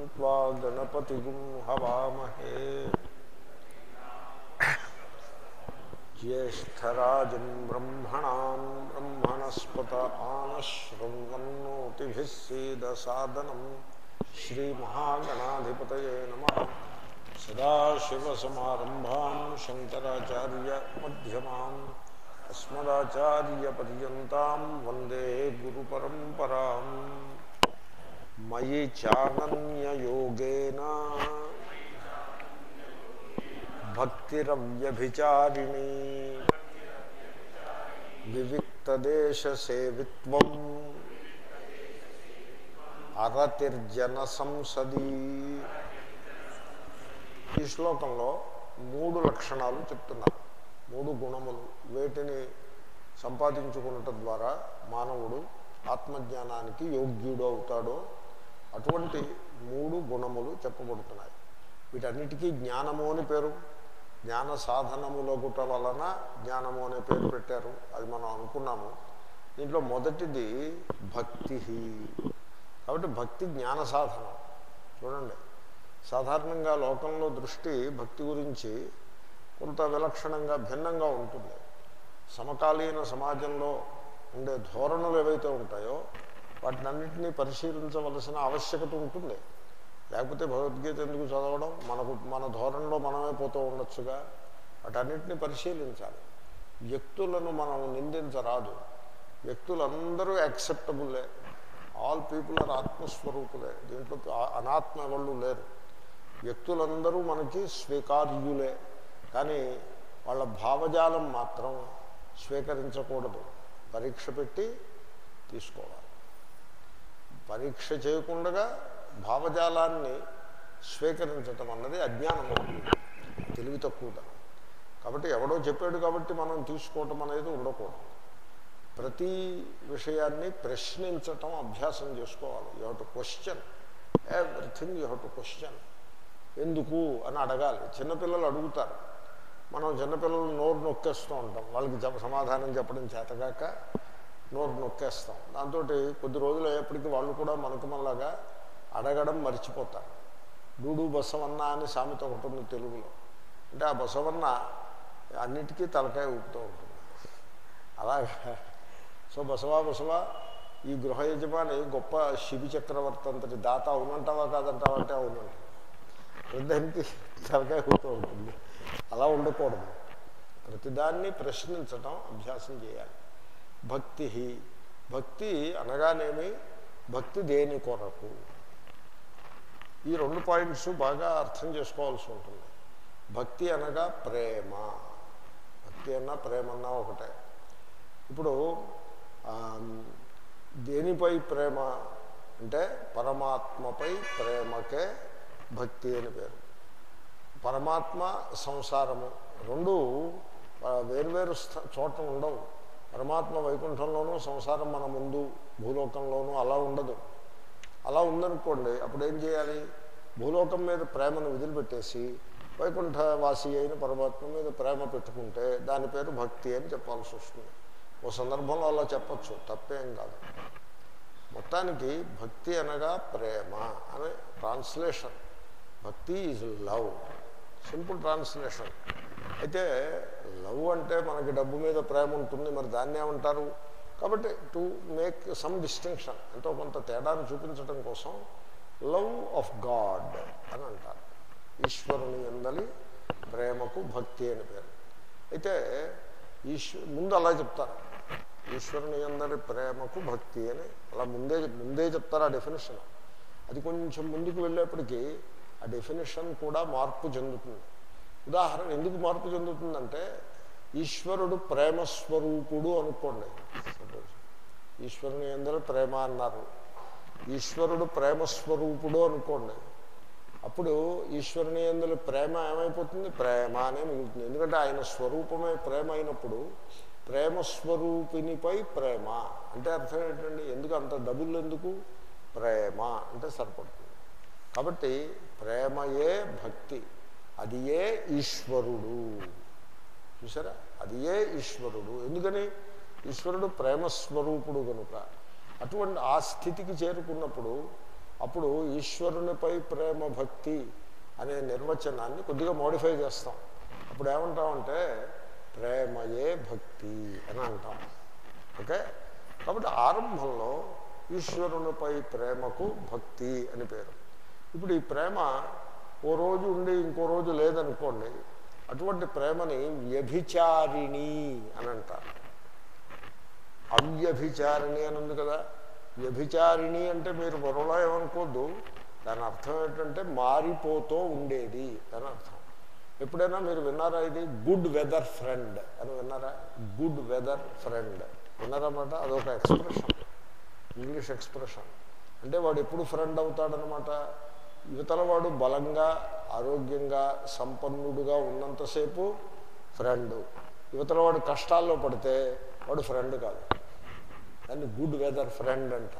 त्वा गणपतिगुं हवामहे ज्येष्ठराजं ब्रह्मणां ब्रह्मणस्पत आनश्रृण्वन्नोतिभिः सीदसादनं श्रीमहागणाधिपतये नमः सदाशिवसमारम्भां शङ्कराचार्यमध्यमाम् अस्मदाचार्यपर्यन्तां वन्दे गुरुपरम्पराम् मयि चानन्ययोगेन भक्तिरव्यभिचारिणी विविक्तदेशसेवित्वम् అరతిర్జనసంసదీ ఈ శ్లోకంలో మూడు లక్షణాలు చెప్తున్నారు మూడు గుణములు వేటిని సంపాదించుకున్నట ద్వారా మానవుడు ఆత్మజ్ఞానానికి యోగ్యుడు అవుతాడో అటువంటి మూడు గుణములు చెప్పబడుతున్నాయి వీటన్నిటికీ జ్ఞానము అని పేరు జ్ఞాన సాధనములగుట వలన జ్ఞానము అనే పేరు పెట్టారు అది మనం అనుకున్నాము దీంట్లో మొదటిది భక్తి కాబట్టి భక్తి జ్ఞాన సాధనం చూడండి సాధారణంగా లోకంలో దృష్టి భక్తి గురించి కొంత విలక్షణంగా భిన్నంగా ఉంటుంది సమకాలీన సమాజంలో ఉండే ధోరణులు ఏవైతే ఉంటాయో వాటినన్నింటినీ పరిశీలించవలసిన ఆవశ్యకత ఉంటుంది లేకపోతే భగవద్గీత ఎందుకు చదవడం మనకు మన ధోరణిలో మనమే పోతూ ఉండొచ్చుగా వాటన్నిటిని పరిశీలించాలి వ్యక్తులను మనం నిందించరాదు వ్యక్తులందరూ యాక్సెప్టబుల్లే ఆల్ పీపుల్ ఆర్ ఆత్మస్వరూపులే దీంట్లో అనాత్మ ఎవళ్ళు లేరు వ్యక్తులందరూ మనకి స్వీకార్యులే కానీ వాళ్ళ భావజాలం మాత్రం స్వీకరించకూడదు పరీక్ష పెట్టి తీసుకోవాలి పరీక్ష చేయకుండా భావజాలాన్ని స్వీకరించటం అన్నది అజ్ఞానం తెలివి తక్కువదనం కాబట్టి ఎవడో చెప్పాడు కాబట్టి మనం తీసుకోవటం అనేది ఉండకూడదు ప్రతి విషయాన్ని ప్రశ్నించటం అభ్యాసం చేసుకోవాలి you have to question everything you have to question ఎందుకు అని అడగాలి చిన్నపిల్లలు అడుగుతారు మనం చిన్నపిల్లలు నోరు నొక్కేస్తూ ఉంటాం వాళ్ళకి చెప్ప సమాధానం చెప్పడం చేతగాక నోరు నొక్కేస్తాం దాంతో కొద్ది రోజులు అయ్యేప్పటికీ వాళ్ళు కూడా మనకు మనలాగా అడగడం మర్చిపోతారు డూడు బసవన్న అని సామెత ఒకటి ఉంది తెలుగులో అంటే ఆ బసవన్న అన్నిటికీ తలకాయ ఊపుతూ ఉంటుంది అలాగా సో బసవా బసవా ఈ గృహ యజమాని గొప్ప శిబి చక్రవర్తి అంతటి దాత అవునంటావా కాదంటావా అంటే అవునంట ప్రతిదానికి తలకాయ ఊపుతూ ఉంటుంది అలా ఉండకూడదు ప్రతిదాన్ని ప్రశ్నించటం అభ్యాసం చేయాలి భక్తి భక్తి అనగానేమి భక్తి దేని కొరకు ఈ రెండు పాయింట్స్ బాగా అర్థం చేసుకోవాల్సి ఉంటుంది భక్తి అనగా ప్రేమ భక్తి అన్నా ప్రేమ అన్నా ఒకటే ఇప్పుడు దేనిపై ప్రేమ అంటే పరమాత్మపై ప్రేమకే భక్తి అని పేరు పరమాత్మ సంసారము రెండు వేర్వేరు చోట ఉండవు పరమాత్మ వైకుంఠంలోనూ సంసారం మన ముందు భూలోకంలోనూ అలా ఉండదు అలా ఉందనుకోండి అప్పుడు ఏం చేయాలి భూలోకం మీద ప్రేమను వదిలిపెట్టేసి వైకుంఠవాసి అయిన పరమాత్మ మీద ప్రేమ పెట్టుకుంటే దాని పేరు భక్తి అని చెప్పాల్సి వస్తుంది ఓ సందర్భంలో అలా చెప్పచ్చు తప్పేం కాదు మొత్తానికి భక్తి అనగా ప్రేమ అనే ట్రాన్స్లేషన్ భక్తి ఈజ్ లవ్ సింపుల్ ట్రాన్స్లేషన్ అయితే లవ్ అంటే మనకి డబ్బు మీద ప్రేమ ఉంటుంది మరి దాన్ని ఏమంటారు కాబట్టి టు మేక్ సమ్ డిస్టింక్షన్ ఎంతో కొంత తేడాను చూపించడం కోసం లవ్ ఆఫ్ గాడ్ అని అంటారు ఈశ్వరుని ఎందలి ప్రేమకు భక్తి అని పేరు అయితే ఈశ్వ ముందు అలా చెప్తారు ఈశ్వరుని ఎందలి ప్రేమకు భక్తి అని అలా ముందే ముందే చెప్తారు ఆ డెఫినేషన్ అది కొంచెం ముందుకు వెళ్ళేప్పటికీ ఆ డెఫినేషన్ కూడా మార్పు చెందుతుంది ఉదాహరణ ఎందుకు మార్పు చెందుతుందంటే ఈశ్వరుడు ప్రేమస్వరూపుడు అనుకోండి సపోజ్ ఈశ్వరుని అందరూ ప్రేమ అన్నారు ఈశ్వరుడు ప్రేమస్వరూపుడు అనుకోండి అప్పుడు ఈశ్వరుని ఎందులో ప్రేమ ఏమైపోతుంది ప్రేమ అనే మిగులుతుంది ఎందుకంటే ఆయన స్వరూపమే ప్రేమ అయినప్పుడు ప్రేమస్వరూపినిపై ప్రేమ అంటే అర్థం ఏంటండి ఎందుకు అంత డబుల్ ఎందుకు ప్రేమ అంటే సరిపడుతుంది కాబట్టి ప్రేమయే భక్తి అది ఏ ఈశ్వరుడు చూసారా అది ఏ ఈశ్వరుడు ఎందుకని ఈశ్వరుడు ప్రేమస్వరూపుడు కనుక అటువంటి ఆ స్థితికి చేరుకున్నప్పుడు అప్పుడు ఈశ్వరునిపై ప్రేమ భక్తి అనే నిర్వచనాన్ని కొద్దిగా మోడిఫై చేస్తాం అప్పుడు ఏమంటామంటే ప్రేమయే భక్తి అని అంటాం ఓకే కాబట్టి ఆరంభంలో ఈశ్వరునిపై ప్రేమకు భక్తి అని పేరు ఇప్పుడు ఈ ప్రేమ ఓ రోజు ఉండి ఇంకో రోజు లేదనుకోండి అటువంటి ప్రేమని వ్యభిచారిణి అని అంటారు అవ్యభిచారిణి అని ఉంది కదా వ్యభిచారిణి అంటే మీరు మరోలా ఏమనుకోద్దు దాని అర్థం ఏంటంటే మారిపోతూ ఉండేది అని అర్థం ఎప్పుడైనా మీరు విన్నారా ఇది గుడ్ వెదర్ ఫ్రెండ్ అని విన్నారా గుడ్ వెదర్ ఫ్రెండ్ విన్నారన్నమాట అదొక ఎక్స్ప్రెషన్ ఇంగ్లీష్ ఎక్స్ప్రెషన్ అంటే వాడు ఎప్పుడు ఫ్రెండ్ అవుతాడనమాట యువతల వాడు బలంగా ఆరోగ్యంగా సంపన్నుడుగా ఉన్నంతసేపు ఫ్రెండ్ యువతల వాడు కష్టాల్లో పడితే వాడు ఫ్రెండ్ కాదు దాన్ని గుడ్ వెదర్ ఫ్రెండ్ అంట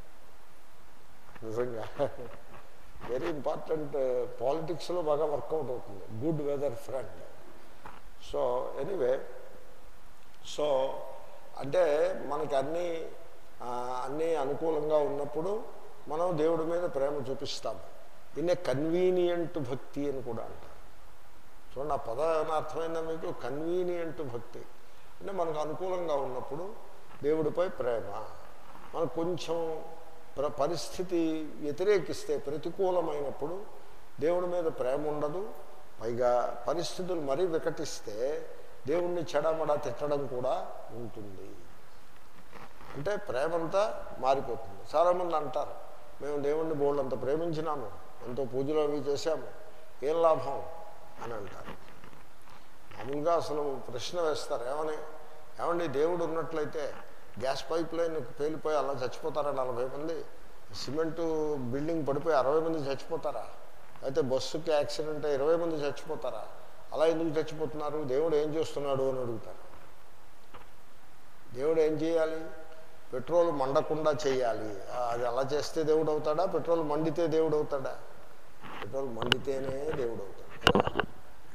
నిజంగా వెరీ ఇంపార్టెంట్ పాలిటిక్స్లో బాగా వర్కౌట్ అవుతుంది good weather friend so anyway so అంటే మనకి అన్నీ ఆ, అన్నీ అనుకూలంగా ఉన్నప్పుడు మనం దేవుడి మీద ప్రేమ చూపిస్తాము దీన్నే కన్వీనియంట్ భక్తి అని కూడా అంటారు చూడండి ఆ పదం ఏమైనా అర్థమైందా మీకు కన్వీనియంట్ భక్తి అంటే మనకు అనుకూలంగా ఉన్నప్పుడు దేవుడిపై ప్రేమ మనకు కొంచెం ప్ర పరిస్థితి వ్యతిరేకిస్తే ప్రతికూలమైనప్పుడు దేవుడి మీద ప్రేమ ఉండదు పైగా పరిస్థితులు మరీ వికటిస్తే దేవుణ్ణి చెడమడ తిట్టడం కూడా ఉంటుంది అంటే ప్రేమంతా మారిపోతుంది చాలామంది అంటారు మేము దేవుణ్ణి బోల్డ్ అంత ప్రేమించినాము ఎంతో పూజలు అవి చేశాము ఏం లాభం అని అంటారు మామూలుగా అసలు ప్రశ్న వేస్తారు ఏమని ఏమండి దేవుడు ఉన్నట్లయితే గ్యాస్ పైప్ లైన్ పేలిపోయి అలా చచ్చిపోతారా నలభై మంది సిమెంటు బిల్డింగ్ పడిపోయి అరవై మంది చచ్చిపోతారా అయితే బస్సుకి యాక్సిడెంట్ అయ్యి ఇరవై మంది చచ్చిపోతారా అలా ఎందుకు చచ్చిపోతున్నారు దేవుడు ఏం చేస్తున్నాడు అని అడుగుతారు దేవుడు ఏం చేయాలి పెట్రోల్ మండకుండా చేయాలి ఆ, అది అలా చేస్తే దేవుడు అవుతాడా పెట్రోల్ మండితే దేవుడు అవుతాడా పెట్రోల్ మండితేనే దేవుడు అవుతాడు కదా?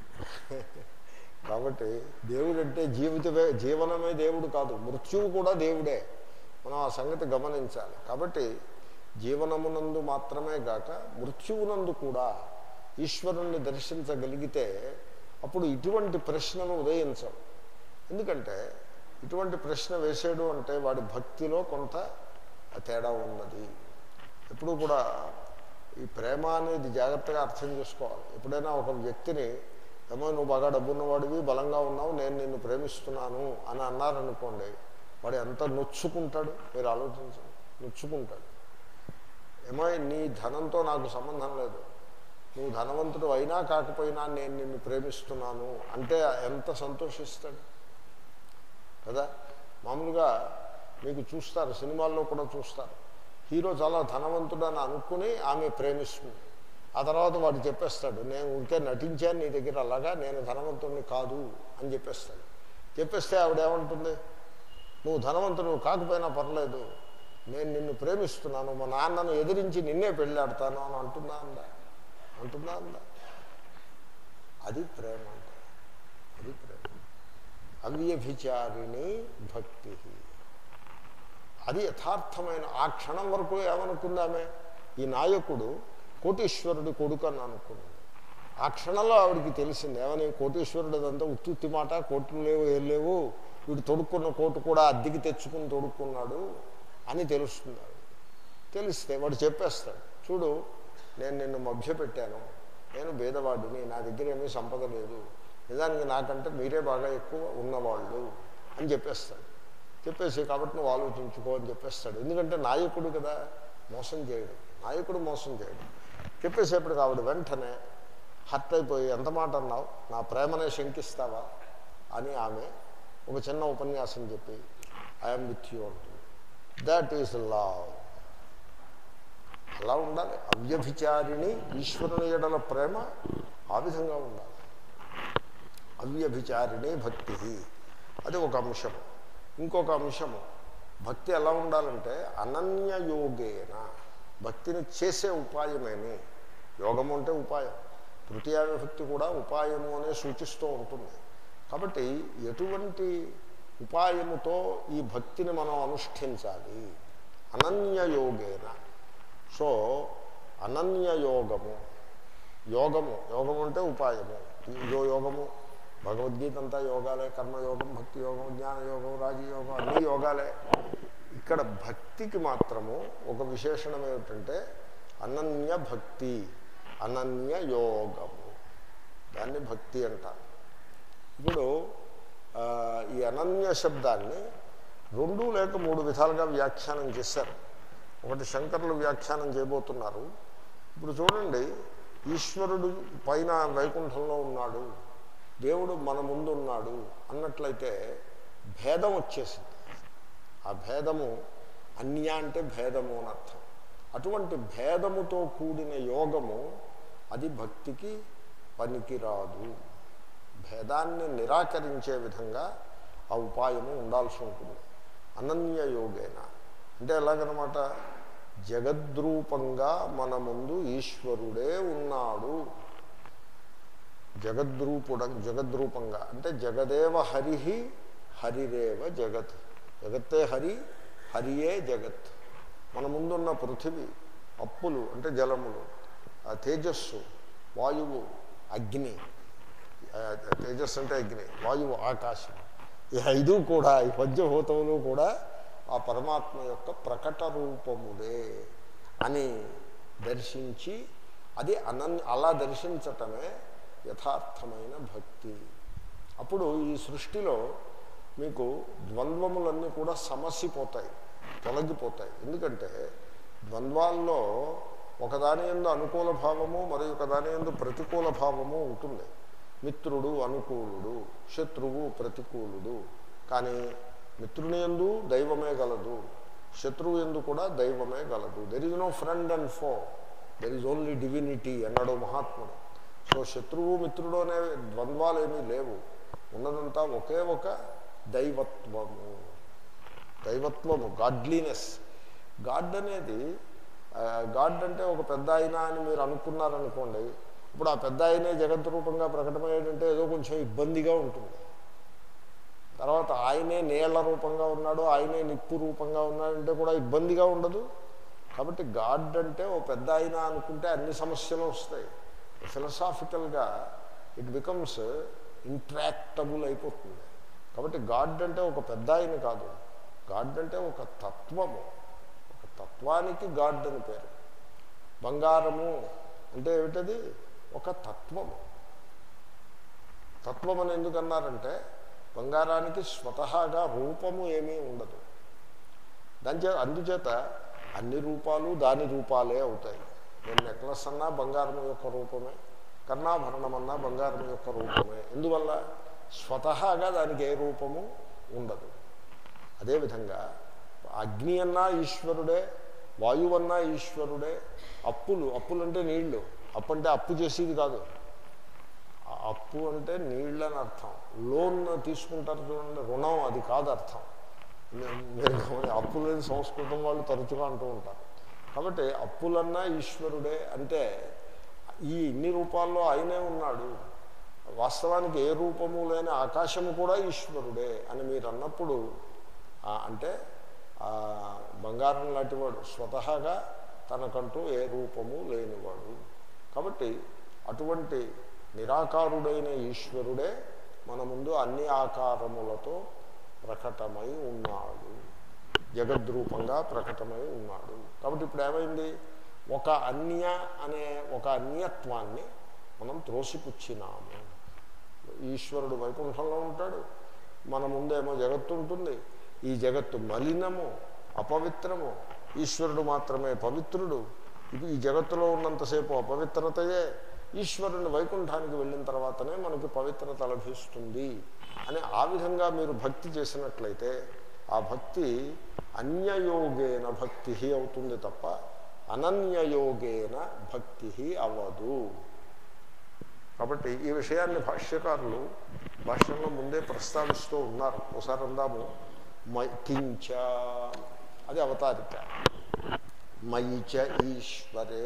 కాబట్టి దేవుడు అంటే జీవితమే జీవనమే దేవుడు కాదు మృత్యువు కూడా దేవుడే మనం ఆ సంగతి గమనించాలి కాబట్టి జీవనమునందు మాత్రమే గాక మృత్యువునందు కూడా ఈశ్వరుణ్ణి దర్శించగలిగితే అప్పుడు ఇటువంటి ప్రశ్నలు ఉదయించవు ఎందుకంటే ఇటువంటి ప్రశ్న వేసాడు అంటే వాడి భక్తిలో కొంత తేడా ఉన్నది ఎప్పుడు కూడా ఈ ప్రేమ అనేది జాగ్రత్తగా అర్థం చేసుకోవాలి ఎప్పుడైనా ఒక వ్యక్తిని ఏమో నువ్వు బాగా డబ్బున్నవాడివి బలంగా ఉన్నావు నేను నిన్ను ప్రేమిస్తున్నాను అని అన్నారనుకోండి వాడు ఎంత నొచ్చుకుంటాడు మీరు ఆలోచించండి నొచ్చుకుంటాడు ఏమో నీ ధనంతో నాకు సంబంధం లేదు నువ్వు ధనవంతుడు అయినా కాకపోయినా నేను నిన్ను ప్రేమిస్తున్నాను అంటే ఎంత సంతోషిస్తాడు కదా మామూలుగా మీకు చూస్తారు సినిమాల్లో కూడా చూస్తారు హీరో చాలా ధనవంతుడు అని అనుకుని ఆమె ప్రేమిస్తుంది ఆ తర్వాత వాడు చెప్పేస్తాడు నేను ఉంటే నటించాను నీ దగ్గర అలాగా నేను ధనవంతుడిని కాదు అని చెప్పేస్తాడు చెప్పేస్తే ఆవిడ ఏమంటుంది నువ్వు ధనవంతుడు కాకపోయినా పర్లేదు నేను నిన్ను ప్రేమిస్తున్నాను మా నాన్నను ఎదిరించి నిన్నే పెళ్ళాడతాను అని అంటుందా అందా అంటుందా అందా అది ప్రేమ అంటే అది ప్రేమ అవ్యభిచారిణి భక్తి అది యథార్థమైన ఆ క్షణం వరకు ఏమనుకుంది ఆమె ఈ నాయకుడు కోటీశ్వరుడి కొడుకు అని అనుకున్నది ఆ క్షణంలో ఆవిడికి తెలిసింది ఏమని కోటీశ్వరుడు అదంతా ఉత్తుత్తి మాట కోట్లు లేవు ఏం లేవు వీడు తొడుక్కున్న కోటు కూడా అద్దెకి తెచ్చుకుని తొడుక్కున్నాడు అని తెలుస్తుంది ఆవిడ. తెలిస్తే వాడు చెప్పేస్తాడు చూడు నేను నిన్ను మభ్యపెట్టాను నేను భేదవాడిని నా దగ్గర ఏమీ సంపద లేదు నిజానికి నాకంటే మీరే బాగా ఎక్కువ ఉన్నవాళ్ళు అని చెప్పేస్తాడు చెప్పేసి కాబట్టి నువ్వు ఆలోచించుకో అని చెప్పేస్తాడు ఎందుకంటే నాయకుడు కదా మోసం చేయడు నాయకుడు మోసం చేయడు చెప్పేసేపటికి ఆవిడ వెంటనే హర్ట్ అయిపోయి ఎంత మాట అన్నావు నా ప్రేమనే శంకిస్తావా అని ఆమె ఒక చిన్న ఉపన్యాసం చెప్పి ఐఎమ్ విత్ యూ అంటుంది దట్ ఈస్ లవ్ అలా ఉండాలి అవ్యభిచారిణి ఈశ్వరుని ఎడల ప్రేమ ఆ విధంగా ఉండాలి అవ్యభిచారిణి భక్తి అది ఒక అంశము ఇంకొక అంశము భక్తి ఎలా ఉండాలంటే అనన్య యోగేన భక్తిని చేసే ఉపాయమేమి యోగము అంటే ఉపాయం తృతీయ విభక్తి కూడా ఉపాయము అనే సూచిస్తూ ఉంటుంది కాబట్టి ఎటువంటి ఉపాయముతో ఈ భక్తిని మనం అనుష్ఠించాలి అనన్య యోగేన సో అనన్య యోగము యోగము యోగము అంటే ఉపాయము ఇదో యోగము భగవద్గీత అంతా యోగాలే కర్మయోగం భక్తి యోగం జ్ఞాన యోగం రాజయోగం అన్నీ యోగాలే ఇక్కడ భక్తికి మాత్రము ఒక విశేషణం ఏమిటంటే అనన్య భక్తి అనన్య యోగము దాన్ని భక్తి అంటారు ఇప్పుడు ఆ, ఈ అనన్య శబ్దాన్ని రెండు లేక మూడు విధాలుగా వ్యాఖ్యానం చేశారు ఒకటి శంకరులు వ్యాఖ్యానం చేయబోతున్నారు ఇప్పుడు చూడండి ఈశ్వరుడు పైన వైకుంఠంలో ఉన్నాడు దేవుడు మన ముందు ఉన్నాడు అన్నట్లయితే భేదం వచ్చేసింది ఆ భేదము అన్య అంటే భేదము అని అర్థం అటువంటి భేదముతో కూడిన యోగము అది భక్తికి పనికిరాదు భేదాన్ని నిరాకరించే విధంగా ఆ ఉపాయము ఉండాల్సి ఉంటుంది అనన్య యోగేన అంటే ఎలాగనమాట జగద్రూపంగా మన ముందు ఈశ్వరుడే ఉన్నాడు జగద్రూపుడ జగద్రూపంగా అంటే జగదేవ హరి హరిరేవ జగత్ జగత్తే హరి హరియే జగత్ మన ముందున్న పృథివీ అప్పులు అంటే జలములు ఆ తేజస్సు వాయువు అగ్ని ఆ, తేజస్సు అంటే అగ్ని వాయువు ఆకాశం ఈ ఐదు కూడా ఈ పంచభూతములు కూడా ఆ పరమాత్మ యొక్క ప్రకట రూపములే అని దర్శించి అది అనన్ అలా దర్శించటమే యథార్థమైన భక్తి అప్పుడు ఈ సృష్టిలో మీకు ద్వంద్వములన్నీ కూడా సమసిపోతాయి తొలగిపోతాయి ఎందుకంటే ద్వంద్వాల్లో ఒకదాని ఎందు అనుకూల భావము మరియు ఒకదాని ఎందు ప్రతికూల భావము ఉంటుంది మిత్రుడు అనుకూలుడు శత్రువు ప్రతికూలుడు కానీ మిత్రుని ఎందు దైవమే గలదు శత్రువు ఎందు కూడా దైవమే గలదు there is no friend and foe there is only divinity అన్నాడు మహాత్ముడు సో శత్రువు మిత్రుడు అనే ద్వంద్వాలు ఏమీ లేవు ఉన్నదంతా ఒకే ఒక దైవత్వము దైవత్వము గాడ్లీనెస్ గాడ్ అనేది ఆ, గాడ్ అంటే ఒక పెద్ద ఆయన అని మీరు అనుకున్నారనుకోండి ఇప్పుడు ఆ పెద్ద ఆయనే జగత్ రూపంగా ప్రకటమయ్యాడంటే ఏదో కొంచెం ఇబ్బందిగా ఉంటుంది తర్వాత ఆయనే నీళ్ల రూపంగా ఉన్నాడు ఆయనే నిప్పు రూపంగా ఉన్నాడంటే కూడా ఇబ్బందిగా ఉండదు కాబట్టి గాడ్ అంటే ఓ పెద్ద ఆయన అనుకుంటే అన్ని సమస్యలు వస్తాయి ఫిలసాఫికల్గా ఇట్ బికమ్స్ ఇంట్రాక్టబుల్ అయిపోతుంది కాబట్టి గాడ్ అంటే ఒక పెద్ద ఆయన కాదు గాడ్ అంటే ఒక తత్వము ఒక తత్వానికి గాడ్ అని పేరు బంగారము అంటే ఏమిటది ఒక తత్వము తత్వం అని ఎందుకు అన్నారంటే బంగారానికి స్వతహాగా రూపము ఏమీ ఉండదు దాని చే అందుచేత అన్ని రూపాలు దాని రూపాలే అవుతాయి నేను నెక్లెస్ అన్నా బంగారం యొక్క రూపమే కర్ణాభరణం అన్నా బంగారం యొక్క రూపమే ఎందువల్ల స్వతహాగా దానికి ఏ రూపము ఉండదు అదేవిధంగా అగ్ని అన్నా ఈశ్వరుడే వాయువన్నా ఈశ్వరుడే అప్పులు అప్పులు అంటే నీళ్లు అప్పు అంటే అప్పు చేసేది కాదు ఆ అప్పు అంటే నీళ్ళని అర్థం లోన్ తీసుకుంటారు చూడండి రుణం అది కాదు అర్థం మీ- మీరు గమని అప్పు లేని సంస్కృతం వాళ్ళు తరచుగా అంటూ ఉంటారు కాబట్టి అప్పులన్నా ఈశ్వరుడే అంటే ఈ ఇన్ని రూపాల్లో ఆయనే ఉన్నాడు వాస్తవానికి ఏ రూపము లేని ఆకాశము కూడా ఈశ్వరుడే అని మీరు అన్నప్పుడు ఆ, అంటే ఆ, బంగారం లాంటివాడు స్వతహాగా తనకంటూ ఏ రూపము లేనివాడు కాబట్టి అటువంటి నిరాకారుడైన ఈశ్వరుడే మన ముందు అన్ని ఆకారములతో ప్రకటమై ఉన్నాడు జగద్రూపంగా ప్రకటమై ఉన్నాడు కాబట్టి ఇప్పుడు ఏమైంది ఒక అన్య అనే ఒక అన్యత్వాన్ని మనం త్రోసిపుచ్చినాము ఈశ్వరుడు వైకుంఠంలో ఉంటాడు మన ముందేమో జగత్తు ఉంటుంది ఈ జగత్తు మలినము అపవిత్రము ఈశ్వరుడు మాత్రమే పవిత్రుడు ఇది ఈ జగత్తులో ఉన్నంతసేపు అపవిత్రతయే ఈశ్వరుని వైకుంఠానికి వెళ్ళిన తర్వాతనే మనకి పవిత్రత లభిస్తుంది అని ఆ విధంగా మీరు భక్తి చేసినట్లయితే ఆ భక్తి అన్యయోగేన భక్తి అవుతుంది తప్ప అనన్యయోగేన భక్తి అవ్వదు కాబట్టి ఈ విషయాన్ని భాష్యకారులు భాష్యంలో ముందే ప్రస్తావిస్తూ ఉన్నారు ఒకసారి అందాము మై కించ అది అవతారిక మైచ ఈశ్వరే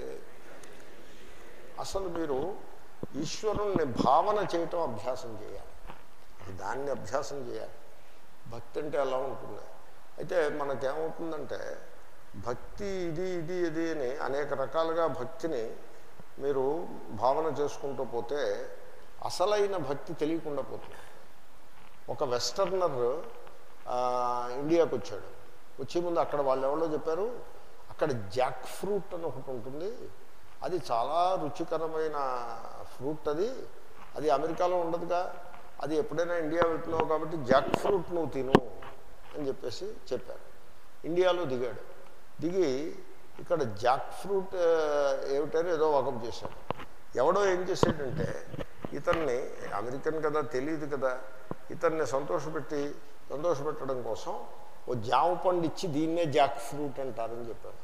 అసలు మీరు ఈశ్వరుణ్ణి భావన చేయటం అభ్యాసం చేయాలి దాన్ని అభ్యాసం చేయాలి భక్తి అంటే ఎలా ఉంటుంది అయితే మనకేమవుతుందంటే భక్తి ఇది ఇది ఇది అని అనేక రకాలుగా భక్తిని మీరు భావన చేసుకుంటూ పోతే అసలైన భక్తి తెలియకుండా పోతుంది ఒక వెస్టర్నర్ ఆ, ఇండియాకు వచ్చాడు వచ్చే ముందు అక్కడ వాళ్ళు ఎవరో చెప్పారు అక్కడ జాక్ ఫ్రూట్ అని ఒకటి ఉంటుంది అది చాలా రుచికరమైన ఫ్రూట్ అది అది అమెరికాలో ఉండదుగా అది ఎప్పుడైనా ఇండియా వెళ్తున్నావు కాబట్టి జాక్ ఫ్రూట్ నువ్వు తిను అని చెప్పేసి చెప్పారు ఇండియాలో దిగాడు దిగి ఇక్కడ జాక్ ఫ్రూట్ ఆ, ఏమిటని ఏదో వకం చేశాడు ఎవడో ఏం చేశాడంటే ఇతన్ని అమెరికన్ కదా తెలియదు కదా ఇతన్ని సంతోషపెట్టి సంతోషపెట్టడం కోసం ఓ జామ పండు ఇచ్చి దీన్నే జాక్ ఫ్రూట్ అంటారని చెప్పాడు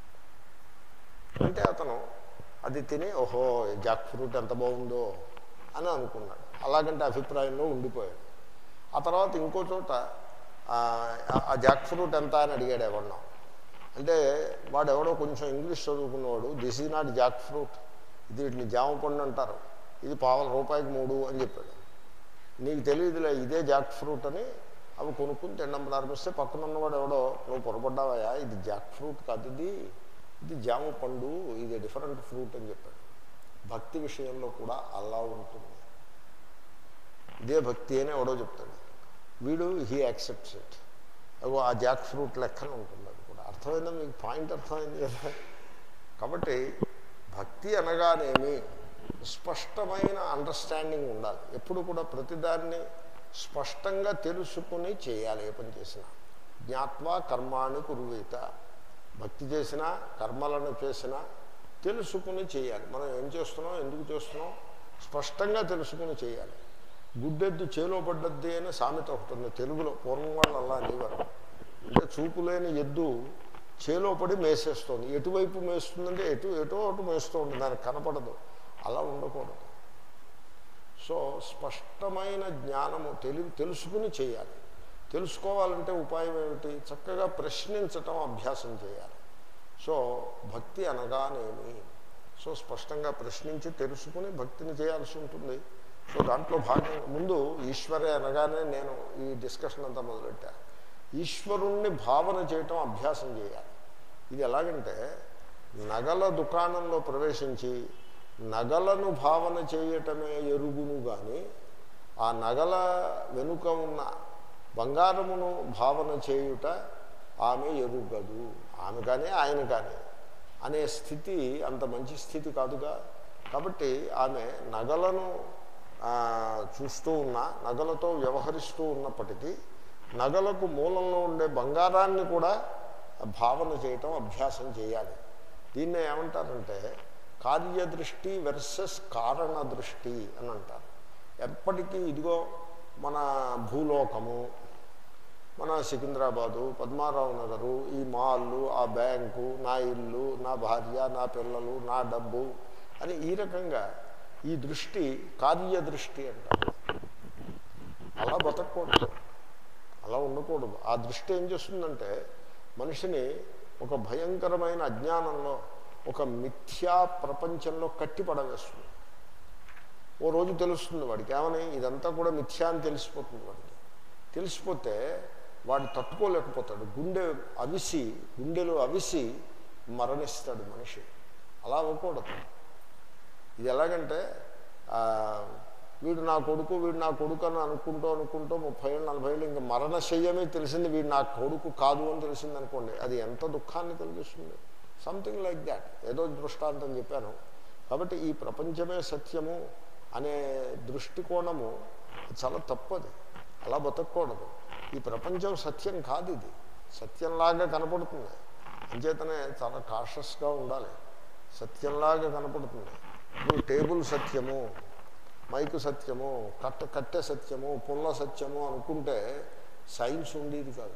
అంటే అతను అది తిని ఓహో జాక్ ఫ్రూట్ ఎంత బాగుందో అని అనుకున్నాడు అలాగంటే అభిప్రాయంలో ఉండిపోయాడు ఆ తర్వాత ఇంకో చోట ఆ, ఆ జాక్ ఫ్రూట్ ఎంత అని అడిగాడు ఎవరినో అంటే వాడు ఎవడో కొంచెం ఇంగ్లీష్ చదువుకున్నవాడు this is not jackfruit ఇది వీటిని జామ పండు అంటారు ఇది పావుల రూపాయికి మూడు అని చెప్పాడు నీకు తెలియదులే ఇదే జాక్ ఫ్రూట్ అని అవి కొనుక్కుని తినడం ప్రారంభిస్తే పక్కన ఉన్నవాడు ఎవడో నువ్వు పొరపడ్డావా ఇది జాక్ ఫ్రూట్ కాదు ఇది ఇది జామ పండు ఇది డిఫరెంట్ ఫ్రూట్ అని చెప్పాడు భక్తి విషయంలో కూడా అలా ఉంటుంది ఇదే భక్తి అని ఎవడో చెప్తాడు వీడు హీ యాక్సెప్ట్స్ ఇట్ అగో ఆ జాక్ ఫ్రూట్ లెక్కన ఉంటుంది అది కూడా అర్థమైందా మీకు పాయింట్ అర్థమైంది కదా కాబట్టి భక్తి అనగానేమి స్పష్టమైన అండర్స్టాండింగ్ ఉండాలి ఎప్పుడు కూడా ప్రతిదాన్ని స్పష్టంగా తెలుసుకుని చేయాలి ఏ పని చేసినా జ్ఞాత్వా కర్మాణి కురువీత భక్తి చేసినా కర్మలను చేసినా తెలుసుకుని చేయాలి మనం ఏం చేస్తున్నాం ఎందుకు చేస్తున్నాం స్పష్టంగా తెలుసుకుని చేయాలి గుడ్డెద్దు చేలో పడ్డద్ది అని సామెత ఒకటి ఉంది తెలుగులో పూర్వం వాళ్ళు అలా అనేవారు అంటే చూపు లేని ఎద్దు చేలో పడి మేసేస్తుంది ఎటువైపు మేస్తుందంటే ఎటు ఎటో అటు మేస్తూ ఉంటుంది దానికి కనపడదు అలా ఉండకూడదు సో స్పష్టమైన జ్ఞానము తెలి తెలుసుకుని చేయాలి తెలుసుకోవాలంటే ఉపాయం ఏమిటి చక్కగా ప్రశ్నించటం అభ్యాసం చేయాలి సో భక్తి అనగానేమి సో స్పష్టంగా ప్రశ్నించి తెలుసుకుని భక్తిని చేయాల్సి ఉంటుంది సో దాంట్లో భాగంగా ముందు ఈశ్వరే అనగానే నేను ఈ డిస్కషన్ అంతా మొదలెట్టా ఈశ్వరుణ్ణి భావన చేయటం అభ్యాసం చేయాలి ఇది ఎలాగంటే నగల దుకాణంలో ప్రవేశించి నగలను భావన చేయటమే ఎరుగును కానీ ఆ నగల వెనుక ఉన్న బంగారమును భావన చేయుట ఆమె ఎరుగదు ఆమె కానీ ఆయన కానీ అనే స్థితి అంత మంచి స్థితి కాదుగా కాబట్టి ఆమె నగలను ఆ, చూస్తూ ఉన్న నగలతో వ్యవహరిస్తూ ఉన్నప్పటికీ నగలకు మూలంలో ఉండే బంగారాన్ని కూడా భావన చేయటం అభ్యాసం చేయాలి దీన్నే ఏమంటారంటే కార్యదృష్టి వెర్సెస్ కారణ దృష్టి అని అంటారు ఎప్పటికీ ఇదిగో మన భూలోకము మన సికింద్రాబాదు పద్మారావు నగరు ఈ మాల్లు ఆ బ్యాంకు నా ఇల్లు నా భార్య నా పిల్లలు నా డబ్బు అని ఈ రకంగా ఈ దృష్టి కార్యదృష్టి అంటారు అలా బతకూడదు అలా ఉండకూడదు ఆ దృష్టి ఏం చేస్తుందంటే మనిషిని ఒక భయంకరమైన అజ్ఞానంలో ఒక మిథ్యా ప్రపంచంలో కట్టి పడవేస్తుంది ఓ రోజు తెలుస్తుంది వాడికి ఏమని ఇదంతా కూడా మిథ్యా అని తెలిసిపోతుంది వాడికి తెలిసిపోతే వాడు తట్టుకోలేకపోతాడు గుండె అవిసి గుండెలు అవిసి మరణిస్తాడు మనిషి అలా అవ్వకూడదు ఇది ఎలాగంటే ఆ, వీడు నా కొడుకు వీడు నా కొడుకు అని అనుకుంటూ అనుకుంటూ ముప్పై ఏళ్ళు నలభై ఏళ్ళు ఇంకా మరణశయ్యమే తెలిసింది వీడు నా కొడుకు కాదు అని తెలిసింది అనుకోండి అది ఎంత దుఃఖాన్ని కలిగిస్తుంది సంథింగ్ లైక్ దాట్ ఏదో దృష్టాంతం చెప్పాను కాబట్టి ఈ ప్రపంచమే సత్యము అనే దృష్టికోణము చాలా తప్పది అలా బతకూడదు ఈ ప్రపంచం సత్యం కాదు ఇది సత్యంలాగా కనపడుతుంది అంచేతనే చాలా కాషస్గా ఉండాలి సత్యంలాగా కనపడుతుంది ఇప్పుడు టేబుల్ సత్యము మైకు సత్యము కట్ట కట్టె సత్యము పుల్ల సత్యము అనుకుంటే సైన్స్ ఉండేది కాదు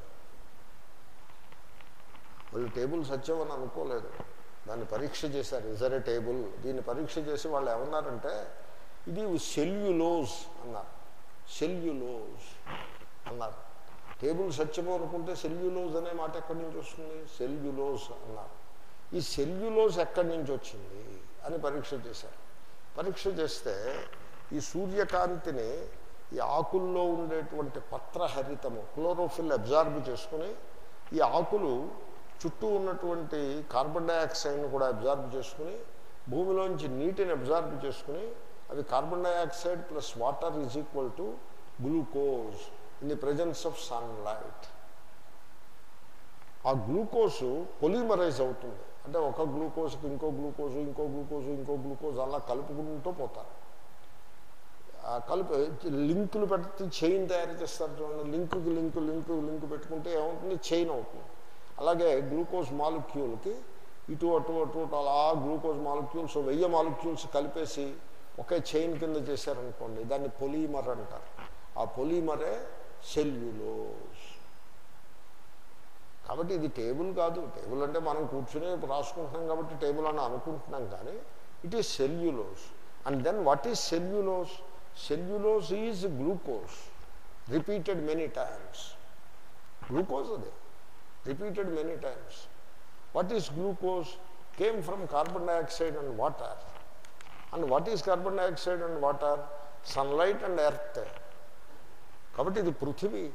వాళ్ళు టేబుల్ సత్యం అని అనుకోలేదు దాన్ని పరీక్ష చేశారు ఇజరే టేబుల్ దీన్ని పరీక్ష చేసి వాళ్ళు ఏమన్నారంటే ఇది సెల్యులోజ్ అన్నారు సెల్యులోజ్ అన్నారు టేబుల్ సత్యము అనుకుంటే సెల్యులోజ్ అనే మాట ఎక్కడి నుంచి వస్తుంది సెల్యులోజ్ అన్నారు ఈ సెల్యులోజ్ ఎక్కడి నుంచి వచ్చింది అని పరీక్ష చేశారు పరీక్ష చేస్తే ఈ సూర్యకాంతిని ఈ ఆకుల్లో ఉండేటువంటి పత్రహరితము క్లోరోఫిల్ అబ్జార్బ్ చేసుకుని ఈ ఆకులు చుట్టూ ఉన్నటువంటి కార్బన్ డైఆక్సైడ్ని కూడా అబ్జార్బ్ చేసుకుని భూమిలోంచి నీటిని అబ్జార్బ్ చేసుకుని అవి carbon dioxide plus water is equal to glucose in the presence of sunlight ఆ గ్లూకోజు పొలిమరైజ్ అవుతుంది అంటే ఒక గ్లూకోజ్కి ఇంకో గ్లూకోజు ఇంకో గ్లూకోజు ఇంకో గ్లూకోజ్ అలా కలుపుకుంటూ పోతారు ఆ కలిపి లింకులు పెట్టి చైన్ తయారు చేస్తారు చూడండి లింకుకి లింకు లింకు లింకు పెట్టుకుంటే ఏమవుతుంది చైన్ అవుతుంది అలాగే గ్లూకోజ్ మాలిక్యూల్కి ఇటు అటు అటు అటు అలా గ్లూకోజ్ మాలిక్యూల్స్ వెయ్యి మాలిక్యూల్స్ కలిపేసి ఒకే చైన్ కింద చేశారనుకోండి దాన్ని పొలీమర్ అంటారు ఆ పొలీమరే సెల్యులోస్ కాబట్టి ఇది టేబుల్ కాదు టేబుల్ అంటే మనం కూర్చుని రాసుకుంటున్నాం కాబట్టి టేబుల్ అని అనుకుంటున్నాం కానీ it is cellulose and then what is cellulose cellulose is glucose repeated many times glucose అదే repeated many times what is glucose came from carbon dioxide and water and what is carbon dioxide and water sunlight and earth కాబట్టి ఇది పృథివీ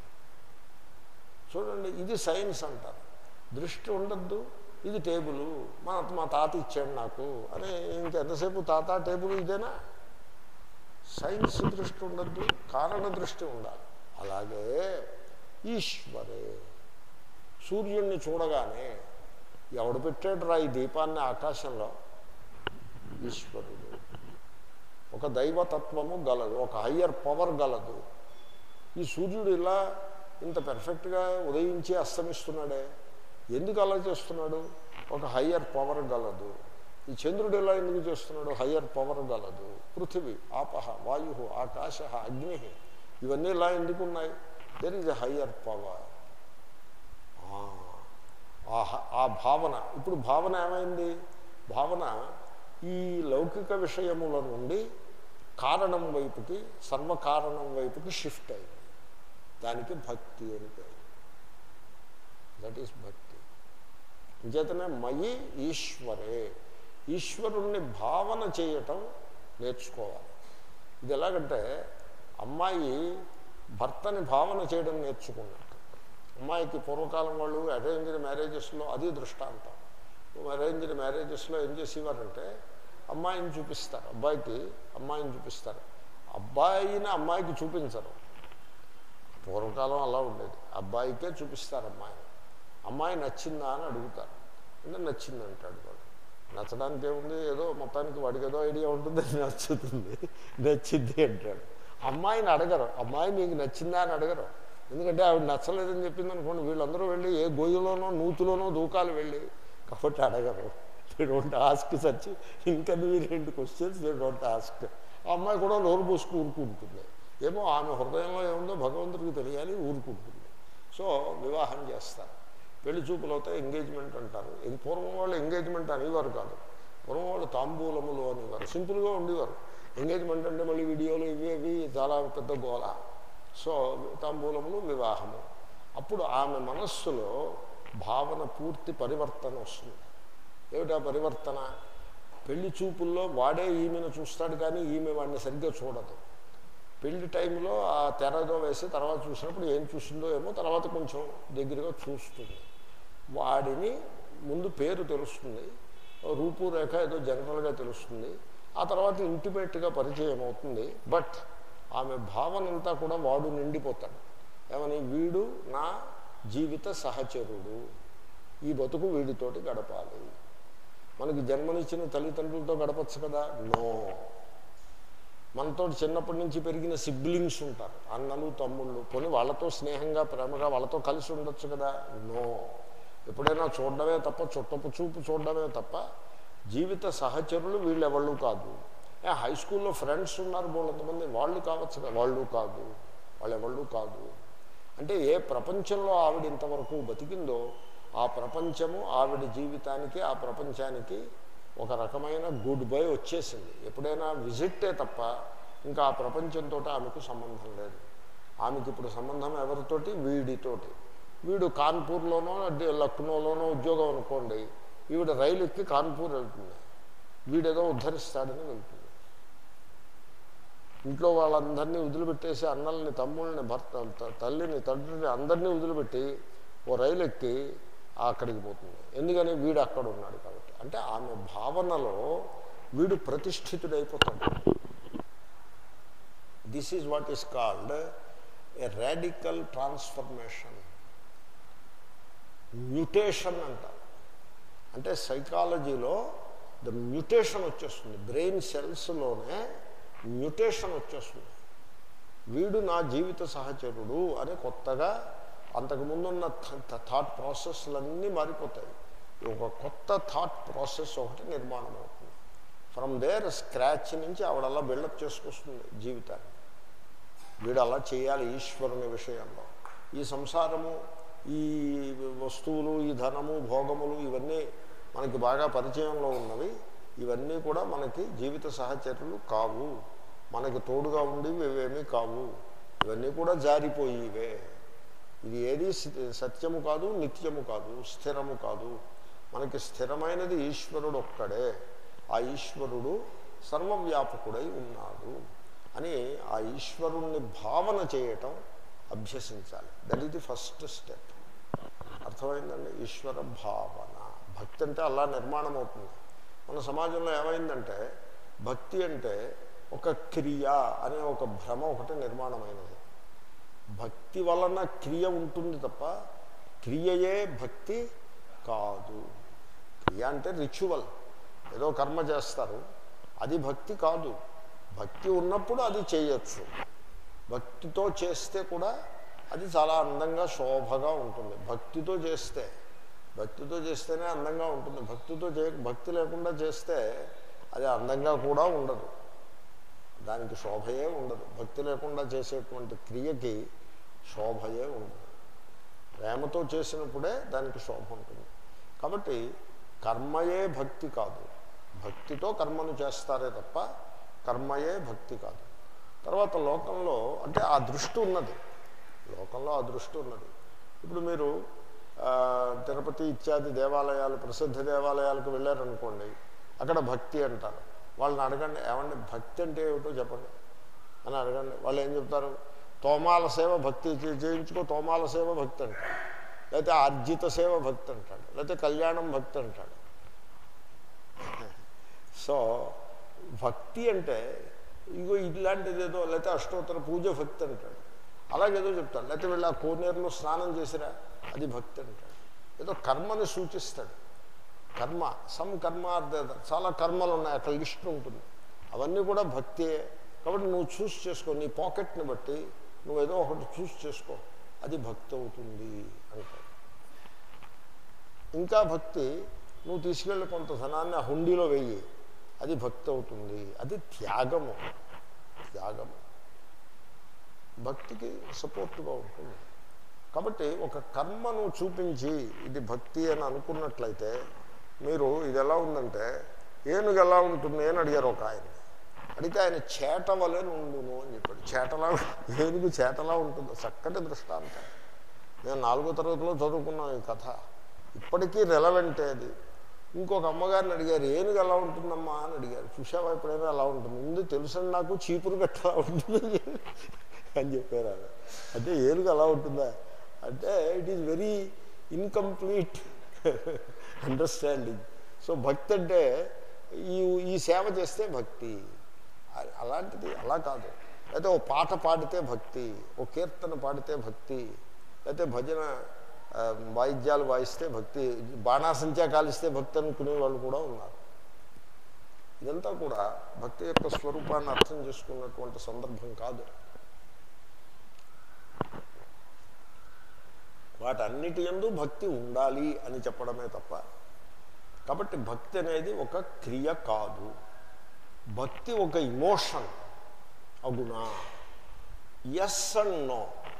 చూడండి ఇది science అంటారు దృష్టి ఉండద్దు ఇది టేబుల్ మా మా తాత ఇచ్చాడు నాకు అరే ఇంకెంతసేపు తాత టేబుల్ ఇదేనా సైన్స్ దృష్టి ఉండద్దు కారణ దృష్టి ఉండాలి అలాగే ఈశ్వరే సూర్యుడిని చూడగానే ఎవడు పెట్టాడు రా ఈ దీపాన్ని ఆకాశంలో ఈశ్వరుడు ఒక దైవతత్వము గలదు ఒక హయ్యర్ పవర్ గలదు ఈ సూర్యుడు ఇలా ఇంత పెర్ఫెక్ట్గా ఉదయించి అస్తమిస్తున్నాడే ఎందుకు అలా చేస్తున్నాడు ఒక హయ్యర్ పవర్ గలదు ఈ చంద్రుడు ఎలా ఎందుకు చేస్తున్నాడు హయ్యర్ పవర్ గలదు పృథివీ ఆపహ వాయు ఆకాశ అగ్ని ఇవన్నీ ఇలా ఎందుకు ఉన్నాయి there is a higher power ఆ భావన ఇప్పుడు భావన ఏమైంది భావన ఈ లౌకిక విషయముల నుండి కారణం వైపుకి సర్వకారణం వైపుకి షిఫ్ట్ అయింది దానికి భక్తి అని పేరు దట్ ఈస్ భక్తి అంచేతనే మయి ఈశ్వరే ఈశ్వరుణ్ణి భావన చేయటం నేర్చుకోవాలి ఇది ఎలాగంటే అమ్మాయి భర్తని భావన చేయడం నేర్చుకున్నట్టు అమ్మాయికి పూర్వకాలం వాళ్ళు అరేంజ్డ్ మ్యారేజెస్లో అది దృష్టాంతం అరేంజ్డ్ మ్యారేజెస్లో ఏం చేసేవారంటే అమ్మాయిని చూపిస్తారు అబ్బాయికి అమ్మాయిని చూపిస్తారు అబ్బాయిని అమ్మాయికి చూపించరు పూర్వకాలం అలా ఉండేది అబ్బాయికే చూపిస్తారు అమ్మాయిని అమ్మాయి నచ్చిందా అని అడుగుతారు అంటే నచ్చింది అంటాడు వాడు నచ్చడానికి ఏముంది ఏదో మొత్తానికి వాడికి ఏదో ఐడియా ఉంటుంది అది నచ్చుతుంది నచ్చింది అంటాడు అమ్మాయిని అడగరు అమ్మాయి మీకు నచ్చిందా అని అడగరు ఎందుకంటే ఆవిడ నచ్చలేదని చెప్పింది అనుకోండి వీళ్ళందరూ వెళ్ళి ఏ గొయ్యలోనో నూతులోనో దూకాలు వెళ్ళి కాబట్టి అడగరు they don't ask such inconvenient questions they don't ask ఆ అమ్మాయి కూడా నోరు పోసుకు ఊరుకుంటుంది ఏమో ఆమె హృదయంలో ఏముందో భగవంతుడికి తెలియాలి ఊరుకుంటుంది సో వివాహం చేస్తారు పెళ్లి చూపులు అవుతాయి ఎంగేజ్మెంట్ అంటారు ఇది పూర్వం వాళ్ళు ఎంగేజ్మెంట్ అనేవారు కాదు పూర్వం వాళ్ళు తాంబూలములు అనేవారు సింపుల్గా ఉండేవారు ఎంగేజ్మెంట్ అంటే మళ్ళీ వీడియోలు ఇవి ఇవి చాలా పెద్ద గోల సో తాంబూలములు వివాహము అప్పుడు ఆమె మనస్సులో భావన పూర్తి పరివర్తన వస్తుంది ఏమిటా పరివర్తన పెళ్లి చూపుల్లో వాడే ఈమెను చూస్తాడు కానీ ఈమె వాడిని సరిగ్గా చూడదు పెళ్లి టైంలో ఆ తెరదో వేసి తర్వాత చూసినప్పుడు ఏం చూసిందో ఏమో తర్వాత కొంచెం దగ్గరగా చూస్తుంది వాడిని ముందు పేరు తెలుస్తుంది రూపురేఖ ఏదో జనరల్గా తెలుస్తుంది ఆ తర్వాత ఇంటిమేట్గా పరిచయం అవుతుంది బట్ ఆమె భావన అంతా కూడా వాడు నిండిపోతాడు ఏమని వీడు నా జీవిత సహచరుడు ఈ బతుకు వీడితోటి గడపాలి మనకి జన్మనిచ్చిన తల్లిదండ్రులతో గడపచ్చు కదా నో మనతో చిన్నప్పటి నుంచి పెరిగిన సిబ్లింగ్స్ ఉంటారు అన్నలు తమ్ముళ్ళు పోనీ వాళ్ళతో స్నేహంగా ప్రేమగా వాళ్ళతో కలిసి ఉండొచ్చు కదా నో ఎప్పుడైనా చూడడమే తప్ప చుట్టపు చూపు చూడడమే తప్ప జీవిత సహచరులు వీళ్ళు ఎవళ్ళు కాదు ఏ హై స్కూల్లో ఫ్రెండ్స్ ఉన్నారు బోళ్ళంతమంది వాళ్ళు కావచ్చు కదా వాళ్ళు కాదు వాళ్ళు ఎవళ్ళు కాదు అంటే ఏ ప్రపంచంలో ఆవిడ ఇంతవరకు బతికిందో ఆ ప్రపంచము ఆవిడ జీవితానికి ఆ ప్రపంచానికి ఒక రకమైన గుడ్ బై వచ్చేసింది ఎప్పుడైనా విజిట్టే తప్ప ఇంకా ఆ ప్రపంచంతో ఆమెకు సంబంధం లేదు ఆమెకి ఇప్పుడు సంబంధం ఎవరితోటి వీడితోటి వీడు కాన్పూర్లోనో లక్నోలోనో ఉద్యోగం అనుకోండి ఈవిడ రైలు ఎక్కి కాన్పూర్ వెళ్తుంది వీడేదో ఉద్ధరిస్తాడని వెళ్తుంది ఇంట్లో వాళ్ళందరినీ వదిలిపెట్టేసి అన్నల్ని తమ్ముళ్ళని భర్త తల్లిని తండ్రిని అందరినీ వదిలిపెట్టి ఓ రైలు ఎక్కి అక్కడికి పోతుంది ఎందుకని వీడు అక్కడ ఉన్నాడు కాబట్టి అంటే ఆమె భావనలో వీడు ప్రతిష్ఠితుడైపోతాడు this is what is called a radical transformation mutation అంటారు అంటే సైకాలజీలో ద మ్యూటేషన్ వచ్చేస్తుంది బ్రెయిన్ సెల్స్లోనే మ్యూటేషన్ వచ్చేస్తుంది వీడు నా జీవిత సహచరుడు అని కొత్తగా అంతకుముందున్న థాట్ ప్రాసెస్లన్నీ మారిపోతాయి ఒక కొత్త థాట్ ప్రాసెస్ ఒకటి నిర్మాణం అవుతుంది ఫ్రమ్ దేర్ స్క్రాచ్ నుంచి ఆవిడ అలా బిల్డప్ చేసుకొస్తుంది జీవితాన్ని వీడు అలా చేయాలి ఈశ్వరుని విషయంలో ఈ సంసారము ఈ వస్తువులు ఈ ధనము భోగములు ఇవన్నీ మనకి బాగా పరిచయంలో ఉన్నవి ఇవన్నీ కూడా మనకి జీవిత సహచరులు కావు మనకి తోడుగా ఉండేవి ఇవేమీ కావు ఇవన్నీ కూడా జారిపోయివే ఇది ఏది సత్యము కాదు నిత్యము కాదు స్థిరము కాదు మనకి స్థిరమైనది ఈశ్వరుడు ఒక్కడే ఆ ఈశ్వరుడు సర్వవ్యాపకుడై ఉన్నాడు అని ఆ ఈశ్వరుణ్ణి భావన చేయటం అభ్యసించాలి that is the first step అర్థమైందండి ఈశ్వర భావన భక్తి అంటే అలా నిర్మాణం అవుతుంది మన సమాజంలో ఏమైందంటే భక్తి అంటే ఒక క్రియ అనే ఒక భ్రమ ఒకటి నిర్మాణమైనది భక్తి వలన క్రియ ఉంటుంది తప్ప క్రియయే భక్తి కాదు క్రియ అంటే రిచువల్ ఏదో కర్మ చేస్తారు అది భక్తి కాదు భక్తి ఉన్నప్పుడు అది చేయొచ్చు భక్తితో చేస్తే కూడా అది చాలా అందంగా శోభగా ఉంటుంది భక్తితో చేస్తే భక్తితో చేస్తేనే అందంగా ఉంటుంది భక్తితో చే భక్తి లేకుండా చేస్తే అది అందంగా కూడా ఉండదు దానికి శోభయే ఉండదు భక్తి లేకుండా చేసేటువంటి క్రియకి శోభయే ఉండదు ప్రేమతో చేసినప్పుడే దానికి శోభ ఉంటుంది కాబట్టి కర్మయే భక్తి కాదు భక్తితో కర్మను చేస్తారే తప్ప కర్మయే భక్తి కాదు తర్వాత లోకంలో అంటే ఆ దృష్టి ఉన్నది లోకంలో ఆ దృష్టి ఉన్నది ఇప్పుడు మీరు తిరుపతి ఇత్యాది దేవాలయాలు ప్రసిద్ధ దేవాలయాలకు వెళ్ళారనుకోండి అక్కడ భక్తి అంటారు వాళ్ళని అడగండి ఏమండి భక్తి అంటే ఏమిటో చెప్పండి అని అడగండి వాళ్ళు ఏం చెప్తారు తోమాల సేవ భక్తి చేయించుకో తోమాల సేవ భక్తి అంటాడు లేకపోతే ఆర్జిత సేవ భక్తి అంటాడు లేకపోతే కళ్యాణం భక్తి అంటాడు సో భక్తి అంటే ఇగో ఇలాంటిది ఏదో లేకపోతే అష్టోత్తర పూజ భక్తి అంటాడు అలాగేదో చెప్తాడు లేకపోతే వెళ్ళి ఆ కోనేరులో స్నానం చేసిరా అది భక్తి అంటాడు ఏదో కర్మని సూచిస్తాడు కర్మ సమ్ కర్మ చాలా కర్మలు ఉన్నాయి అక్కడ లిస్ట్ ఉంటుంది అవన్నీ కూడా భక్తియే కాబట్టి నువ్వు చూస్ చేసుకో నీ పాకెట్ని బట్టి నువ్వు ఏదో ఒకటి చూస్ చేసుకో అది భక్తి అవుతుంది అంటాడు ఇంకా భక్తి నువ్వు తీసుకెళ్ళి కొంత ధనాన్ని ఆ హుండీలో వెయ్యి అది భక్తి అవుతుంది అది త్యాగము త్యాగము భక్తికి సపోర్ట్గా ఉంటుంది కాబట్టి ఒక కర్మను చూపించి ఇది భక్తి అని అనుకున్నట్లయితే మీరు ఇది ఎలా ఉందంటే ఏనుగు ఎలా ఉంటుంది అని అడిగారు ఒక ఆయన అడిగితే ఆయన చేట వలె ఉండును అని చెప్పాడు చేటలా ఏనుగు చేటలా ఉంటుంది చక్కటి దృష్టాంతం నేను నాలుగో తరగతిలో చదువుకున్నాం ఈ కథ ఇప్పటికీ రెలవెంటే అది ఇంకొక అమ్మగారిని అడిగారు ఏనుగు ఎలా ఉంటుందమ్మా అని అడిగారు చూసావా ఎప్పుడైనా అలా ఉంటుంది ముందు తెలుసండి నాకు చీపురు గట్లా ఉంటుంది అని చెప్పారు ఆమె అంటే ఏనుగు అలా ఉంటుందా అంటే it is very incomplete understanding so భక్తి అంటే ఈ ఈ సేవ చేస్తే భక్తి అలాంటిది అలా కాదు లేకపోతే ఓ పాట పాడితే భక్తి ఓ కీర్తన పాడితే భక్తి లేకపోతే భజన వాయిద్యాలు వాయిస్తే భక్తి బాణాసంచా కాలిస్తే భక్తి అనుకునే వాళ్ళు కూడా ఉన్నారు ఇదంతా కూడా భక్తి యొక్క స్వరూపాన్ని అర్థం చేసుకున్నటువంటి సందర్భం కాదు వాటన్నిటి ఎందు భక్తి ఉండాలి అని చెప్పడమే తప్ప కాబట్టి భక్తి అనేది ఒక క్రియ కాదు భక్తి ఒక ఇమోషన్ అగునా ఎస్ అండ్ నో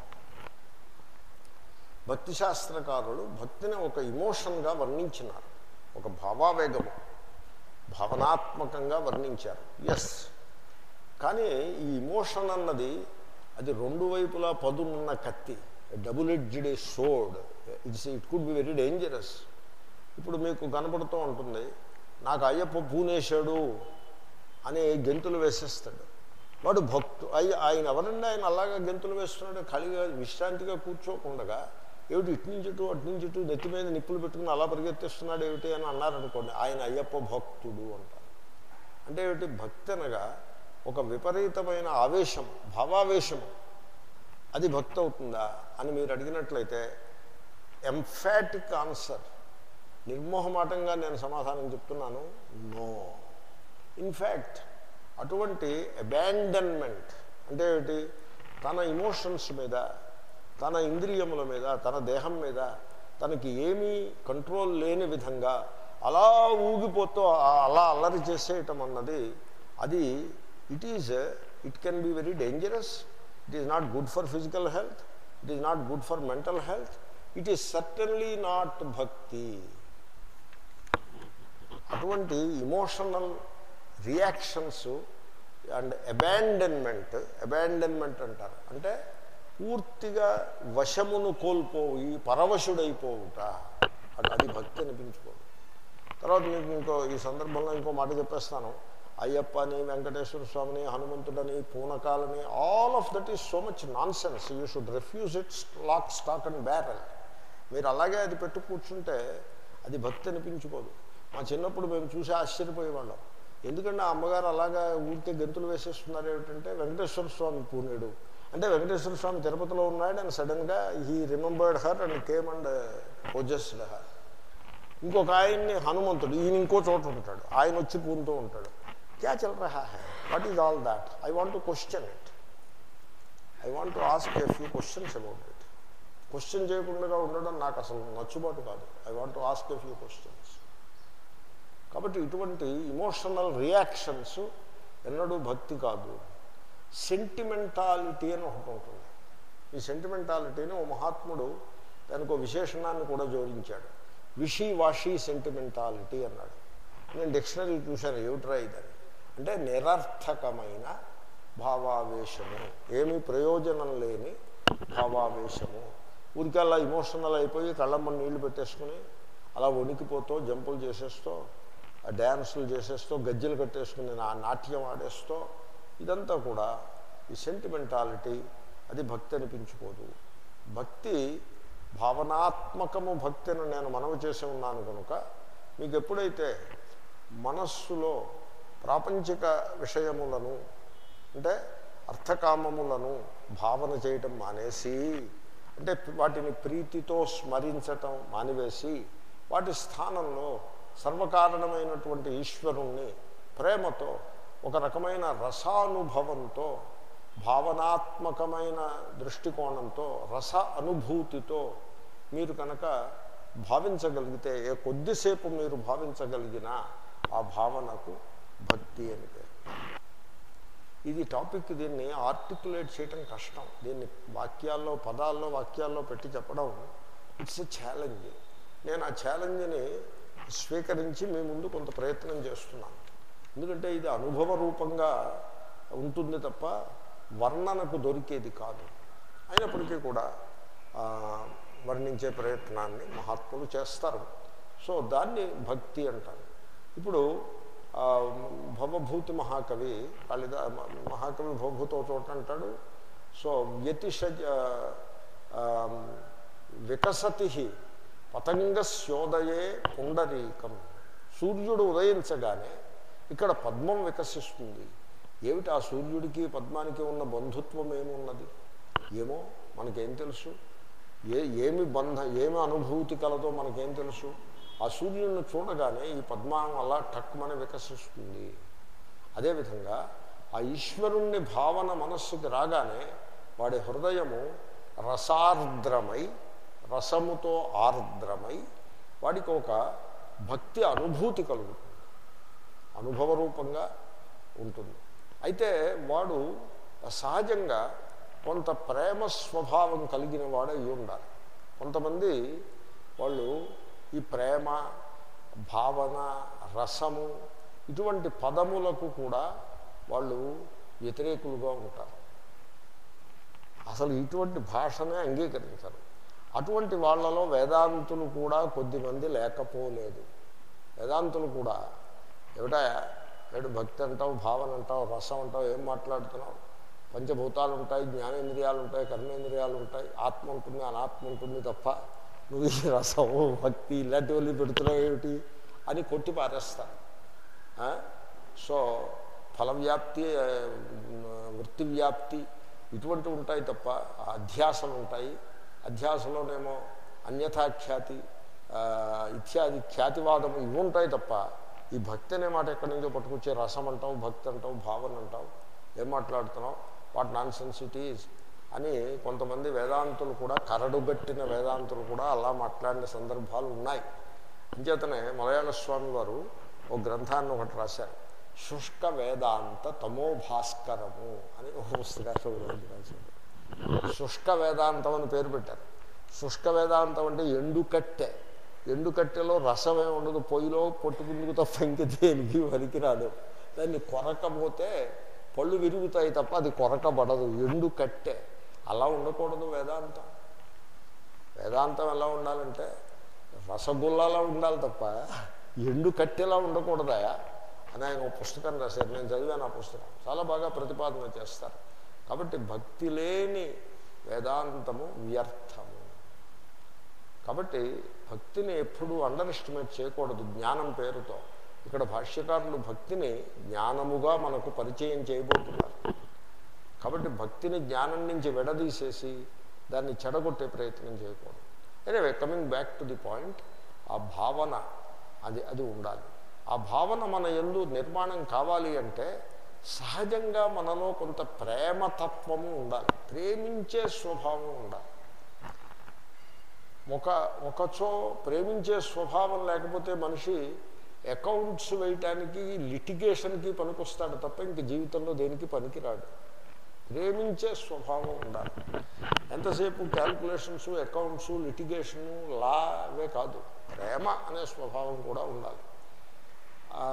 భక్తి శాస్త్రకారులు భక్తిని ఒక ఇమోషన్గా వర్ణించినారు ఒక భావావేగము భావనాత్మకంగా వర్ణించారు ఎస్ కానీ ఈ ఇమోషన్ అన్నది అది రెండు వైపులా పదునున్న కత్తి double edged sword it's it could be very dangerous ఇప్పుడు మీకు కనపడుతూ ఉంటుంది నాకు అయ్యప్ప పూనేశాడు అని గెంతులు వేసేస్తాడు వాడు భక్తు అయ్య ఆయన ఎవరండి ఆయన అలాగా గెంతులు వేస్తున్నాడు ఖాళీగా విశ్రాంతిగా కూర్చోకుండగా ఏమిటి ఇటు నుంచి ఇటు అటు నుంచి ఇటు నెత్తి మీద నిప్పులు పెట్టుకుని అలా పరిగెత్తిస్తున్నాడు ఏమిటి అని అన్నారనుకోండి ఆయన అయ్యప్ప భక్తుడు అంటారు అంటే ఏమిటి భక్తి అనగా ఒక విపరీతమైన ఆవేశం భావావేశం అది భక్తి అవుతుందా అని మీరు అడిగినట్లయితే ఎంఫాటిక్ ఆన్సర్ నిర్మోహమాటంగా నేను సమాధానం చెప్తున్నాను నో ఇన్ఫ్యాక్ట్ అటువంటి అబాండన్మెంట్ అంటే ఏమిటి తన ఇమోషన్స్ మీద తన ఇంద్రియముల మీద తన దేహం మీద తనకి ఏమీ కంట్రోల్ లేని విధంగా అలా ఊగిపోతూ ఆ- అలా అల్లరి చేసేయటం అన్నది అది it is it can be very dangerous it is not good for physical health it is not good for mental health it is certainly not భక్తి అటువంటి emotional reactions and abandonment abandonment అంటారు అంటే పూర్తిగా వశమును కోల్పోయి పరవశుడైపోవుట అది అది భక్తి అనిపించుకోదు తర్వాత మీకు ఇంకో ఈ సందర్భంలో ఇంకో మాట చెప్పేస్తాను అయ్యప్పని వెంకటేశ్వర స్వామిని హనుమంతుడని పూనకాలని all of that is so much nonsense you should refuse it lock stock and barrel మీరు అలాగే అది పెట్టు కూర్చుంటే అది భక్తి అనిపించుకోదు మా చిన్నప్పుడు మేము చూసి ఆశ్చర్యపోయేవాళ్ళం ఎందుకంటే ఆ అమ్మగారు అలాగా ఊరికే గంతులు వేసేస్తున్నారు ఏమిటంటే వెంకటేశ్వర స్వామి పూనేడు అంటే వెంకటేశ్వర స్వామి తిరుపతిలో ఉన్నాడు అండ్ సడన్గా he remembered her and came and possessed her ఇంకొక ఆయన్ని హనుమంతుడు ఈయన ఇంకో చోట ఉంటాడు ఆయన వచ్చి పూనుతూ ఉంటాడు క్యా చల్ రహా హై what is all that I want to question it I want to ask a few questions about it question చేయకుండా ఉండడం నాకు అసలు నచ్చుబాటు కాదు I want to ask a few questions కాబట్టి ఇటువంటి ఇమోషనల్ రియాక్షన్స్ ఎన్నడూ భక్తి కాదు సెంటిమెంటాలిటీ అని ఒకటి ఉంటుంది ఈ సెంటిమెంటాలిటీని ఓ మహాత్ముడు దానికి ఒక విశేషణాన్ని కూడా జోడించాడు విషీ వాషీ సెంటిమెంటాలిటీ అన్నాడు నేను డిక్షనరీ చూశాను ఏమిట్రా ఇదని అంటే నిరర్థకమైన భావావేశము ఏమీ ప్రయోజనం లేని భావావేశము ఊరికి అలా ఇమోషనల్ అయిపోయి కళ్ళమ్మ నీళ్లు పెట్టేసుకుని అలా వణికిపోతూ జంపులు చేసేస్తూ ఆ డ్యాన్సులు చేసేస్తూ గజ్జలు కట్టేసుకుని నా నాట్యం ఆడేస్తూ ఇదంతా కూడా ఈ సెంటిమెంటాలిటీ అది భక్తి అనిపించుకోదు భక్తి భావనాత్మకము భక్తిని నేను మనవి చేసి ఉన్నాను కనుక మీకు ఎప్పుడైతే మనస్సులో ప్రాపంచిక విషయములను అంటే అర్థకామములను భావన చేయటం మానేసి అంటే వాటిని ప్రీతితో స్మరించటం మానివేసి వాటి స్థానంలో సర్వకారణమైనటువంటి ఈశ్వరుణ్ణి ప్రేమతో ఒక రకమైన రసానుభవంతో భావనాత్మకమైన దృష్టికోణంతో రస అనుభూతితో మీరు కనుక భావించగలిగితే ఏ కొద్దిసేపు మీరు భావించగలిగినా ఆ భావనకు భక్తి అని పేరు ఇది టాపిక్ దీన్ని ఆర్టికులేట్ చేయటం కష్టం దీన్ని వాక్యాల్లో పదాల్లో వాక్యాల్లో పెట్టి చెప్పడం ఇట్స్ ఎ ఛాలెంజ్ నేను ఆ ఛాలెంజ్ని స్వీకరించి మీ ముందు కొంత ప్రయత్నం చేస్తున్నాను ఎందుకంటే ఇది అనుభవ రూపంగా ఉంటుంది తప్ప వర్ణనకు దొరికేది కాదు అయినప్పటికీ కూడా ఆ, వర్ణించే ప్రయత్నాన్ని మహాత్ములు చేస్తారు సో దాన్ని భక్తి అంటారు ఇప్పుడు ఆ, భవభూతి మహాకవి కాళిదా మహాకవి భవభూత ఒక చోట అంటాడు సో వ్యతిషజ ఆ, వికసతి పతంగస్యోదయే పుండరీకం సూర్యుడు ఉదయించగానే ఇక్కడ పద్మం వికసిస్తుంది ఏమిటి ఆ సూర్యుడికి పద్మానికి ఉన్న బంధుత్వం ఏమున్నది ఏమో మనకేం తెలుసు ఏ ఏమి బంధ ఏమి అనుభూతి కలదో మనకేం తెలుసు ఆ సూర్యుడిని చూడగానే ఈ పద్మం అలా టక్మని వికసిస్తుంది అదేవిధంగా ఆ ఈశ్వరుణ్ణి భావన మనస్సుకి రాగానే వాడి హృదయము రసార్ద్రమై రసముతో ఆర్ద్రమై వాడికి ఒక భక్తి అనుభూతి కలుగుతుంది అనుభవ రూపంగా ఉంటుంది అయితే వాడు సహజంగా కొంత ప్రేమ స్వభావం కలిగిన వాడు అయి ఉండాలి కొంతమంది వాళ్ళు ఈ ప్రేమ భావన రసము ఇటువంటి పదములకు కూడా వాళ్ళు వ్యతిరేకులుగా ఉంటారు అసలు ఇటువంటి భాషనే అంగీకరించరు అటువంటి వాళ్ళలో వేదాంతులు కూడా కొద్దిమంది లేకపోలేదు వేదాంతులు కూడా ఏమిటా ఏడు భక్తి అంటావు భావన అంటావు రసం అంటావు ఏం మాట్లాడుతున్నావు పంచభూతాలు ఉంటాయి జ్ఞానేంద్రియాలు ఉంటాయి కర్మేంద్రియాలు ఉంటాయి ఆత్మ ఉంటుంది అనాత్మ ఉంటుంది తప్ప నువ్వు ఈ రసము భక్తి ఇలాంటివన్నీ పెడుతున్నావు ఏమిటి అని కొట్టి పారేస్తారు ఆ? సో ఫలవ్యాప్తి ఆ, వృత్తి వ్యాప్తి ఇటువంటివి ఉంటాయి తప్ప అధ్యాసలు ఉంటాయి అధ్యాసలోనేమో అన్యథాఖ్యాతి ఆ, ఇత్యాది ఖ్యాతివాదము ఇవి ఉంటాయి తప్ప ఈ భక్తి అనే మాట ఎక్కడి నుంచో పట్టుకొచ్చే రసం అంటావు భక్తి అంటావు భావన అంటావు ఏం మాట్లాడుతున్నావు వాట్ నాన్ సెన్సిటీస్ అని కొంతమంది వేదాంతులు కూడా కరడుగట్టిన వేదాంతులు కూడా అలా మాట్లాడిన సందర్భాలు ఉన్నాయి అంచేతనే మలయాళ స్వామి వారు ఒక గ్రంథాన్ని ఒకటి రాశారు శుష్క వేదాంత తమో భాస్కరము అని ఒక పుస్తకాలు ఒకటి రాశారు శుష్క వేదాంతం అని పేరు పెట్టారు శుష్క వేదాంతం అంటే ఎండుకట్టె ఎండుకట్టెలో రసమే ఉండదు పొయ్యిలో పొట్టుకుందుకు తప్ప ఇంక దేనికి పనికిరాదు దాన్ని కొరకపోతే పళ్ళు విరుగుతాయి తప్ప అది కొరకబడదు ఎండు కట్టె అలా ఉండకూడదు వేదాంతం వేదాంతం ఎలా ఉండాలంటే రసగుల్లాలా ఉండాలి తప్ప ఎండు కట్టెలా ఉండకూడదాయా అని ఆయన ఒక పుస్తకం రాశారు నేను చదివాను ఆ పుస్తకం చాలా బాగా ప్రతిపాదన చేస్తారు కాబట్టి భక్తి లేని వేదాంతము వ్యర్థము కాబట్టి భక్తిని ఎప్పుడూ అండర్ ఎస్టిమేట్ చేయకూడదు జ్ఞానం పేరుతో ఇక్కడ భాష్యకారులు భక్తిని జ్ఞానముగా మనకు పరిచయం చేయబోతున్నారు కాబట్టి భక్తిని జ్ఞానం నుంచి విడదీసేసి దాన్ని చెడగొట్టే ప్రయత్నం చేయకూడదు anyway coming back to the point ఆ భావన అది అది ఉండాలి ఆ భావన మన ఎందు నిర్మాణం కావాలి అంటే సహజంగా మనలో కొంత ప్రేమతత్వము ఉండాలి ప్రేమించే స్వభావం ఉండాలి ఒక ఒకచో ప్రేమించే స్వభావం లేకపోతే మనిషి అకౌంట్స్ వేయటానికి లిటిగేషన్కి పనికొస్తాడు తప్ప ఇంక జీవితంలో దేనికి పనికిరాడు ప్రేమించే స్వభావం ఉండాలి ఎంతసేపు క్యాల్కులేషన్స్ అకౌంట్స్ లిటిగేషను లా అవే కాదు ప్రేమ అనే స్వభావం కూడా ఉండాలి ఆ,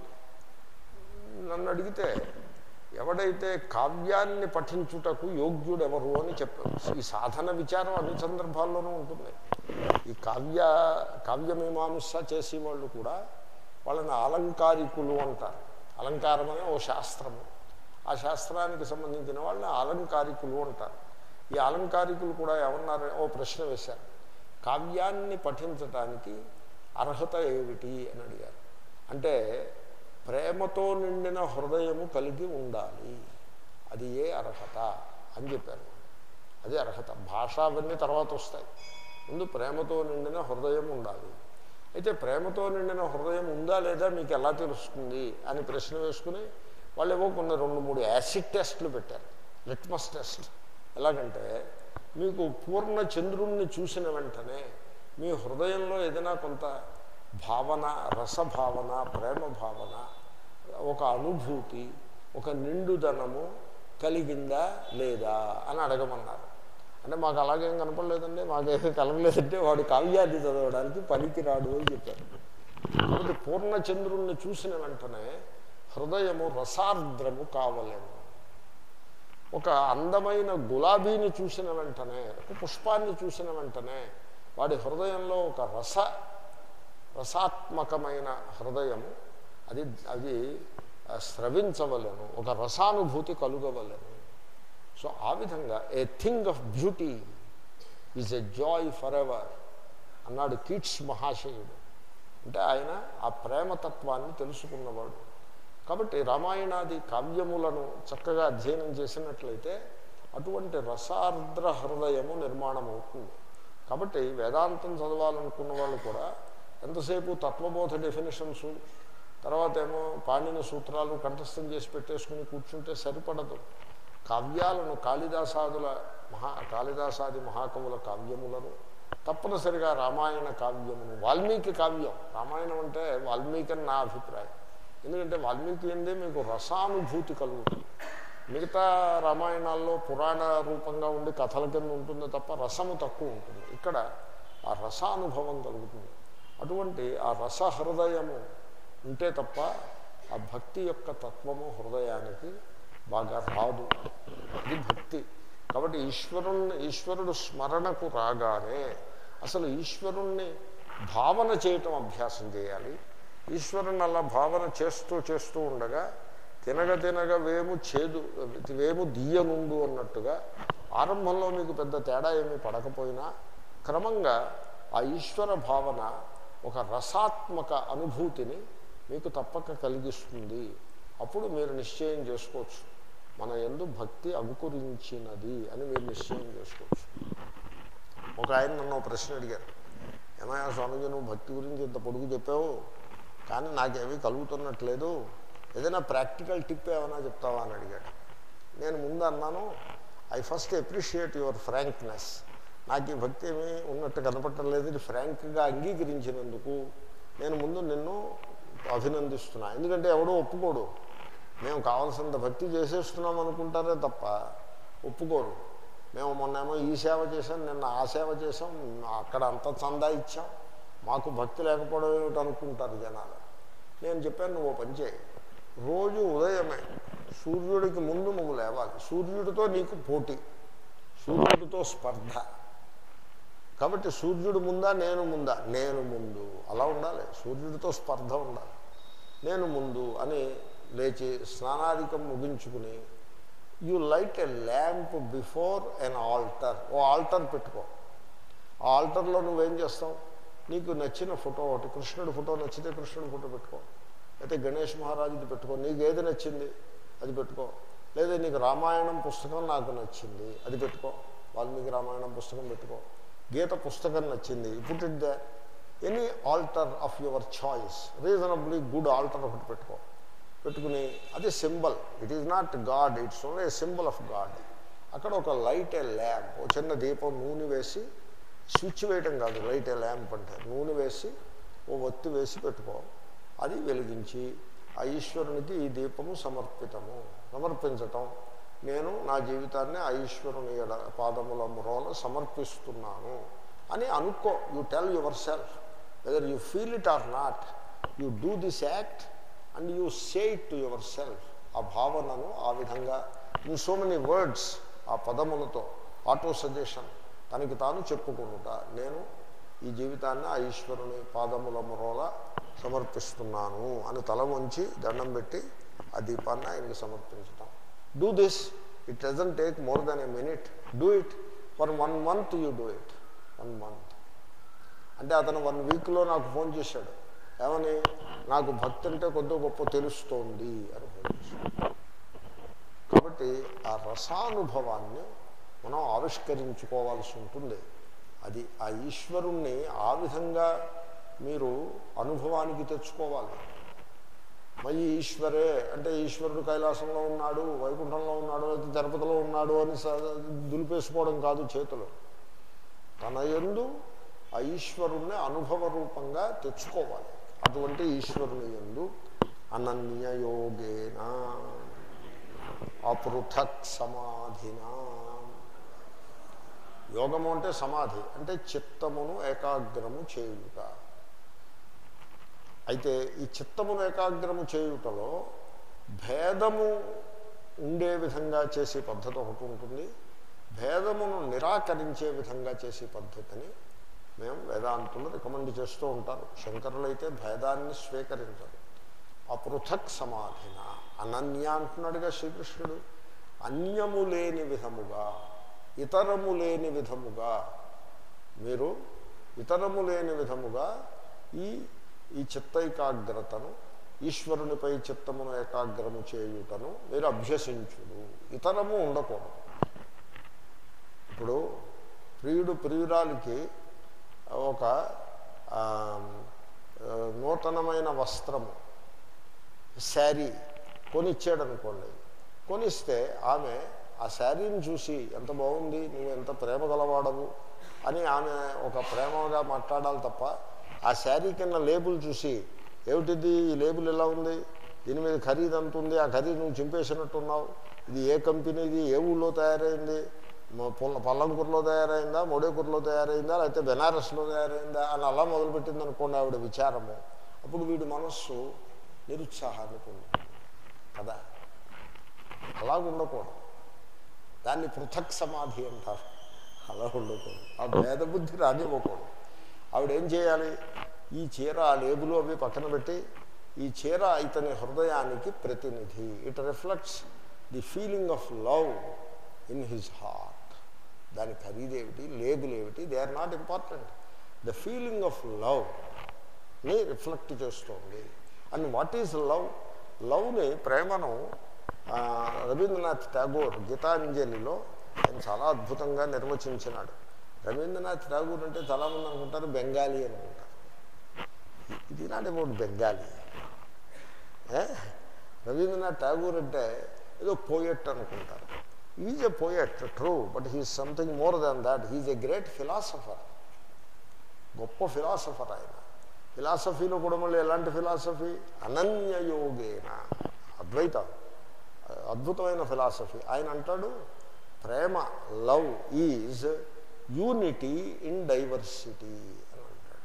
నన్ను అడిగితే ఎవడైతే కావ్యాన్ని పఠించుటకు యోగ్యుడెవరు అని చెప్పారు ఈ సాధన విచారం అన్ని సందర్భాల్లోనూ ఉంటుంది ఈ కావ్య కావ్యమీమాంస చేసేవాళ్ళు కూడా వాళ్ళని అలంకారికులు అంటారు అలంకారం అనే ఓ శాస్త్రము ఆ శాస్త్రానికి సంబంధించిన వాళ్ళని అలంకారికులు అంటారు ఈ అలంకారికులు కూడా ఏమన్నారు ఓ ప్రశ్న వేశారు కావ్యాన్ని పఠించటానికి అర్హత ఏమిటి అని అడిగారు అంటే ప్రేమతో నిండిన హృదయము కలిగి ఉండాలి అది ఏ అర్హత అని చెప్పారు అది అర్హత భాష అవన్నీ తర్వాత వస్తాయి ముందు ప్రేమతో నిండిన హృదయం ఉండాలి అయితే ప్రేమతో నిండిన హృదయం ఉందా లేదా మీకు ఎలా తెలుస్తుంది అని ప్రశ్న వేసుకుని వాళ్ళు ఏవో కొన్ని రెండు మూడు యాసిడ్ టెస్ట్లు పెట్టారు లిట్మస్ టెస్ట్ ఎలాగంటే మీకు పూర్ణ చంద్రుణ్ణి చూసిన వెంటనే మీ హృదయంలో ఏదైనా కొంత భావన రసభావన ప్రేమ భావన ఒక అనుభూతి ఒక నిండుదనము కలిగిందా లేదా అని అడగమన్నారు అంటే మాకు అలాగేం కనపడలేదండి మాకేమీ కలగలేదంటే వాడు కావ్యాన్ని చదవడానికి పనికిరాడు అని చెప్పారు కాబట్టి పూర్ణచంద్రుణ్ణి చూసిన వెంటనే హృదయము రసార్ద్రము కావలేము ఒక అందమైన గులాబీని చూసిన వెంటనే ఒక పుష్పాన్ని చూసిన వెంటనే వాడి హృదయంలో ఒక రస రసాత్మకమైన హృదయము అది అది ఆ, స్రవించవలను ఒక రసానుభూతి కలుగవలను సో ఆ విధంగా a thing of beauty is a joy forever అన్నాడు కీట్స్ మహాశయుడు అంటే ఆయన ఆ ప్రేమతత్వాన్ని తెలుసుకున్నవాడు కాబట్టి రామాయణాది కావ్యములను చక్కగా అధ్యయనం చేసినట్లయితే అటువంటి రసార్ద్ర హృదయము నిర్మాణం అవుతుంది కాబట్టి వేదాంతం చదవాలనుకున్న వాళ్ళు కూడా ఎంతసేపు తత్వబోధ డెఫినేషన్స్ తర్వాత ఏమో పాణిని సూత్రాలు కంఠస్థం చేసి పెట్టేసుకుని కూర్చుంటే సరిపడదు కావ్యాలను కాళిదాసాదుల మహా కాళిదాసాది మహాకవుల కావ్యములను తప్పనిసరిగా రామాయణ కావ్యమును వాల్మీకి కావ్యం రామాయణం అంటే వాల్మీకి అని నా అభిప్రాయం ఎందుకంటే వాల్మీకి ఎందే మీకు రసానుభూతి కలుగుతుంది మిగతా రామాయణాల్లో పురాణ రూపంగా ఉండి కథల కింద ఉంటుంది తప్ప రసము తక్కువ ఉంటుంది ఇక్కడ ఆ రసానుభవం కలుగుతుంది అటువంటి ఆ రస హృదయము ఉంటే తప్ప ఆ భక్తి యొక్క తత్వము హృదయానికి బాగా రాదు అది భక్తి కాబట్టి ఈశ్వరుణ్ణి ఈశ్వరుడు స్మరణకు రాగానే అసలు ఈశ్వరుణ్ణి భావన చేయటం అభ్యాసం చేయాలి ఈశ్వరుని అలా భావన చేస్తూ చేస్తూ ఉండగా తినగ తినగ వేము చేదు వేము దియ్యనుండు అన్నట్టుగా ఆరంభంలో మీకు పెద్ద తేడా ఏమీ పడకపోయినా క్రమంగా ఆ ఈశ్వర భావన ఒక రసాత్మక అనుభూతిని మీకు తప్పక కలిగిస్తుంది అప్పుడు మీరు నిశ్చయం చేసుకోవచ్చు మన ఎందు భక్తి అంకురించినది అని మీరు నిశ్చయం చేసుకోవచ్చు ఒక ఆయన నన్ను ఓ ప్రశ్న అడిగారు ఏమయ్యా స్వామిజీ నువ్వు భక్తి గురించి ఇంత పొడుగు చెప్పావు కానీ నాకేమీ కలుగుతున్నట్లేదు ఏదైనా ప్రాక్టికల్ టిప్ ఏమైనా చెప్తావా అని అడిగాడు నేను ముందు అన్నాను I first appreciate your frankness నాకు ఈ భక్తి ఏమీ ఉన్నట్టు కనపడటం లేదు ఇది ఫ్రాంక్గా అంగీకరించినందుకు నేను ముందు నిన్ను అభినందిస్తున్నా ఎందుకంటే ఎవడో ఒప్పుకోడు మేము కావాల్సినంత భక్తి చేసేస్తున్నాం అనుకుంటారే తప్ప ఒప్పుకోరు మేము మొన్నేమో ఈ సేవ చేసాం నిన్న ఆ సేవ చేసాం అక్కడ అంత చందా ఇచ్చాం మాకు భక్తి లేకపోవడం ఏమిటి అనుకుంటారు జనాలు నేను చెప్పాను నువ్వు ఓ పని చేయి రోజు ఉదయమే సూర్యుడికి ముందు నువ్వు లేవాలి సూర్యుడితో నీకు పోటీ సూర్యుడితో స్పర్ధ కాబట్టి సూర్యుడు ముందా నేను ముందా నేను ముందు అలా ఉండాలి సూర్యుడితో స్పర్ధ ఉండాలి నేను ముందు అని లేచి స్నానాధికం ముగించుకుని you light a lamp before an altar ఓ ఆల్టర్ పెట్టుకో ఆ ఆల్టర్లో నువ్వేం చేస్తావు నీకు నచ్చిన ఫోటో ఒకటి కృష్ణుడి ఫోటో నచ్చితే కృష్ణుడి ఫోటో పెట్టుకో అయితే గణేష్ మహారాజుది పెట్టుకో నీకు ఏది నచ్చింది అది పెట్టుకో లేదా నీకు రామాయణం పుస్తకం నాకు నచ్చింది అది పెట్టుకో వాల్మీకి రామాయణం పుస్తకం పెట్టుకో గీత పుస్తకం నచ్చింది put it there any altar of your choice reasonably good altar ఒకటి పెట్టుకో పెట్టుకుని అది symbol it is not God it's only a symbol of God అక్కడ ఒక లైట్ ఏ ల్యాంప్ ఒక చిన్న దీపం నూనె వేసి స్విచ్ వేయటం కాదు లైట్ ఏ ల్యాంప్ అంటే నూనె వేసి ఓ ఒత్తి వేసి పెట్టుకో అది వెలిగించి ఆ ఈశ్వరునికి ఈ దీపము సమర్పితము సమర్పించటం నేను నా జీవితాన్ని ఆ ఈశ్వరుని ఎడ పాదముల మ్రోల సమర్పిస్తున్నాను అని అనుకో you tell yourself whether you feel it or not you do this act and you say it to yourself ఆ భావనను ఆ విధంగా ఇన్ సో మెనీ వర్డ్స్ ఆ పదములతో ఆటో సజెషన్ తనకి తాను చెప్పుకునుట నేను ఈ జీవితాన్ని ఆ ఈశ్వరుని పాదముల మొరల సమర్పిస్తున్నాను అని తల వంచి దండం పెట్టి ఆ దీపాన్ని ఆయనకి సమర్పించటం do this it doesn't take more than a minute do it for one month you do it one month అంటే అతను వన్ వీక్లో నాకు ఫోన్ చేశాడు ఏమని నాకు భక్తి అంటే కొద్ది గొప్ప తెలుస్తోంది అని ఫోన్ చేశాడు కాబట్టి ఆ రసానుభవాన్ని మనం ఆవిష్కరించుకోవాల్సి ఉంటుంది అది ఆ ఈశ్వరుణ్ణి ఆ విధంగా మీరు అనుభవానికి తెచ్చుకోవాలి మయి ఈశ్వరే అంటే ఈశ్వరుడు కైలాసంలో ఉన్నాడు వైకుంఠంలో ఉన్నాడు లేదా తిరుపతిలో ఉన్నాడు అని స- దులిపేసుకోవడం కాదు చేతులు తన యందు ఆ ఈశ్వరుణ్ణి అనుభవ రూపంగా తెచ్చుకోవాలి అటువంటి ఈశ్వరుని యందు అనన్యయోగేన అపృథక్ సమాధిన యోగము అంటే సమాధి అంటే చిత్తమును ఏకాగ్రము చేయుట అయితే ఈ చిత్తమును ఏకాగ్రము చేయుటలో భేదము ఉండే విధంగా చేసే పద్ధతి ఒకటి ఉంటుంది భేదమును నిరాకరించే విధంగా చేసే పద్ధతిని మేము వేదాంతులు రికమెండ్ చేస్తూ ఉంటారు శంకరులు అయితే భేదాన్ని స్వీకరించరు అపృథక్ సమాధిన అనన్య అంటున్నాడుగా శ్రీకృష్ణుడు అన్యము లేని విధముగా ఇతరము లేని విధముగా మీరు ఇతరము లేని విధముగా ఈ ఈ చిత్తైకాగ్రతను ఈశ్వరునిపై చిత్తమును ఏకాగ్రము చేయుటను మీరు అభ్యసించుడు ఇతరము ఉండకూడదు ఇప్పుడు ప్రియుడు ప్రియురాలికి ఒక ఆ, ఆ, నూతనమైన వస్త్రము శారీ కొనిచ్చాడు అనుకోండి కొనిస్తే ఆమె ఆ శారీని చూసి ఎంత బాగుంది నువ్వు ఎంత ప్రేమ గలవాడవు అని ఆమె ఒక ప్రేమగా మాట్లాడాలి తప్ప ఆ శారీ కింద లేబుల్ చూసి ఏమిటిది ఈ లేబుల్ ఎలా ఉంది దీని మీద ఖరీదు ఎంత ఉంది ఆ ఖరీదు నువ్వు చింపేసినట్టున్నావు ఇది ఏ కంపెనీది ఏ ఊళ్ళో తయారైంది మ- పుల్ల పల్లంకూరులో తయారైందా మోడేకూరులో తయారైందా లేకపోతే బెనారస్లో తయారైందా అని అలా మొదలుపెట్టింది అనుకోండి ఆవిడ విచారము అప్పుడు వీడి మనస్సు నిరుత్సాహాన్ని పొందుతుంది కదా అలా ఉండకూడదు దాన్ని పృథక్ సమాధి అంటారు అలా ఉండకూడదు ఆ భేద బుద్ధి రానివ్వకూడదు ఆవిడ ఏం చేయాలి ఈ చీర ఆ లేబులు అవి పక్కన పెట్టి ఈ చీర ఇతని హృదయానికి ప్రతినిధి it reflects the feeling of love in his heart దాని ఖరీదేమిటి లేబులేమిటి they are not important the feeling of love ని రిఫ్లెక్ట్ చేస్తోంది అండ్ వాట్ ఈజ్ లవ్ లవ్ని ప్రేమను ఆ, రవీంద్రనాథ్ ఠాగూర్ గీతాంజలిలో ఆయన చాలా అద్భుతంగా నిర్వచించినాడు రవీంద్రనాథ్ ఠాగూర్ అంటే చాలామంది అనుకుంటారు బెంగాలీ అనుకుంటారు ఇది నాట్ అబౌట్ బెంగాలీ ఏ? రవీంద్రనాథ్ ఠాగూర్ అంటే ఏదో పోయట్ అనుకుంటారు is a poet true but he's something more than that he's a great philosopher గొప్ప ఫిలాసఫర్ ఆయన ఫిలాసఫీలో కూడా మళ్ళీ ఎలాంటి ఫిలాసఫీ అనన్యయోగేన అద్వైత అద్భుతమైన ఫిలాసఫీ ఆయన అంటాడు ప్రేమ love is unity in diversity అని అంటాడు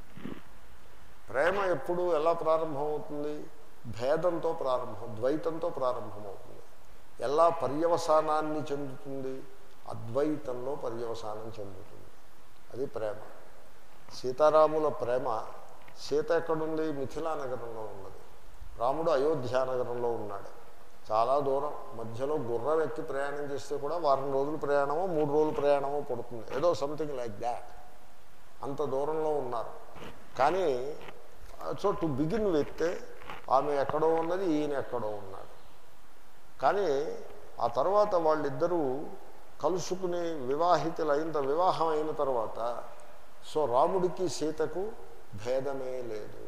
ప్రేమ ఎప్పుడు ఎలా ప్రారంభమవుతుంది భేదంతో ప్రారంభం ద్వైతంతో ప్రారంభమవుతుంది ఎలా పర్యవసానాన్ని చెందుతుంది అద్వైతంలో పర్యవసానం చెందుతుంది అది ప్రేమ సీతారాముల ప్రేమ సీత ఎక్కడుంది మిథిలా నగరంలో ఉన్నది రాముడు అయోధ్య నగరంలో ఉన్నాడు చాలా దూరం మధ్యలో గుర్రం ఎక్కి ప్రయాణం చేస్తే కూడా వారం రోజులు ప్రయాణమో మూడు రోజులు ప్రయాణమో పడుతుంది ఏదో సంథింగ్ లైక్ దాట్ అంత దూరంలో ఉన్నారు కానీ సో టు బిగిన్ విత్ ఆమె ఎక్కడో ఉన్నది ఈయన ఎక్కడో ఉన్నాడు కానీ ఆ తర్వాత వాళ్ళిద్దరూ కలుసుకుని వివాహితులైన వివాహం అయిన తర్వాత సో రాముడికి సీతకు భేదమే లేదు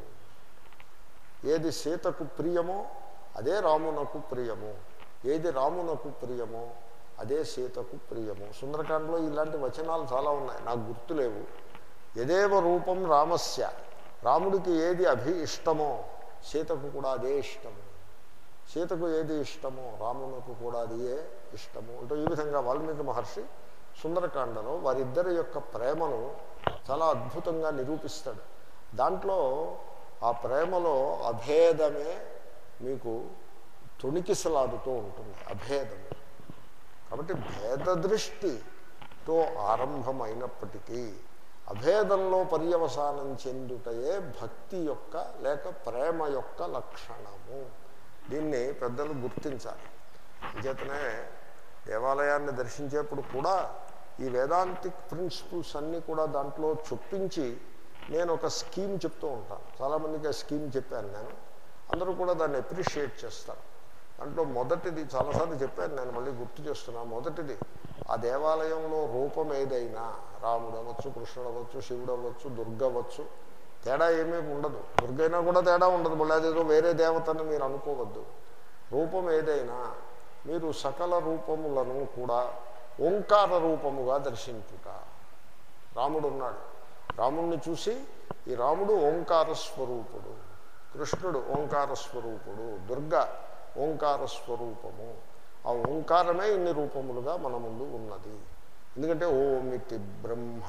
ఏది సీతకు ప్రియమో అదే రామునకు ప్రియము ఏది రామునకు ప్రియమో అదే సీతకు ప్రియము సుందరకాండలో ఇలాంటి వచనాలు చాలా ఉన్నాయి నాకు గుర్తులేవు ఎదేవ రూపం రామస్య రాముడికి ఏది అభి ఇష్టమో సీతకు కూడా అదే ఇష్టము సీతకు ఏది ఇష్టమో రామునకు కూడా అదే ఇష్టము అంటే ఈ విధంగా వాల్మీకి మహర్షి సుందరకాండలో వారిద్దరి యొక్క ప్రేమను చాలా అద్భుతంగా నిరూపిస్తాడు దాంట్లో ఆ ప్రేమలో అభేదమే మీకు తొణికిసలాడుతూ ఉంటుంది అభేదము కాబట్టి భేద దృష్టితో ఆరంభమైనప్పటికీ అభేదంలో పర్యవసానం చెందుటయే భక్తి యొక్క లేక ప్రేమ యొక్క లక్షణము దీన్ని పెద్దలు గుర్తించాలి అంచేతనే దేవాలయాన్ని దర్శించేప్పుడు కూడా ఈ వేదాంతిక్ ప్రిన్సిపల్స్ అన్నీ కూడా దాంట్లో చొప్పించి నేను ఒక స్కీమ్ చెప్తూ ఉంటాను చాలామందికి ఆ స్కీమ్ చెప్పాను నేను అందరూ కూడా దాన్ని అప్రిషియేట్ చేస్తారు దాంట్లో మొదటిది చాలాసార్లు చెప్పాను నేను మళ్ళీ గుర్తు చేస్తున్నా మొదటిది ఆ దేవాలయంలో రూపం ఏదైనా రాముడు అవ్వచ్చు కృష్ణుడు అవ్వచ్చు శివుడు అవ్వచ్చు దుర్గ అవ్వచ్చు తేడా ఏమీ ఉండదు దుర్గైనా కూడా తేడా ఉండదు మళ్ళీ అదేదో వేరే దేవతని మీరు అనుకోవద్దు రూపం ఏదైనా మీరు సకల రూపములను కూడా ఓంకార రూపముగా దర్శించుట రాముడు ఉన్నాడు రాముణ్ణి చూసి ఈ రాముడు ఓంకార స్వరూపుడు కృష్ణుడు ఓంకార స్వరూపుడు దుర్గ ఓంకార స్వరూపము ఆ ఓంకారమే ఇన్ని రూపములుగా మన ముందు ఉన్నది ఎందుకంటే ఓమితి బ్రహ్మ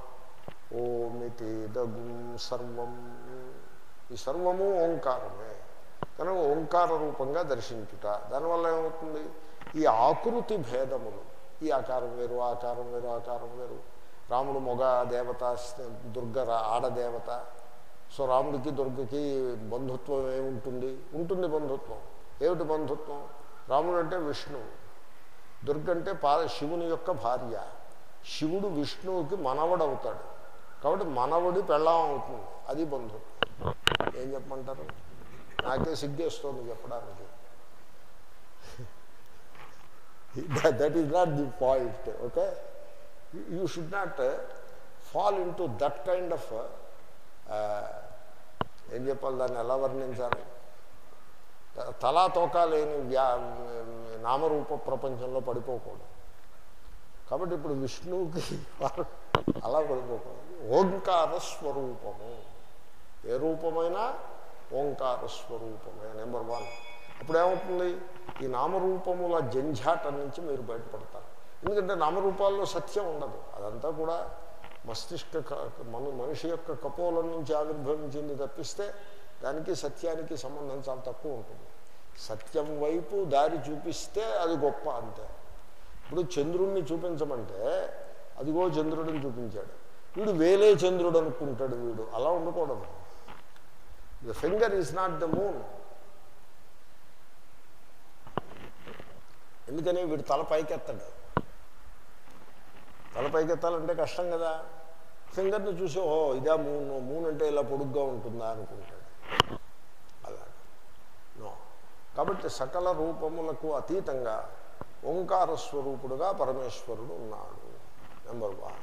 ఓమితి దగుం సర్వం ఈ సర్వము ఓంకారమే కనుక ఓంకార రూపంగా దర్శించుట దానివల్ల ఏమవుతుంది ఈ ఆకృతి భేదములు ఈ ఆకారం వేరు ఆకారం వేరు ఆకారం వేరు రాముడు మొగ దేవత దుర్గ రా- ఆడదేవత సో రాముడికి దుర్గకి బంధుత్వం ఏముంటుంది ఉంటుంది బంధుత్వం ఏమిటి బంధుత్వం రాముడు అంటే విష్ణువు దుర్గ అంటే పా శివుని యొక్క భార్య శివుడు విష్ణువుకి మనవడవుతాడు కాబట్టి మనవడి పెళ్ళాం అవుతుంది అది బంధుత్వం ఏం చెప్పమంటారు నాకే సిగ్గేస్తోంది చెప్పడానికి that is not the point okay you should not fall into that kind of ఏం చెప్పాలి దాన్ని ఎలా వర్ణించాలి తలా తోక లేని వ్యా నామరూప ప్రపంచంలో పడిపోకూడదు కాబట్టి ఇప్పుడు విష్ణువుకి వారు అలా పడిపోకూడదు ఓంకార స్వరూపము ఏ రూపమైనా ఓంకార స్వరూపమే నెంబర్ వన్ అప్పుడు ఏమవుతుంది ఈ నామరూపముల జంఝాటం నుంచి మీరు బయటపడతారు ఎందుకంటే నామరూపాల్లో సత్యం ఉండదు అదంతా కూడా మస్తిష్క క- మను మనిషి యొక్క కపోలం నుంచి ఆవిర్భవించింది తప్పిస్తే దానికి సత్యానికి సంబంధం చాలా తక్కువ ఉంటుంది సత్యం వైపు దారి చూపిస్తే అది గొప్ప అంతే ఇప్పుడు చంద్రుణ్ణి చూపించమంటే అదిగో చంద్రుడిని చూపించాడు వీడు వేలే చంద్రుడు అనుకుంటాడు వీడు అలా ఉండకూడదు the finger is not the moon ఎందుకని వీడు తల పైకెత్తాడు తల పైకెత్తాలంటే కష్టం కదా ఫింగర్ని చూసి ఓ ఇదా మూన్ మూన్ అంటే ఇలా పొడుగ్గా ఉంటుందా అనుకుంటాడు అలా నో కాబట్టి సకల రూపములకు అతీతంగా ఓంకార స్వరూపుడుగా పరమేశ్వరుడు ఉన్నాడు నెంబర్ వన్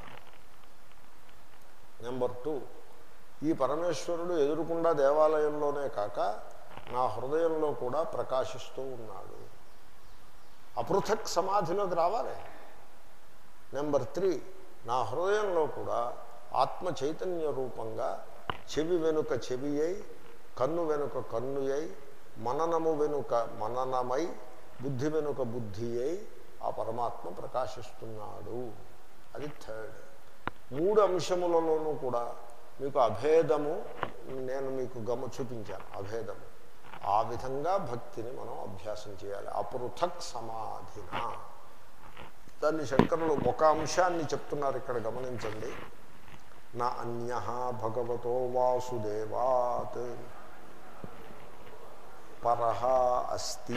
నెంబర్ టూ ఈ పరమేశ్వరుడు ఎదురుకుండా దేవాలయంలోనే కాక నా హృదయంలో కూడా ప్రకాశిస్తూ ఉన్నాడు అపృథక్ సమాధిలోకి రావాలి నెంబర్ త్రీ నా హృదయంలో కూడా ఆత్మ చైతన్య రూపంగా చెవి వెనుక చెవి అయి కన్ను వెనుక కన్ను అయి మననము వెనుక మననమై బుద్ధి వెనుక బుద్ధి అయి ఆ పరమాత్మ ప్రకాశిస్తున్నాడు అది థర్డ్ మూడు అంశములలోనూ కూడా మీకు అభేదము నేను మీకు గమ చూపించాను అభేదము ఆ విధంగా భక్తిని మనం అభ్యాసం చేయాలి అపృథక్ సమాధిన దాన్ని శంకరులు ఒక అంశాన్ని చెప్తున్నారు ఇక్కడ గమనించండి నా అన్య భగవతో వాసుదేవాత్ పరహ అస్తి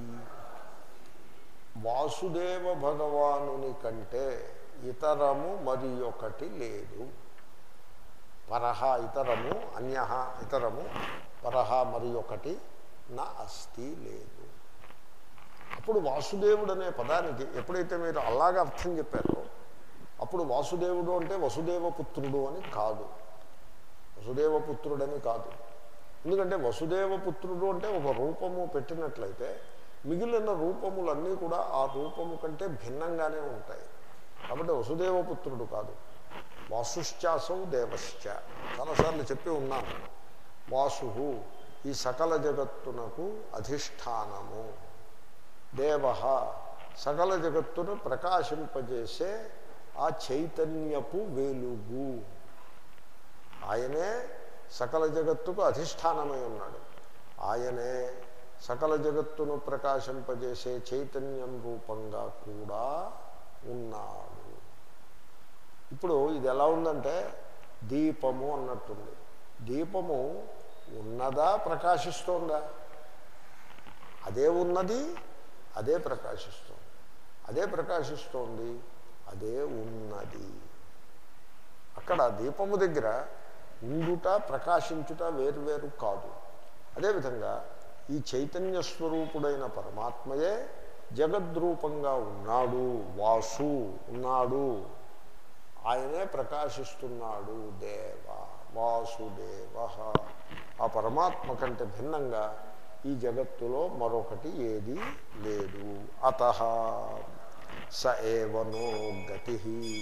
వాసుదేవ భగవానుని కంటే ఇతరము మరి ఒకటి లేదు పరహ ఇతరము అన్య ఇతరము పరహ మరి ఒకటి నా అస్తి లేదు అప్పుడు వాసుదేవుడు అనే పదానికి ఎప్పుడైతే మీరు అలాగ అర్థం చెప్పారో అప్పుడు వాసుదేవుడు అంటే వసుదేవ పుత్రుడు అని కాదు వసుదేవ పుత్రుడని కాదు ఎందుకంటే వసుదేవ పుత్రుడు అంటే ఒక రూపము పెట్టినట్లయితే మిగిలిన రూపములన్నీ కూడా ఆ రూపము కంటే భిన్నంగానే ఉంటాయి కాబట్టి వసుదేవ పుత్రుడు కాదు వాసుశ్చాసౌ దేవశ్చ చాలాసార్లు చెప్పి ఉన్నాను వాసు ఈ సకల జగత్తునకు అధిష్టానము దేవ సకల జగత్తును ప్రకాశింపజేసే ఆ చైతన్యపు వెలుగు ఆయనే సకల జగత్తుకు అధిష్టానమై ఉన్నాడు ఆయనే సకల జగత్తును ప్రకాశింపజేసే చైతన్యం రూపంగా కూడా ఉన్నాడు ఇప్పుడు ఇది ఎలా ఉందంటే దీపము అన్నట్టుంది దీపము ఉన్నదా ప్రకాశిస్తోందా అదే ఉన్నది అదే ప్రకాశిస్తోంది అదే ప్రకాశిస్తోంది అదే ఉన్నది అక్కడ దీపము దగ్గర ఉండుట ప్రకాశించుట వేరువేరు కాదు అదేవిధంగా ఈ చైతన్య స్వరూపుడైన పరమాత్మయే జగద్రూపంగా ఉన్నాడు వాసు ఉన్నాడు ఆయనే ప్రకాశిస్తున్నాడు దేవ వాసుదేవ ఆ పరమాత్మ కంటే భిన్నంగా ఈ జగత్తులో మరొకటి ఏది లేదు అత స ఏవనో గతి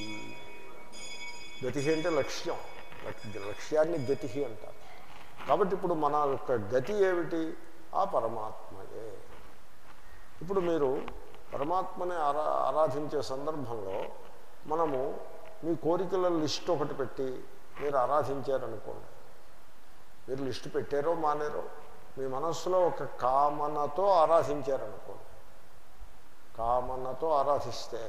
గతి అంటే లక్ష్యం లక్- లక్ష్యాన్ని గతి అంటారు కాబట్టి ఇప్పుడు మన యొక్క గతి ఏమిటి ఆ పరమాత్మయే ఇప్పుడు మీరు పరమాత్మని ఆరా ఆరాధించే సందర్భంలో మనము మీ కోరికల లిస్ట్ ఒకటి పెట్టి మీరు ఆరాధించారనుకోండి మీరు లిస్టు పెట్టారో మానేరో మీ మనస్సులో ఒక కామనతో ఆరాధించారనుకోండి కామనతో ఆరాధిస్తే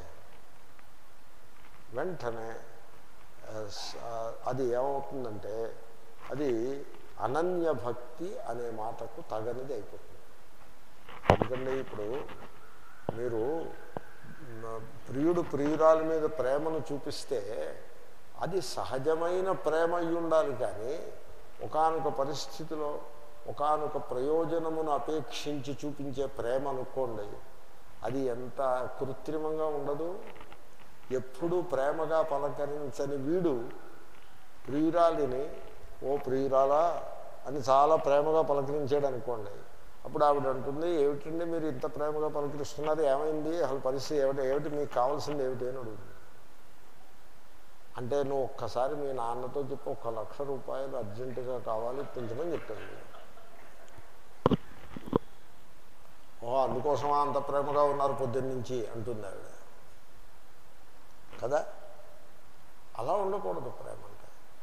వెంటనే ఆ, స- అది ఏమవుతుందంటే అది అనన్య భక్తి అనే మాటకు తగనిది అయిపోతుంది ఎందుకంటే ఇప్పుడు మీరు మ, ప్రియుడు ప్రియురాల మీద ప్రేమను చూపిస్తే అది సహజమైన ప్రేమ అయి ఉండాలి కానీ ఒకానొక పరిస్థితిలో ఒకానొక ప్రయోజనమును అపేక్షించి చూపించే ప్రేమ అనుకోండి అది ఎంత కృత్రిమంగా ఉండదు ఎప్పుడూ ప్రేమగా పలకరించని వీడు ప్రియురాలిని ఓ ప్రియురాలా అని చాలా ప్రేమగా పలకరించాడు అనుకోండి అప్పుడు ఆవిడ అంటుంది ఏమిటండి మీరు ఇంత ప్రేమగా పలకరిస్తున్నారు ఏమైంది అసలు పరిస్థితి ఏమిటి ఏమిటి మీకు కావాల్సింది ఏమిటి అని అడుగుతుంది అంటే నువ్వు ఒక్కసారి మీ నాన్నతో చెప్పి ఒక లక్ష రూపాయలు అర్జెంటుగా కావాలి ఇప్పించమని చెప్పాను ఓ అందుకోసమా అంత ప్రేమగా ఉన్నారు పొద్దున్నుంచి అంటుంది ఆవిడ కదా అలా ఉండకూడదు ప్రేమ అంటే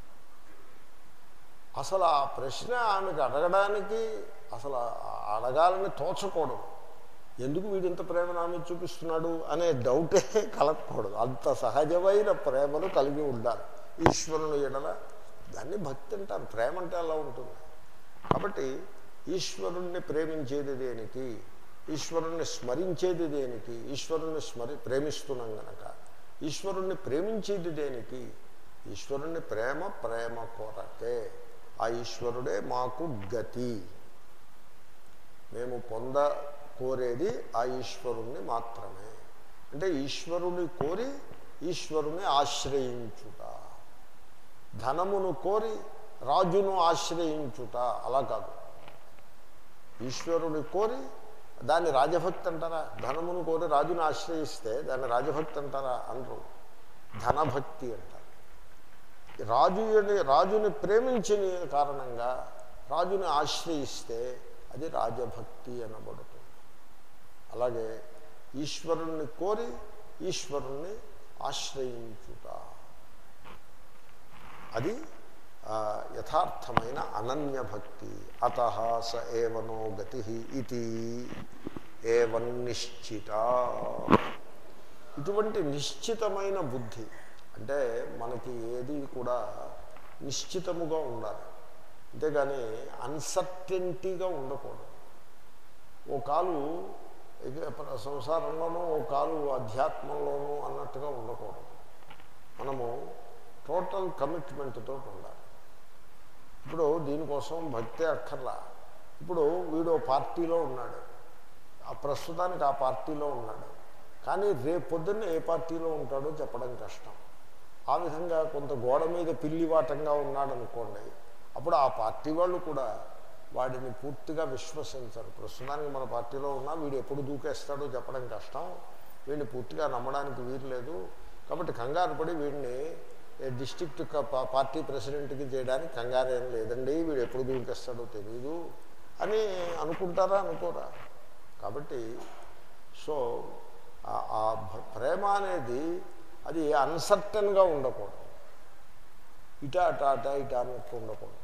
అసలు ఆ ప్రశ్న ఆమెకు అడగడానికి అసలు ఆ- అడగాలని తోచకూడదు ఎందుకు వీడింత ప్రేమను ఆమె చూపిస్తున్నాడు అనే డౌటే కలగకూడదు అంత సహజమైన ప్రేమను కలిగి ఉండాలి ఈశ్వరుని ఎడల దాన్ని భక్తి అంటారు ప్రేమ అంటే అలా ఉంటుంది కాబట్టి ఈశ్వరుణ్ణి ప్రేమించేది దేనికి ఈశ్వరుణ్ణి స్మరించేది దేనికి ఈశ్వరుణ్ణి స్మరి ప్రేమిస్తున్నాం గనక ఈశ్వరుణ్ణి ప్రేమించేది దేనికి ఈశ్వరుణ్ణి ప్రేమ ప్రేమ కొరకే ఆ ఈశ్వరుడే మాకు గతి మేము పొంద కోరేది ఆ ఈశ్వరుణ్ణి మాత్రమే అంటే ఈశ్వరుని కోరి ఈశ్వరుని ఆశ్రయించుట ధనమును కోరి రాజును ఆశ్రయించుట అలా కాదు ఈశ్వరుని కోరి దాన్ని రాజభక్తి అంటారా ధనమును కోరి రాజును ఆశ్రయిస్తే దాన్ని రాజభక్తి అంటారా అనరు ధనభక్తి అంటారు రాజు రాజుని ప్రేమించిన కారణంగా రాజుని ఆశ్రయిస్తే అది రాజభక్తి అనబడుతుంది అలాగే ఈశ్వరుణ్ణి కోరి ఈశ్వరుణ్ణి ఆశ్రయించుట అది యథార్థమైన అనన్య భక్తి అత స ఏవనో గతి ఇది ఏవన్నిశ్చిత ఇటువంటి నిశ్చితమైన బుద్ధి అంటే మనకి ఏది కూడా నిశ్చితముగా ఉండాలి అంతేగాని అన్సర్టెంటీగా ఉండకూడదు ఓ కాలు సంసారంలోనూ ఓ కాలు అధ్యాత్మంలోనూ అన్నట్టుగా ఉండకూడదు మనము టోటల్ కమిట్మెంట్తో ఉండాలి ఇప్పుడు దీనికోసం భక్తే అక్కర్లా ఇప్పుడు వీడు పార్టీలో ఉన్నాడు ఆ ప్రస్తుతానికి ఆ పార్టీలో ఉన్నాడు కానీ రేపు పొద్దున్న ఏ పార్టీలో ఉంటాడో చెప్పడం కష్టం ఆ విధంగా కొంత గోడ మీద పిల్లివాటంగా ఉన్నాడు అనుకోండి అప్పుడు ఆ పార్టీ వాళ్ళు కూడా వాడిని పూర్తిగా విశ్వసించరు ప్రస్తుతానికి మన పార్టీలో ఉన్నా వీడు ఎప్పుడు దూకేస్తాడో చెప్పడం కష్టం వీడిని పూర్తిగా నమ్మడానికి వీలు లేదు కాబట్టి కంగారు పడి వీడిని డిస్టిక్ట్ పార్టీ ప్రెసిడెంట్కి చేయడానికి కంగారు ఏం లేదండి వీడు ఎప్పుడు దూకేస్తాడో తెలియదు అని అనుకుంటారా అనుకోరా కాబట్టి సో ఆ ప్రేమ అనేది అది అన్సర్టన్గా ఉండకూడదు ఇటా అటా అటా ఇటా అన్నట్టు ఉండకూడదు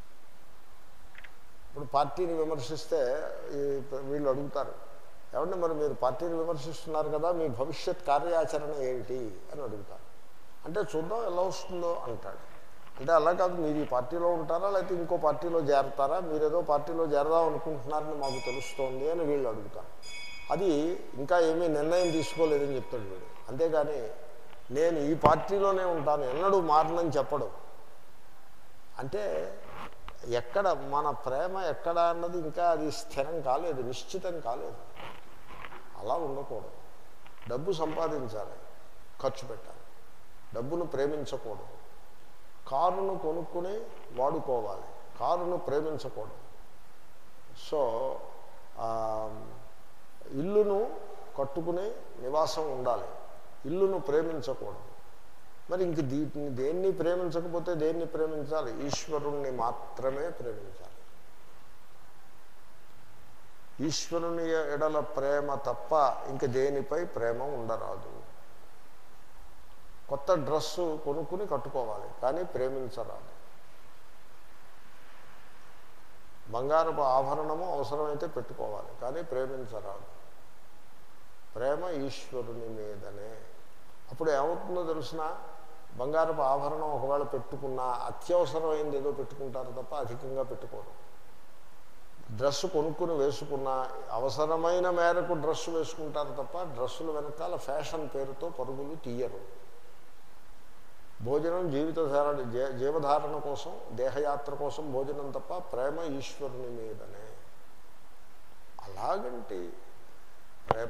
ఇప్పుడు పార్టీని విమర్శిస్తే వీళ్ళు అడుగుతారు ఏమంటే మరి మీరు పార్టీని విమర్శిస్తున్నారు కదా మీ భవిష్యత్ కార్యాచరణ ఏమిటి అని అడుగుతారు అంటే చూద్దాం ఎలా వస్తుందో అంటాడు అంటే అలా కాదు మీరు ఈ పార్టీలో ఉంటారా లేకపోతే ఇంకో పార్టీలో చేరతారా మీరేదో పార్టీలో చేరదాం అనుకుంటున్నారని మాకు తెలుస్తోంది అని వీళ్ళు అడుగుతారు అది ఇంకా ఏమీ నిర్ణయం తీసుకోలేదని చెప్తాడు వీడు అంతేగాని నేను ఈ పార్టీలోనే ఉంటాను ఎన్నడూ మారనని చెప్పడు అంటే ఎక్కడ మన ప్రేమ ఎక్కడ అన్నది ఇంకా అది స్థిరం కాలేదు నిశ్చితం కాలేదు అలా ఉండకూడదు డబ్బు సంపాదించాలి ఖర్చు పెట్టాలి డబ్బును ప్రేమించకూడదు కారును కొనుక్కుని వాడుకోవాలి కారును ప్రేమించకూడదు సో ఇల్లును కట్టుకుని నివాసం ఉండాలి ఇల్లును ప్రేమించకూడదు మరి ఇంక దీటిని దేన్ని ప్రేమించకపోతే దేన్ని ప్రేమించాలి ఈశ్వరుణ్ణి మాత్రమే ప్రేమించాలి ఈశ్వరుని ఎడల ప్రేమ తప్ప ఇంక దేనిపై ప్రేమ ఉండరాదు కొత్త డ్రెస్సు కొనుక్కుని కట్టుకోవాలి కానీ ప్రేమించరాదు బంగారపు ఆభరణము అవసరమైతే పెట్టుకోవాలి కానీ ప్రేమించరాదు ప్రేమ ఈశ్వరుని మీదనే అప్పుడు ఏమవుతుందో తెలిసిన బంగారపు ఆభరణం ఒకవేళ పెట్టుకున్నా అత్యవసరమైంది ఏదో పెట్టుకుంటారు తప్ప అధికంగా పెట్టుకోరు డ్రెస్సు కొనుక్కుని వేసుకున్నా అవసరమైన మేరకు డ్రెస్సు వేసుకుంటారు తప్ప డ్రెస్సుల వెనకాల ఫ్యాషన్ పేరుతో పరుగులు తీయరు భోజనం జీవిత ధారణ జీవధారణ కోసం దేహయాత్ర కోసం భోజనం తప్ప ప్రేమ ఈశ్వరుని మీదనే అలాగంటి ప్రేమ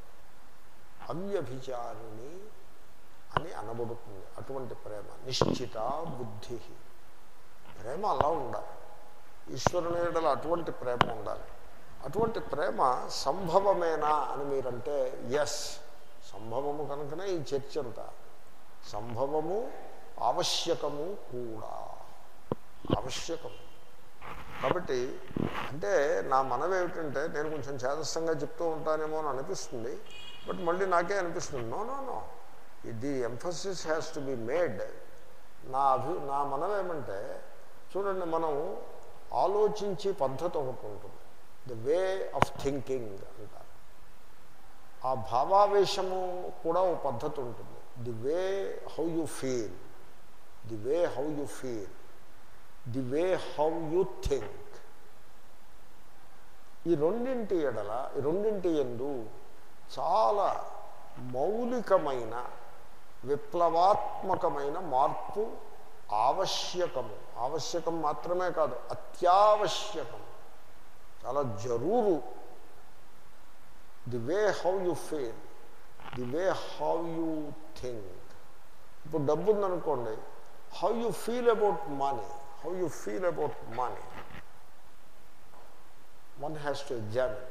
అవ్యభిచారిణి అని అనబడుతుంది అటువంటి ప్రేమ నిశ్చిత బుద్ధి ప్రేమ అలా ఉండాలి ఈశ్వరుని ఎడల అటువంటి ప్రేమ ఉండాలి అటువంటి ప్రేమ సంభవమేనా అని మీరంటే ఎస్ సంభవము కనుకనే ఈ చర్చ అంతా సంభవము ఆవశ్యకము కూడా ఆవశ్యకము కాబట్టి అంటే నా మనవి ఏమిటంటే నేను కొంచెం చేదస్తంగా చెప్తూ ఉంటానేమో అని అనిపిస్తుంది బట్ మళ్ళీ నాకే అనిపిస్తుంది no no no the emphasis has to be made నా అభి నా మనం ఏమంటే చూడండి మనం ఆలోచించే పద్ధతి ఒకటి ఉంటుంది ది వే ఆఫ్ థింకింగ్ అంటారు ఆ భావావేశము కూడా ఒక పద్ధతి ఉంటుంది the way how you feel the way how you feel the way how you think ఈ రెండింటి ఎడల ఈ రెండింటి ఎందు చాలా మౌలికమైన విప్లవాత్మకమైన మార్పు ఆవశ్యకము ఆవశ్యకం మాత్రమే కాదు అత్యావశ్యకం చాలా జరూరు the way how you feel the way how you think ఇప్పుడు డబ్బు ఉందనుకోండి how you feel about money how you feel about money one has to examine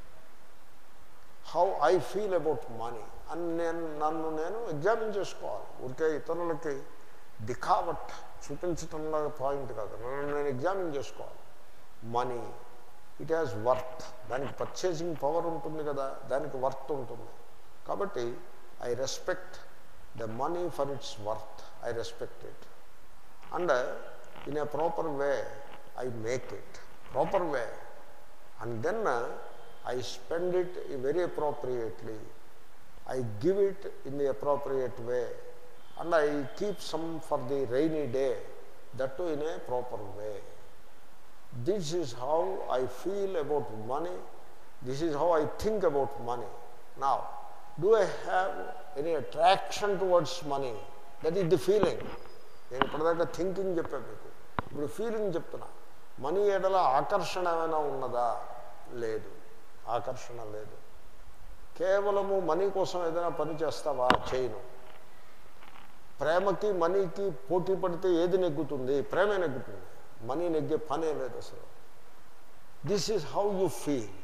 how I feel about money అని నేను నన్ను నేను ఎగ్జామిన్ చేసుకోవాలి ఊరికే ఇతరులకి దిఖావట్ చూపించటంలో పాయింట్ కాదు నన్ను నేను ఎగ్జామిన్ చేసుకోవాలి మనీ ఇట్ హ్యాస్ వర్త్ దానికి పర్చేసింగ్ పవర్ ఉంటుంది కదా దానికి వర్త్ ఉంటుంది కాబట్టి I respect the money for its worth I respect it and in a proper way I make it proper way and then I spend it very appropriately I give it in the appropriate way and I keep some for the rainy day that too in a proper way this is how I feel about money this is how I think about money నా do I have any attraction towards money that is the feeling నేను ఇప్పటిదాకా thinking చెప్పాను మీకు ఇప్పుడు feeling చెప్తున్నా money ఎడల ఆకర్షణ ఏమైనా ఉన్నదా లేదు ఆకర్షణ లేదు కేవలము మనీ కోసం ఏదైనా పని చేస్తావా చేయను ప్రేమకి మనీకి పోటీ పడితే ఏది నెగ్గుతుంది ప్రేమే నెగ్గుతుంది మనీ నెగ్గే పనే లేదు అసలు this is how you feel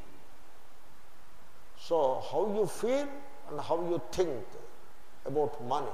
so how you feel and how you think about money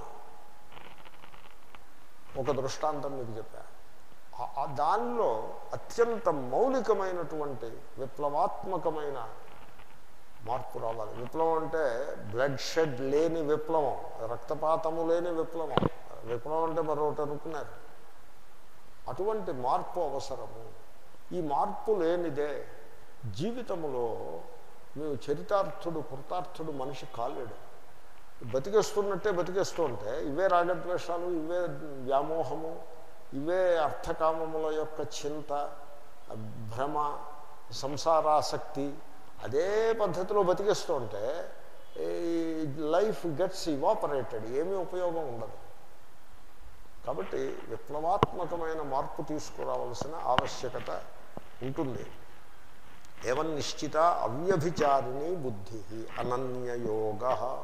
ఒక దృష్టాంతం మీకు చెప్పా ఆ- ఆ దానిలో అత్యంత మౌలికమైనటువంటి విప్లవాత్మకమైన మార్పు రావాలి విప్లవం అంటే బ్లడ్ షెడ్ లేని విప్లవం రక్తపాతము లేని విప్లవం విప్లవం అంటే మరొకటి అనుకున్నారు అటువంటి మార్పు అవసరము ఈ మార్పు లేనిదే జీవితములో మేము చరితార్థుడు కృతార్థుడు మనిషి కాలేడు బతికేస్తున్నట్టే బతికేస్తూ ఉంటే ఇవే రాగద్వేషాలు ఇవే వ్యామోహము ఇవే అర్థకామముల యొక్క చింత భ్రమ సంసారాసక్తి అదే పద్ధతిలో బతికేస్తూ ఉంటే ఈ లైఫ్ గెట్స్ ఇవాపరేటెడ్ ఏమీ ఉపయోగం ఉండదు కాబట్టి విప్లవాత్మకమైన మార్పు తీసుకురావాల్సిన ఆవశ్యకత ఉంటుంది ఏవన్ నిశ్చిత అవ్యభిచారిణి బుద్ధి అనన్యయోగ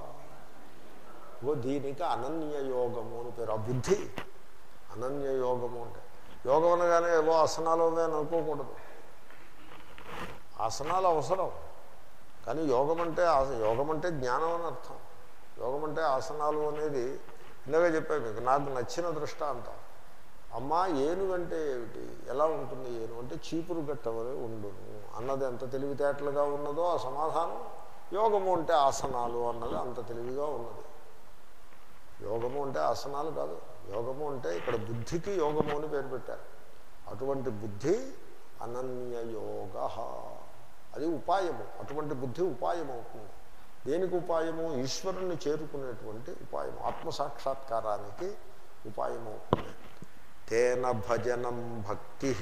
ఓ దీనికి అనన్యయోగము అని పేరు ఆ బుద్ధి అనన్యయోగము అంటే యోగం అనగానే ఏవో ఆసనాలు అవి అని అనుకోకూడదు ఆసనాలు అవసరం కానీ యోగం అంటే ఆస- యోగం అంటే జ్ఞానం అని అర్థం యోగం అంటే ఆసనాలు అనేది ఇందాక చెప్పాను మీకు నాకు నచ్చిన దృష్టాంతం అమ్మ ఏనుగు అంటే ఏమిటి ఎలా ఉంటుంది ఏను అంటే చీపురు గట్టవలే ఉండును అన్నది ఎంత తెలివితేటలుగా ఉన్నదో ఆ సమాధానం యోగము అంటే ఆసనాలు అన్నది అంత తెలివిగా ఉన్నది యోగము అంటే ఆసనాలు కాదు యోగము అంటే ఇక్కడ బుద్ధికి యోగము అని పేరు పెట్టారు అటువంటి బుద్ధి అనన్య యోగ అది ఉపాయము అటువంటి బుద్ధి ఉపాయం అవుతుంది దేనికి ఉపాయము ఈశ్వరుణ్ణి చేరుకునేటువంటి ఉపాయం ఆత్మసాక్షాత్కారానికి ఉపాయం అవుతుంది తేన భజనం భక్తి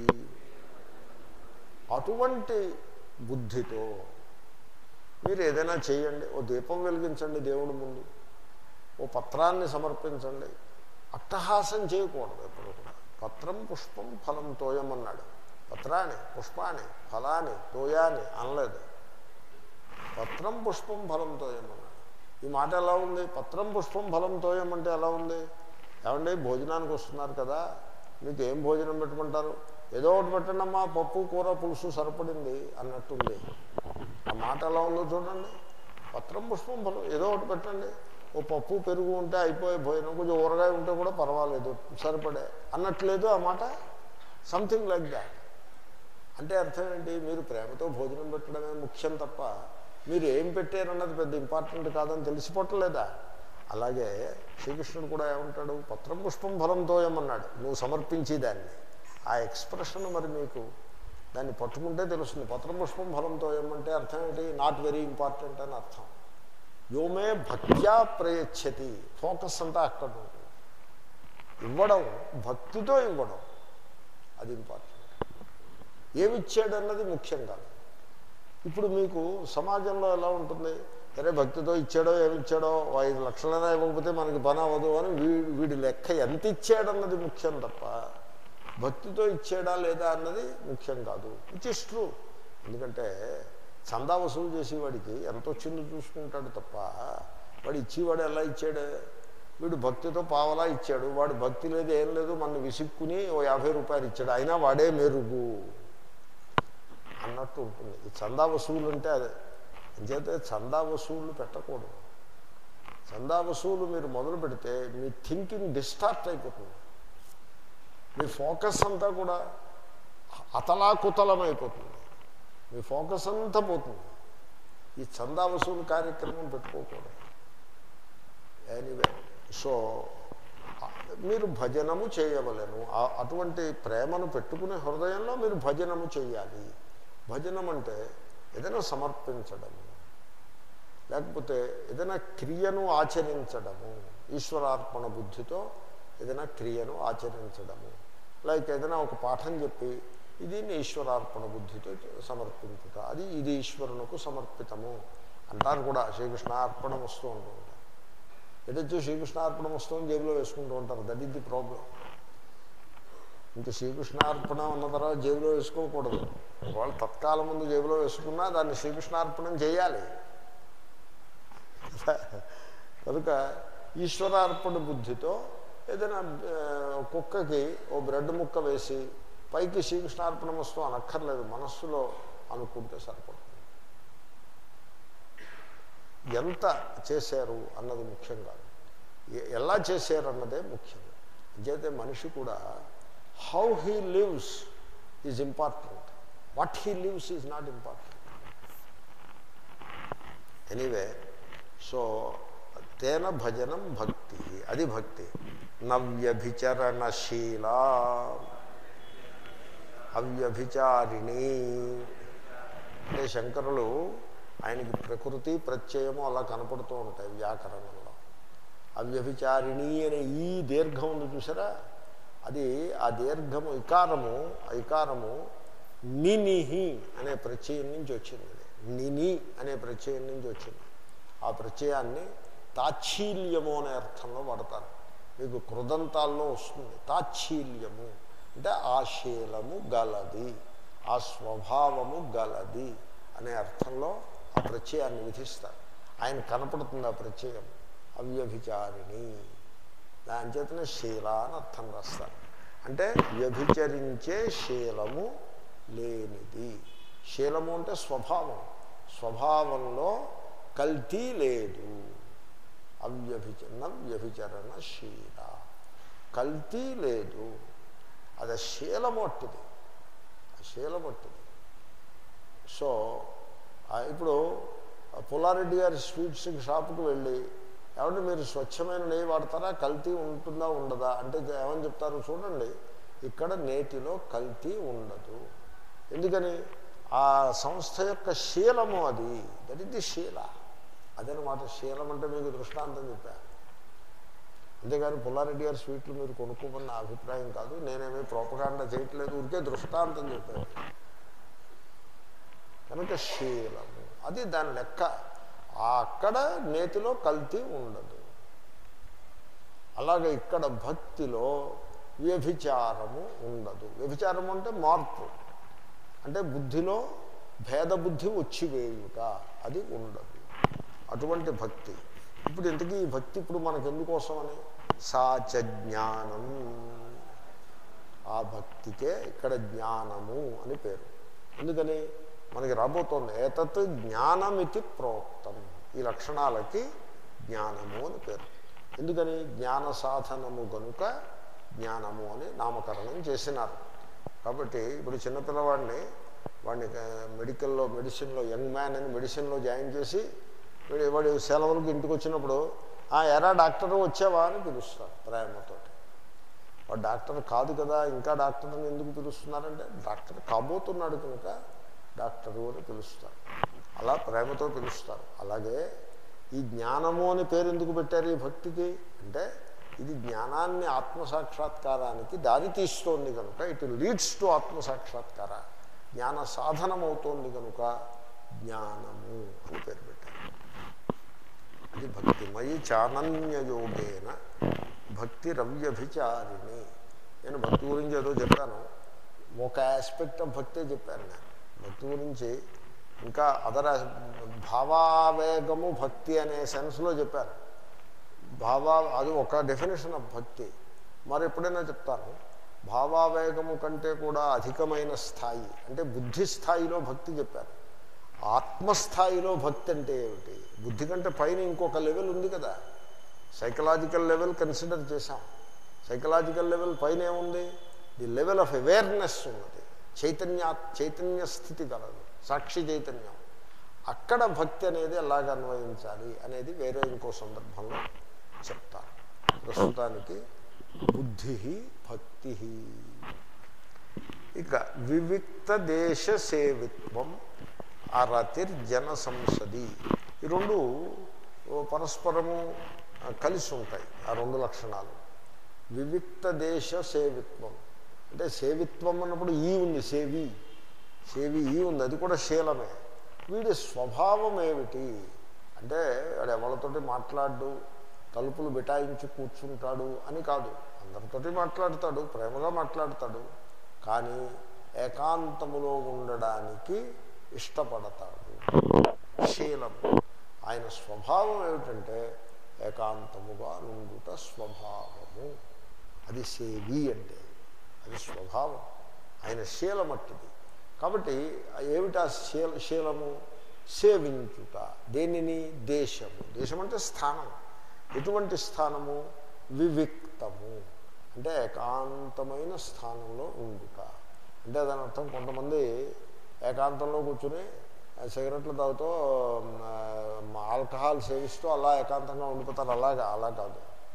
అటువంటి బుద్ధితో మీరు ఏదైనా చేయండి ఓ దీపం వెలిగించండి దేవుడి ముందు ఓ పత్రాన్ని సమర్పించండి అట్టహాసం చేయకూడదు ఎప్పుడు కూడా పత్రం పుష్పం ఫలం తోయమన్నాడు పత్రాన్ని పుష్పాన్ని ఫలాన్ని తోయాన్ని అనలేదు పత్రం పుష్పం ఫలం తోయమన్నాడు ఈ మాట ఎలా ఉంది పత్రం పుష్పం ఫలం తోయమంటే ఎలా ఉంది ఏమండి భోజనానికి వస్తున్నారు కదా మీకు ఏం భోజనం పెట్టుకుంటారు ఏదో ఒకటి పెట్టండి అమ్మా పప్పు కూర పులుసు సరిపడింది అన్నట్టుంది ఆ మాట ఎలా ఉందో చూడండి పత్రం పుష్పం ఫలం ఏదో ఒకటి పెట్టండి ఓ పప్పు పెరుగు ఉంటే అయిపోయే భోజనం కొంచెం ఊరగాయ ఉంటే కూడా పర్వాలేదు సరిపడే అన్నట్లేదు ఆ మాట సంథింగ్ లైక్ దాట్ అంటే అర్థం ఏంటి మీరు ప్రేమతో భోజనం పెట్టడమే ముఖ్యం తప్ప మీరు ఏం పెట్టారన్నది పెద్ద ఇంపార్టెంట్ కాదని తెలిసిపోవట్లేదా అలాగే శ్రీకృష్ణుడు కూడా ఏమంటాడు పత్రం పుష్పం ఫలంతో ఏమన్నాడు నువ్వు సమర్పించి దాన్ని ఆ ఎక్స్ప్రెషన్ మరి మీకు దాన్ని పట్టుకుంటే తెలుస్తుంది పత్రం పుష్పం ఫలంతో ఏమంటే అర్థం ఏంటి నాట్ వెరీ ఇంపార్టెంట్ అని అర్థం యోమే భక్త్యా ప్రయచ్చతి ఫోకస్ అంతా అక్కడ ఉంటుంది ఇవ్వడం భక్తితో ఇవ్వడం అది ఇంపార్టెంట్ ఏమిచ్చాడు అన్నది ముఖ్యం కాదు ఇప్పుడు మీకు సమాజంలో ఎలా ఉంటుంది సరే భక్తితో ఇచ్చాడో ఏమి ఇచ్చాడో ఓ ఐదు లక్షలైనా ఇవ్వకపోతే మనకి పని అవ్వదు అని వీడి వీడి లెక్క ఎంత ఇచ్చాడన్నది ముఖ్యం తప్ప భక్తితో ఇచ్చాడా లేదా అన్నది ముఖ్యం కాదు విచ్ ఇస్ ట్రూ ఎందుకంటే చందా వసూలు చేసేవాడికి ఎంత వచ్చిందో చూసుకుంటాడు తప్ప వాడు ఇచ్చేవాడు ఎలా ఇచ్చాడు వీడు భక్తితో పావలా ఇచ్చాడు వాడు భక్తి లేదు ఏం లేదు మన విసుక్కుని ఓ యాభై రూపాయలు ఇచ్చాడు అయినా వాడే మెరుగు అన్నట్టు ఉంటుంది ఈ చందా వసూలు అంటే అదే అంచేతే చందా వసూళ్ళు పెట్టకూడదు చందా వసూలు మీరు మొదలు పెడితే మీ థింకింగ్ డిస్టార్ట్ అయిపోతుంది మీ ఫోకస్ అంతా కూడా అతలాకుతలం అయిపోతుంది మీ ఫోకస్ అంతా పోతుంది ఈ చందా వసూలు కార్యక్రమం పెట్టుకోకూడదు ఎనీవే సో మీరు భజనము చేయవలను ఆ- అటువంటి ప్రేమను పెట్టుకునే హృదయంలో మీరు భజనము చేయాలి భజనం అంటే ఏదైనా సమర్పించడము లేకపోతే ఏదైనా క్రియను ఆచరించడము ఈశ్వరార్పణ బుద్ధితో ఏదైనా క్రియను ఆచరించడము లైక్ ఏదైనా ఒక పాఠం చెప్పి ఇది ఈశ్వరార్పణ బుద్ధితో సమర్పించుట అది ఇది ఈశ్వరునకు సమర్పితము అంటారు కూడా శ్రీకృష్ణార్పణ వస్తూ ఉంటుంది ఎదొచ్చి శ్రీకృష్ణార్పణం వస్తుంది జేబులో వేసుకుంటూ ఉంటారు దట్ ఈస్ ది ప్రాబ్లం ఇంకా శ్రీకృష్ణార్పణ ఉన్న తర్వాత జేబులో వేసుకోకూడదు వాళ్ళు తత్కాలం ముందు జేబులో వేసుకున్నా దాన్ని శ్రీకృష్ణార్పణం చేయాలి కనుక ఈశ్వరార్పణ బుద్ధితో ఏదైనా ఆ, కుక్కకి ఓ బ్రెడ్ ముక్క వేసి పైకి శ్రీకృష్ణార్పణం వస్తూ అనక్కర్లేదు మనస్సులో అనుకుంటే సరిపడుతుంది ఎంత చేశారు అన్నది ముఖ్యం కాదు ఎ- ఎలా చేశారు అన్నదే ముఖ్యం అంచేతే మనిషి కూడా how he lives is important what he lives is not important anyway so తేన భజనం భక్తి అది భక్తి నవ్యభిచరణశీల అవ్యభిచారిణి అంటే శంకరులు ఆయనకి ప్రకృతి ప్రత్యయము అలా కనపడుతూ ఉంటాయి వ్యాకరణంలో అవ్యభిచారిణి అనే ఈ దీర్ఘం ఉంది చూసారా అది ఆ దీర్ఘము ఇకారము ఆ ఇకారము నినిహి అనే ప్రత్యయం నుంచి వచ్చింది అది. నిని అనే ప్రత్యయం నుంచి వచ్చింది ఆ ప్రత్యయాన్ని తాచ్ఛీల్యము అనే అర్థంలో వాడతారు మీకు కృదంతాల్లో వస్తుంది తాచ్ఛీల్యము అంటే ఆ శీలము గలది ఆ స్వభావము గలది అనే అర్థంలో ఆ ప్రత్యయాన్ని విధిస్తారు ఆయన కనపడుతుంది ఆ ప్రత్యయం అవ్యభిచారిణి దాని చేతనే శీల అని అర్థం రాస్తారు అంటే వ్యభిచరించే శీలము లేనిది శీలము అంటే స్వభావం స్వభావంలో కల్తీ లేదు అవ్యభిచరణ వ్యభిచరణ శీల కల్తీ లేదు అది శీలమొట్టిది ఆ శీలమొట్టిది సో ఆ ఇప్పుడు ఆ పుల్లారెడ్డి గారి స్వీట్స్ షాప్కి వెళ్ళి ఏమంటే మీరు స్వచ్ఛమైన నెయ్యి వాడతారా కల్తీ ఉంటుందా ఉండదా అంటే ఏమని చెప్తారు చూడండి ఇక్కడ నేతిలో కల్తీ ఉండదు ఎందుకని ఆ సంస్థ యొక్క శీలము అది దట్ ఇస్ ది శీల అదనమాట శీలం అంటే మీకు దృష్టాంతం చెప్పా అంతేగాని పుల్లారెడ్డి గారి స్వీట్లు మీరు కొనుక్కోమని నా అభిప్రాయం కాదు నేనేమీ ప్రోపకాండ చేయట్లేదు ఊరికే దృష్టాంతం చెప్పాను కనుక శీలము అది దాని లెక్క ఆ అక్కడ నేతిలో కల్తీ ఉండదు అలాగే ఇక్కడ భక్తిలో వ్యభిచారము ఉండదు వ్యభిచారము అంటే మార్పు అంటే బుద్ధిలో భేద బుద్ధి వచ్చివేయుట అది ఉండదు అటువంటి భక్తి ఇప్పుడు ఇంతకీ ఈ భక్తి ఇప్పుడు మనకు ఎందుకోసమని సాచ జ్ఞానం ఆ భక్తికే ఇక్కడ జ్ఞానము అని పేరు ఎందుకని మనకి రాబోతోంది ఏతత్ జ్ఞానమితి ప్రోక్తం ఈ లక్షణాలకి జ్ఞానము అని పేరు ఎందుకని జ్ఞాన సాధనము గనుక జ్ఞానము అని నామకరణం చేసినారు కాబట్టి ఇప్పుడు చిన్నపిల్లవాడిని వాడిని ఆ, మెడికల్లో మెడిసిన్లో యంగ్ మ్యాన్ అని మెడిసిన్లో జాయిన్ చేసి వీడు వాడు సెలవులకు ఇంటికి వచ్చినప్పుడు "ఆ, ఎరా డాక్టర్ వచ్చావా అని పిలుస్తారు ప్రేమతోటి వాడు డాక్టర్ కాదు కదా ఇంకా డాక్టర్ని ఎందుకు పిలుస్తున్నారంటే డాక్టర్ కాబోతున్నాడు కనుక డాక్టరు అని పిలుస్తారు అలా ప్రేమతో పిలుస్తారు అలాగే ఈ జ్ఞానము అని పేరు ఎందుకు పెట్టారు ఈ భక్తికి అంటే ఇది జ్ఞానాన్ని ఆత్మసాక్షాత్కారానికి దారి తీస్తోంది కనుక ఇట్ లీడ్స్ టు ఆత్మసాక్షాత్కార జ్ఞాన సాధనమవుతోంది కనుక జ్ఞానము అని పేరు పెట్టారు అది భక్తిమయి చానన్యయోగేన భక్తి రవ్యభిచారిణి నేను భక్తి గురించి ఏదో చెప్పాను ఒక ఆస్పెక్ట్ ఆఫ్ భక్తే చెప్పాను నేను భక్తి గురించి ఇంకా అదర్ భావావేగము భక్తి అనే సెన్స్లో చెప్పాను భావా అది ఒక డెఫినేషన్ ఆఫ్ భక్తి మరి ఎప్పుడైనా చెప్తాను భావావేగము కంటే కూడా అధికమైన స్థాయి అంటే బుద్ధి స్థాయిలో భక్తి చెప్పాను ఆత్మస్థాయిలో భక్తి అంటే ఏమిటి బుద్ధి కంటే పైన ఇంకొక లెవెల్ ఉంది కదా సైకలాజికల్ లెవెల్ కన్సిడర్ చేశాం సైకలాజికల్ లెవెల్ పైన ఏముంది ది లెవెల్ ఆఫ్ అవేర్నెస్ ఉన్నది చైతన్య చైతన్య స్థితి కలదు సాక్షి చైతన్యం అక్కడ భక్తి అనేది ఎలాగ అన్వయించాలి అనేది వేరే ఇంకో సందర్భంలో చెప్తాను ప్రస్తుతానికి బుద్ధి భక్తి ఇక వివిక్త దేశ సేవిత్వం అరతిర్జన సంసది ఈ రెండు పరస్పరము కలిసి ఉంటాయి ఆ రెండు లక్షణాలు వివిక్త దేశ సేవిత్వం అంటే సేవిత్వం అన్నప్పుడు ఈ ఉంది సేవి సేవి ఈ ఉంది అది కూడా శీలమే వీడి స్వభావం ఏమిటి అంటే వాడు ఎవరితోటి మాట్లాడు తలుపులు బిటాయించి కూర్చుంటాడు అని కాదు అందరితోటి మాట్లాడతాడు ప్రేమగా మాట్లాడతాడు కానీ ఏకాంతములో ఉండడానికి ఇష్టపడతాడు శీలము ఆయన స్వభావం ఏమిటంటే ఏకాంతముగా నుండుట స్వభావము అది సేవి అంటే అది స్వభావం ఆయన శీలమట్టిది కాబట్టి ఏమిటా శీల శీలము సేవించుట దేనిని దేశము దేశం అంటే స్థానం ఎటువంటి స్థానము వివిక్తము అంటే ఏకాంతమైన స్థానంలో ఉండుట అంటే దాని అర్థం కొంతమంది ఏకాంతంలో కూర్చుని సిగరెట్లు తాగుతూ ఆల్కహాల్ సేవిస్తూ అలా ఏకాంతంగా ఉండిపోతారు అలాగా అలా కాదు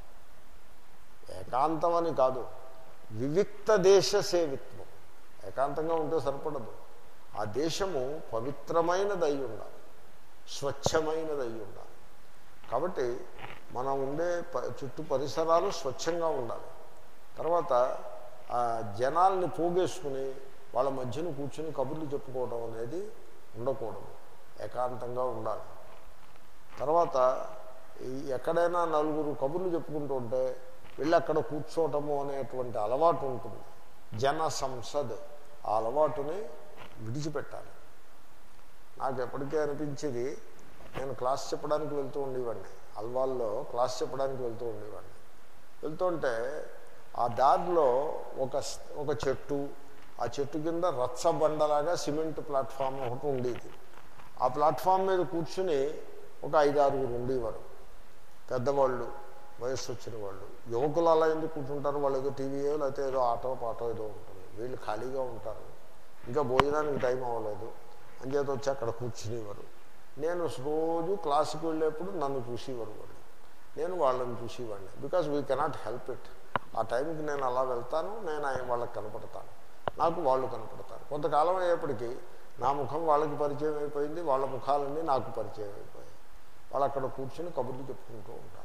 ఏకాంతం అని కాదు వివిక్త దేశ సేవిత్వం ఏకాంతంగా ఉంటే సరిపడదు ఆ దేశము పవిత్రమైనది అయి ఉండాలి స్వచ్ఛమైనది అయి ఉండాలి కాబట్టి మనం ఉండే చుట్టూ పరిసరాలు స్వచ్ఛంగా ఉండాలి తర్వాత జనాల్ని పోగేసుకుని వాళ్ళ మధ్యన కూర్చుని కబుర్లు చెప్పుకోవడం అనేది ఉండకూడదు ఏకాంతంగా ఉండాలి తర్వాత ఎక్కడైనా నలుగురు కబుర్లు చెప్పుకుంటూ ఉంటే వెళ్ళి అక్కడ కూర్చోవటము అనేటువంటి అలవాటు ఉంటుంది జన సంసద్ ఆ అలవాటుని విడిచిపెట్టాలి నాకు ఎప్పటికే అనిపించేది నేను క్లాస్ చెప్పడానికి వెళ్తూ ఉండేవాడిని అల్వాల్లో క్లాస్ చెప్పడానికి వెళ్తూ ఉండేవాడిని వెళ్తుంటే ఆ దారిలో ఒక ఒక చెట్టు ఆ చెట్టు కింద రచ్చబండలాగా సిమెంట్ ప్లాట్ఫామ్ ఒకటి ఉండేది ఆ ప్లాట్ఫామ్ మీద కూర్చుని ఒక ఐదు ఆరుగురు ఉండేవారు పెద్దవాళ్ళు వయస్సు వచ్చిన వాళ్ళు యువకులు అలా ఎందుకు కూర్చుంటారు వాళ్ళు ఏదో టీవీయో లేకపోతే ఏదో ఆటో పాటో ఏదో ఉంటుంది వీళ్ళు ఖాళీగా ఉంటారు ఇంకా భోజనానికి టైం అవ్వలేదు అంచేత వచ్చి అక్కడ కూర్చునేవారు నేను రోజు క్లాసుకి వెళ్ళేప్పుడు నన్ను చూసేవారు వాళ్ళు నేను వాళ్ళని చూసేవాడిని because we cannot help it ఆ టైంకి నేను అలా వెళ్తాను నేను ఆయన వాళ్ళకి కనపడతాను నాకు వాళ్ళు కనపడతారు కొంతకాలం అయ్యేప్పటికీ నా ముఖం వాళ్ళకి పరిచయం అయిపోయింది వాళ్ళ ముఖాలన్నీ నాకు పరిచయం అయిపోయాయి వాళ్ళు అక్కడ కూర్చుని కబుర్లు చెప్పుకుంటూ ఉంటారు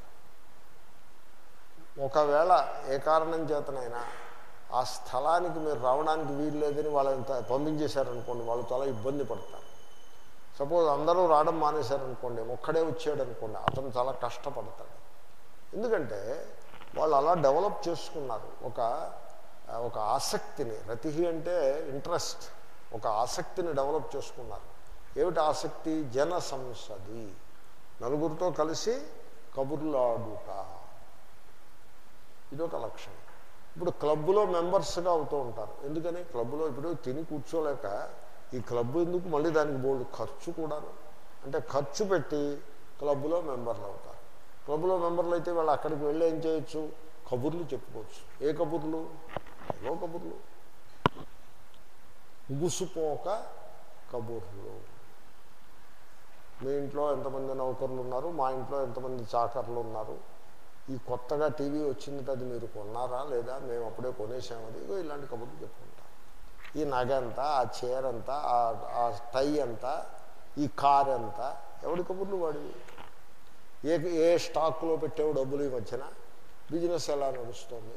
ఒకవేళ ఏ కారణం చేతనైనా ఆ స్థలానికి మీరు రావడానికి వీలు లేదని వాళ్ళని పంపించేశారనుకోండి వాళ్ళు చాలా ఇబ్బంది పడతారు సపోజ్ అందరూ రావడం మానేశారనుకోండి ఒక్కడే వచ్చాడు అనుకోండి అతను చాలా కష్టపడతాడు ఎందుకంటే వాళ్ళు అలా డెవలప్ చేసుకున్నారు ఒక ఒక ఆసక్తిని రతి అంటే ఇంట్రెస్ట్ ఒక ఆసక్తిని డెవలప్ చేసుకున్నారు ఏమిటి ఆసక్తి జన సంసది నలుగురితో కలిసి కబుర్లాడుట ఇదొక లక్షణం ఇప్పుడు క్లబ్లో మెంబర్స్గా అవుతూ ఉంటారు ఎందుకని క్లబ్లో ఇప్పుడు తిని కూర్చోలేక ఈ క్లబ్ ఎందుకు మళ్ళీ దానికి బోల్డ్ ఖర్చు కూడాను అంటే ఖర్చు పెట్టి క్లబ్లో మెంబర్లు అవుతారు క్లబ్లో మెంబర్లు అయితే వాళ్ళు అక్కడికి వెళ్ళి ఏం చేయొచ్చు కబుర్లు చెప్పుకోవచ్చు ఏ కబుర్లు ఏవో కబుర్లు ఉగుసుపోక కబుర్లు మీ ఇంట్లో ఎంతమంది నౌకర్లు ఉన్నారు మా ఇంట్లో ఎంతమంది చాకర్లు ఉన్నారు ఈ కొత్తగా టీవీ వచ్చింది అది మీరు కొన్నారా లేదా మేము అప్పుడే కొనేసాము అది ఇగో ఇలాంటి కబుర్లు చెప్పుకుంటాం ఈ నగ ఎంత ఆ చీర ఎంత ఆ టై ఎంత ఈ కార్ ఎంత ఎవడి కబుర్లు వాడివి ఏ ఏ స్టాక్లో పెట్టావు డబ్బులు ఈ మధ్యన బిజినెస్ ఎలా నడుస్తుంది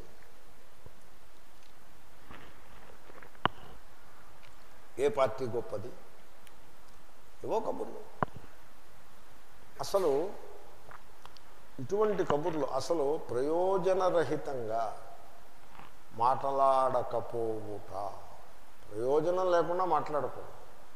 ఏ పార్టీ గొప్పది ఏవో కబుర్లు అసలు ఇటువంటి కబుర్లు అసలు ప్రయోజనరహితంగా మాట్లాడకపోవుట ప్రయోజనం లేకుండా మాట్లాడకూడదు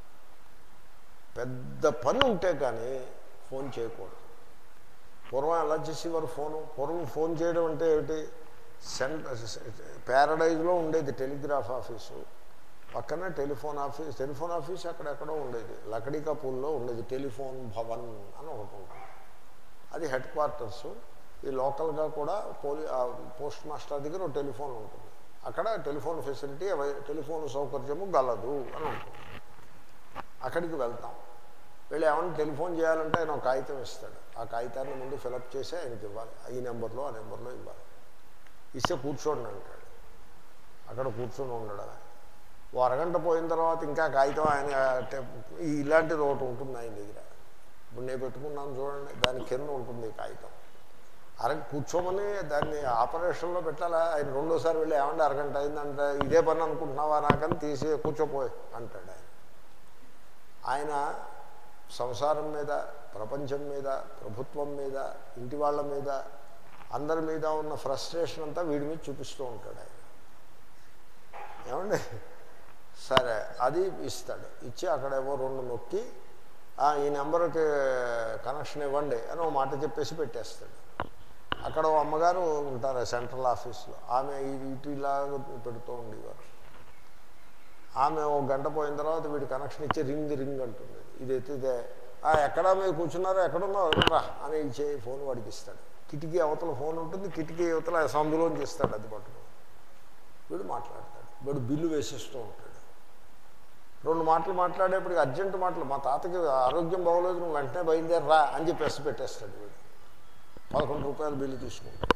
పెద్ద పని ఉంటే కానీ ఫోన్ చేయకూడదు పూర్వం ఎలా చేసేవారు ఫోను పూర్వం ఫోన్ చేయడం అంటే ఏమిటి సెంట్ ప్యారడైజ్లో ఉండేది టెలిగ్రాఫ్ ఆఫీసు పక్కన టెలిఫోన్ ఆఫీస్ టెలిఫోన్ ఆఫీస్ అక్కడెక్కడో ఉండేది లకడీకా పూల్లో ఉండేది టెలిఫోన్ భవన్ అని ఒకటి ఉంటుంది అది హెడ్ క్వార్టర్స్ ఈ లోకల్గా కూడా పోలీ పోస్ట్ మాస్టర్ దగ్గర ఒక టెలిఫోన్ ఉంటుంది అక్కడ టెలిఫోన్ ఫెసిలిటీ అవై- టెలిఫోన్ సౌకర్యము గలదు అని ఉంటుంది అక్కడికి వెళ్తాం వెళ్ళి ఏమన్నా టెలిఫోన్ చేయాలంటే ఆయన ఒక కాగితం ఇస్తాడు ఆ కాగితాన్ని ముందు ఫిలప్ చేసి ఆయనకి ఇవ్వాలి ఈ నెంబర్లో ఆ నెంబర్లో ఇవ్వాలి ఇస్తే కూర్చోండి అంటాడు అక్కడ కూర్చొని ఉండడమే ఓ అరగంట పోయిన తర్వాత ఇంకా కాగితం ఆయన టె- ఈ ఇలాంటిది ఒకటి ఉంటుంది ఆయన దగ్గర ఇప్పుడు నేను పెట్టుకున్నాను చూడండి దాని కింద ఉంటుంది ఈ కాగితం అర కూర్చోమని దాన్ని ఆపరేషన్లో పెట్టాలా ఆయన రెండోసారి వెళ్ళి ఏమంటే అరగంట అయిందంటే ఇదే పని అనుకుంటున్నావా నాకని తీసి కూర్చోపోయి అంటాడు ఆయన ఆయన సంసారం మీద ప్రపంచం మీద ప్రభుత్వం మీద ఇంటి వాళ్ళ మీద అందరి మీద ఉన్న ఫ్రస్ట్రేషన్ అంతా వీడి మీద చూపిస్తూ ఉంటాడు ఆయన ఏమండి సరే అది ఇస్తాడు ఇచ్చి అక్కడేవో రెండు నొక్కి "ఆ, ఈ నెంబర్కి కనెక్షన్ ఇవ్వండి అని ఒక మాట చెప్పేసి పెట్టేస్తాడు అక్కడ ఓ అమ్మగారు ఉంటారు సెంట్రల్ ఆఫీస్లో ఆమె ఇది ఇటు ఇలాగ పెడుతూ ఉండేవారు ఆమె ఒక గంట పోయిన తర్వాత వీడి కనెక్షన్ ఇచ్చి రింగ్ రింగ్ అంటుంది ఇది ఎత్తితే "ఆ, ఎక్కడా మీరు కూర్చున్నారో ఎక్కడున్నారో రా అని ఇచ్చే ఫోన్ వాడికి ఇస్తాడు కిటికీ అవతల ఫోన్ ఉంటుంది కిటికీ అవతల సందులోంచి ఇస్తాడు అది పట్టుకుని వీడు మాట్లాడతాడు వీడు బిల్లు వేసేస్తూ ఉంటాడు రెండు మాటలు మాట్లాడేప్పటికి అర్జెంట్ మాటలు మా తాతకి ఆరోగ్యం బాగోలేదు నువ్వు వెంటనే బయలుదేరరా అని చెప్పేసి పెట్టేస్తాడు వీడు పదకొండు రూపాయలు బిల్లు తీసుకుంటాడు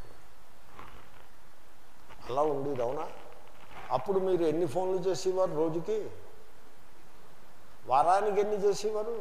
అలా ఉండేది అవునా అప్పుడు మీరు ఎన్ని ఫోన్లు చేసేవారు రోజుకి వారానికి ఎన్ని చేసేవారు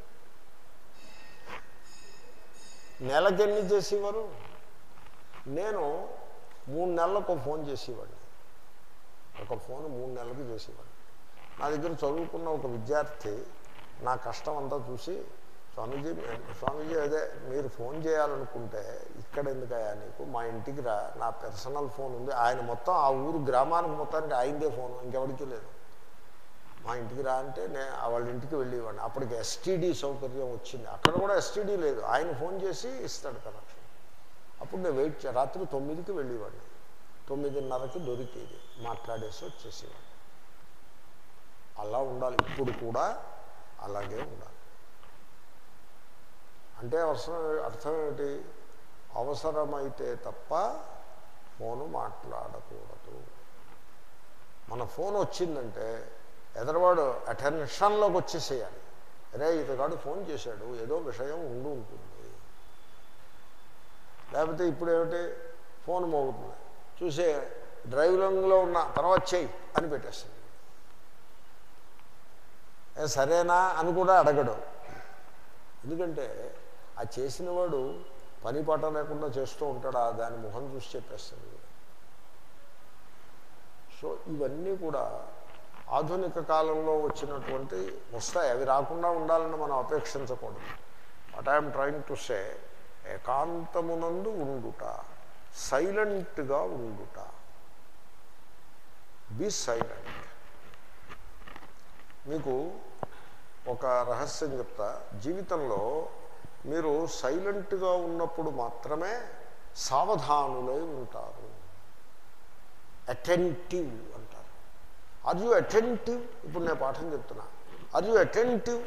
నెలకి ఎన్ని చేసేవారు నేను మూడు నెలలకు ఒక ఫోన్ చేసేవాడిని ఒక ఫోన్ మూడు నెలలకు చేసేవాడిని నా దగ్గర చదువుకున్న ఒక విద్యార్థి నా కష్టం అంతా చూసి స్వామీజీ స్వామీజీ అదే మీరు ఫోన్ చేయాలనుకుంటే ఇక్కడ ఎందుకయ్యా నీకు మా ఇంటికి రా నా పర్సనల్ ఫోన్ ఉంది ఆయన మొత్తం ఆ ఊరు గ్రామానికి మొత్తానికి ఆయనదే ఫోన్ ఇంకెవరికి లేదు మా ఇంటికి రా అంటే నేను వాళ్ళ ఇంటికి వెళ్ళేవాడిని అప్పటికి ఎస్టీడీ సౌకర్యం వచ్చింది అక్కడ కూడా ఎస్టీడీ లేదు ఆయన ఫోన్ చేసి ఇస్తాడు కనెక్షన్ అప్పుడు నేను వెయిట్ చే రాత్రి తొమ్మిదికి వెళ్ళేవాడిని తొమ్మిదిన్నరకి దొరికేది మాట్లాడేసి వచ్చేసేవాడిని అలా ఉండాలి ఇప్పుడు కూడా అలాగే ఉండాలి అంటే అవసరం అర్థం ఏమిటి అవసరమైతే తప్ప ఫోను మాట్లాడకూడదు మన ఫోన్ వచ్చిందంటే ఎదరవాడు అటెన్షన్లోకి వచ్చేసేయాలి అరే ఇతగాడు ఫోన్ చేశాడు ఏదో విషయం ఉండి ఉంటుంది లేకపోతే ఇప్పుడు ఏమిటి ఫోన్ మోగుతుంది చూసే డ్రైవింగ్లో ఉన్న తర్వాత చెయ్యి అని పెట్టేస్తుంది ఏ సరేనా అని కూడా అడగడు ఎందుకంటే ఆ చేసిన వాడు పని పాట లేకుండా చేస్తూ ఉంటాడు ఆ దాని ముఖం చూసి చెప్పేస్తాడు సో ఇవన్నీ కూడా ఆధునిక కాలంలో వచ్చినటువంటి వస్తాయి అవి రాకుండా ఉండాలని మనం అపేక్షించకూడదు what I'm trying to say ఏకాంతమునందు ఉండుట సైలెంట్గా ఉండుట బి సైలెంట్ మీకు ఒక రహస్యం చెప్తా జీవితంలో మీరు సైలెంట్గా ఉన్నప్పుడు మాత్రమే సావధానులై ఉంటారు అటెంటివ్ అంటారు ఆర్ యూ అటెంటివ్ ఇప్పుడు నేను పాఠం చెప్తున్నా ఆర్ యూ అటెంటివ్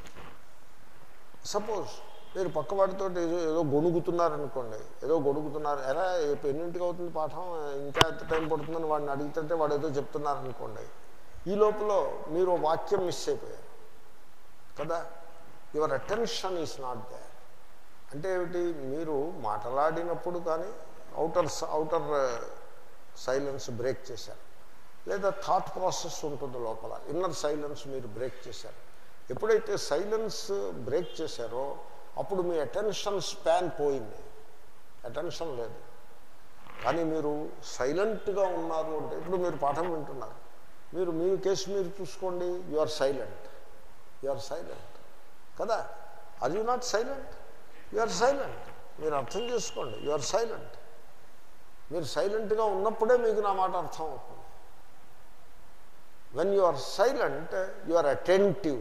సపోజ్ మీరు పక్కవాడితో ఏదో ఏదో గొణుగుతున్నారనుకోండి ఏదో గొణుగుతున్నారు ఎరా రేపు ఎన్నింటికి అవుతుంది పాఠం ఇంకా ఎంత టైం పడుతుందని వాడిని అడుగుతుంటే వాడు ఏదో చెప్తున్నారనుకోండి ఈ లోపల మీరు ఓ వాక్యం మిస్ అయిపోయారు కదా your attention is not there అంటే ఏమిటి మీరు మాట్లాడినప్పుడు కానీ అవుటర్ అవుటర్ సైలెన్స్ బ్రేక్ చేశారు లేదా థాట్ ప్రాసెస్ ఉంటుంది లోపల ఇన్నర్ సైలెన్స్ మీరు బ్రేక్ చేశారు ఎప్పుడైతే సైలెన్స్ బ్రేక్ చేశారో అప్పుడు మీ అటెన్షన్ స్పాన్ పోయింది అటెన్షన్ లేదు కానీ మీరు సైలెంట్గా ఉన్నారు అంటే ఇప్పుడు మీరు పాఠం వింటున్నారు మీరు మీ కేసు మీరు చూసుకోండి you are silent you are silent కదా are you not silent you are silent మీరు అర్థం చేసుకోండి యు ఆర్ సైలెంట్ మీరు సైలెంట్గా ఉన్నప్పుడే మీకు నా మాట అర్థం అవుతుంది when you are silent you are attentive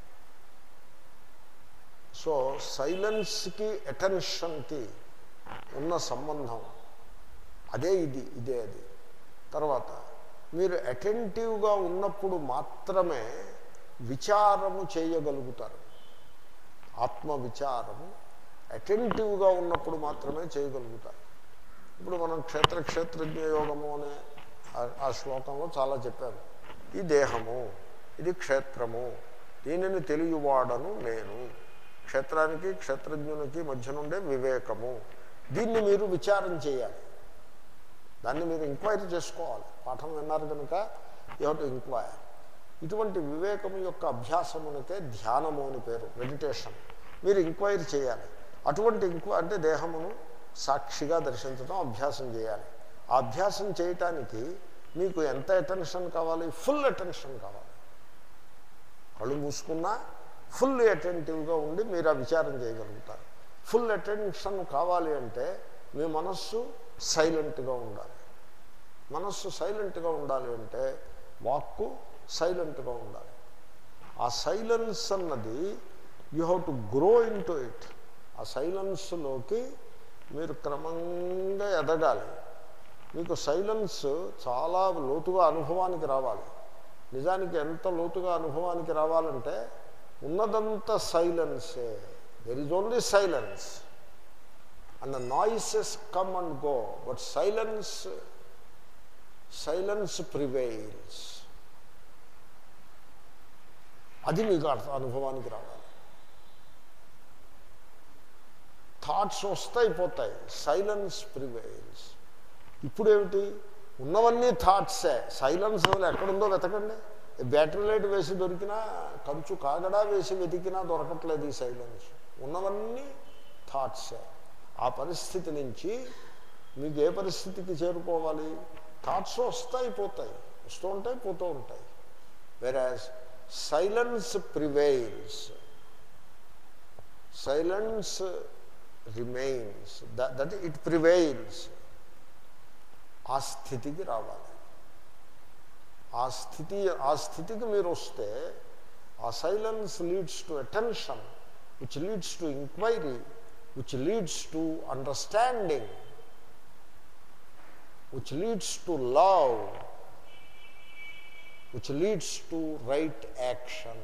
so సైలెన్స్కి అటెన్షన్కి ఉన్న సంబంధం అదే ఇది ఇదే అది తర్వాత మీరు అటెంటివ్గా ఉన్నప్పుడు మాత్రమే విచారము చేయగలుగుతారు ఆత్మ విచారము అటెంటివ్గా ఉన్నప్పుడు మాత్రమే చేయగలుగుతారు ఇప్పుడు మనం క్షేత్ర క్షేత్రజ్ఞ యోగము అనే ఆ- ఆ శ్లోకంలో చాలా చెప్పారు ఈ దేహము ఇది క్షేత్రము దీనిని తెలియవాడను నేను క్షేత్రానికి క్షేత్రజ్ఞునికి మధ్య నుండే వివేకము దీన్ని మీరు విచారం చేయాలి దాన్ని మీరు ఎంక్వైరీ చేసుకోవాలి పాఠం విన్నారు కనుక యూ టు ఎంక్వైర్ ఇటువంటి వివేకము యొక్క అభ్యాసమునకే ధ్యానము అని పేరు మెడిటేషన్ మీరు ఎంక్వైరీ చేయాలి అటువంటి ఇంక్వ అంటే దేహమును సాక్షిగా దర్శించడం అభ్యాసం చేయాలి ఆ అభ్యాసం చేయటానికి మీకు ఎంత అటెన్షన్ కావాలి ఫుల్ అటెన్షన్ కావాలి కళ్ళు మూసుకున్నా ఫుల్ అటెంటివ్గా ఉండి మీరు ఆ విచారం చేయగలుగుతారు ఫుల్ అటెన్షన్ కావాలి అంటే మీ మనస్సు సైలెంట్గా ఉండాలి మనస్సు సైలెంట్గా ఉండాలి అంటే వాక్కు సైలెంట్గా ఉండాలి ఆ సైలెన్స్ అన్నది you have to grow into it ఆ సైలెన్స్లోకి మీరు క్రమంగా ఎదగాలి మీకు సైలెన్స్ చాలా లోతుగా అనుభవానికి రావాలి నిజానికి ఎంత లోతుగా అనుభవానికి రావాలంటే ఉన్నదంతా సైలెన్సే there is only silence and the noises come and go but silence silence prevails అది మీకు అర్థ- అనుభవానికి రావాలి థాట్స్ వస్తాయి పోతాయి సైలెన్స్ ప్రివైల్స్ ఇప్పుడేమిటి ఉన్నవన్నీ థాట్సే సైలెన్స్ అసలు ఎక్కడుందో వెతకండి బ్యాటరీ లైట్ వేసి దొరికినా కంచు కాగడా వేసి వెతికినా దొరకట్లేదు ఈ సైలెన్స్ ఉన్నవన్నీ థాట్సే ఆ పరిస్థితి నుంచి మీకు ఏ పరిస్థితికి చేరుకోవాలి థాట్స్ వస్తాయి పోతాయి వస్తూ ఉంటాయి పోతూ ఉంటాయి whereas silence prevails silence remains that it prevails ఆ స్థితికి రావాలి ఆ స్థితి ఆ స్థితికి మీరు వస్తే ఆ silence leads to attention which leads to inquiry which leads to understanding which leads to love which leads to right action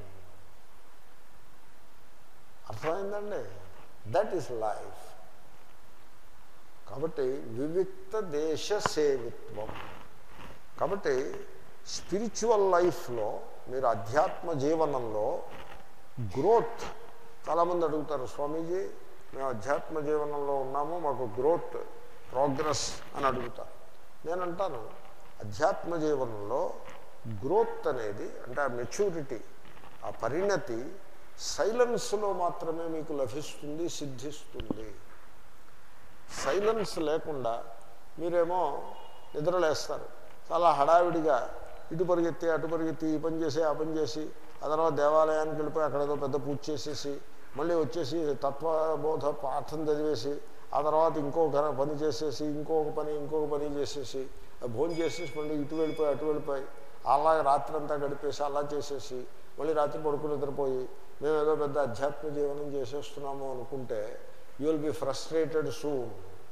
అర్థమైందండి దట్ ఈస్ లైఫ్ కాబట్టి వివిక్త దేశ సేవిత్వం కాబట్టి స్పిరిచువల్ లైఫ్లో మీరు అధ్యాత్మ జీవనంలో గ్రోత్ చాలామంది అడుగుతారు స్వామీజీ మేము అధ్యాత్మ జీవనంలో ఉన్నాము మాకు గ్రోత్ ప్రోగ్రెస్ అని అడుగుతారు నేనంటాను అధ్యాత్మ జీవనంలో గ్రోత్ అనేది అంటే ఆ మెచ్యూరిటీ ఆ పరిణతి సైలెన్స్లో మాత్రమే మీకు లభిస్తుంది సిద్ధిస్తుంది సైలెన్స్ లేకుండా మీరేమో నిద్రలేస్తారు చాలా హడావిడిగా ఇటు పరిగెత్తి అటు పరిగెత్తి ఈ పని చేసి ఆ పని చేసి ఆ తర్వాత దేవాలయానికి వెళ్ళిపోయి అక్కడ ఏదో పెద్ద పూజ చేసేసి మళ్ళీ వచ్చేసి తత్వబోధ పాఠం చదివేసి ఆ తర్వాత ఇంకొక పని చేసేసి ఇంకొక పని ఇంకొక పని చేసేసి భోజనం చేసేసి మళ్ళీ ఇటు వెళ్ళిపోయి అటు వెళ్ళిపోయి అలాగే రాత్రి అంతా గడిపేసి అలా చేసేసి మళ్ళీ రాత్రి పడుకుని నిద్రపోయి మేము ఏదో పెద్ద అధ్యాత్మ జీవనం చేసేస్తున్నాము అనుకుంటే you will be frustrated soon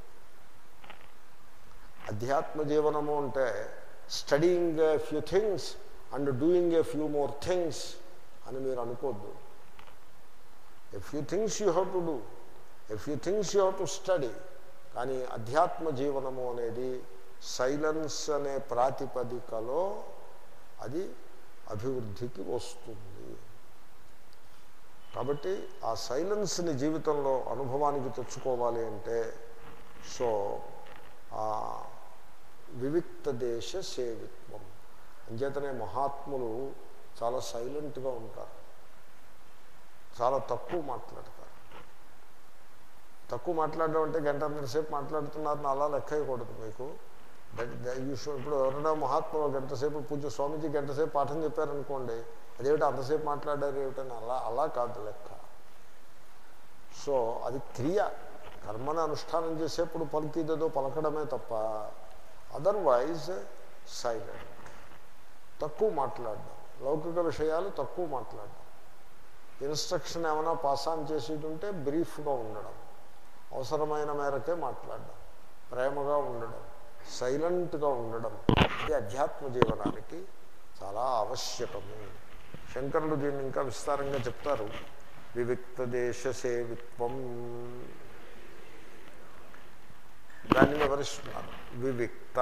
అధ్యాత్మ జీవనము అంటే studying a few things and doing a few more things అని మీరు అనుకోద్దు a few things you have to do a few things you have to study కానీ అధ్యాత్మ జీవనము అనేది సైలెన్స్ అనే ప్రాతిపదికలో అది అభివృద్ధికి వస్తుంది కాబట్టి ఆ సైలెన్స్ని జీవితంలో అనుభవానికి తెచ్చుకోవాలి అంటే సో ఆ వివిక్త దేశ సేవిత్వం అంచేతనే మహాత్ములు చాలా సైలెంట్గా ఉంటారు చాలా తక్కువ మాట్లాడతారు తక్కువ మాట్లాడడం అంటే గంటన్నర సేపు మాట్లాడుతున్నారని అలా లెక్కయకూడదు మీకు దట్ యూ షో ఇప్పుడు ఎవరైనా మహాత్ములు గంట సేపు పూజ స్వామీజీ గంట సేపు పాఠం చెప్పారనుకోండి అదేమిటి అంతసేపు మాట్లాడారు ఏమిటని అలా అలా కాదు లెక్క సో అది క్రియ కర్మని అనుష్ఠానం చేసేప్పుడు పలికిదేదో పలకడమే తప్ప అదర్వైజ్ సైలెంట్ తక్కువ మాట్లాడడం లౌకిక విషయాలు తక్కువ మాట్లాడడం ఇన్స్ట్రక్షన్ ఏమైనా పాస్ ఆన్ చేసేది ఉంటే బ్రీఫ్గా ఉండడం అవసరమైన మేరకే మాట్లాడడం ప్రేమగా ఉండడం సైలెంట్గా ఉండడం ఇది అధ్యాత్మ జీవనానికి చాలా ఆవశ్యకము శంకరులు దీన్ని ఇంకా విస్తారంగా చెప్తారు వివిక్త దేశ సేవిత్వం దాన్ని వివరిస్తున్నారు వివిక్త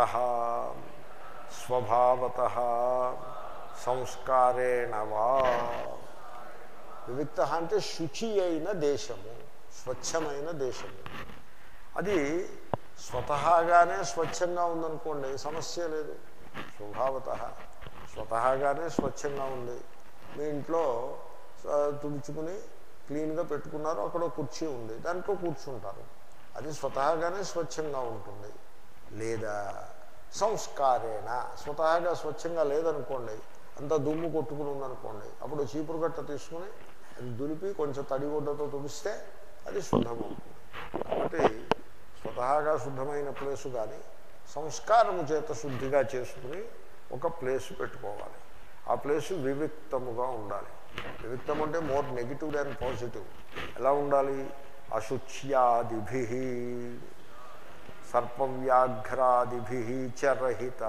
స్వభావత సంస్కారేణ వా వివిక్త అంటే శుచి అయిన దేశము స్వచ్ఛమైన దేశము అది స్వతహాగానే స్వచ్ఛంగా ఉందనుకోండి సమస్య లేదు స్వభావత స్వతహాగానే స్వచ్ఛంగా ఉంది మీ ఇంట్లో ఆ, తుడుచుకుని క్లీన్గా పెట్టుకున్నారు అక్కడ ఒక కుర్చీ ఉంది దాంట్లో కూర్చుంటారు అది స్వతహాగానే స్వచ్ఛంగా ఉంటుంది లేదా సంస్కారేణ స్వతహాగా స్వచ్ఛంగా లేదనుకోండి అంత దుమ్ము కొట్టుకుని ఉందనుకోండి అప్పుడు చీపురు గట్ట తీసుకుని అది దులిపి కొంచెం తడిగుడ్డతో తుడిస్తే అది శుద్ధమవుతుంది కాబట్టి స్వతహాగా శుద్ధమైన ప్లేసు కానీ సంస్కారము చేత శుద్ధిగా చేసుకుని ఒక ప్లేసు పెట్టుకోవాలి ఆ ప్లేసు వివిక్తముగా ఉండాలి వివిక్తం అంటే మోర్ నెగిటివ్ దాన్ పాజిటివ్ ఎలా ఉండాలి అశుచ్యాదిభి సర్పవ్యాఘ్రాదిభి చరహిత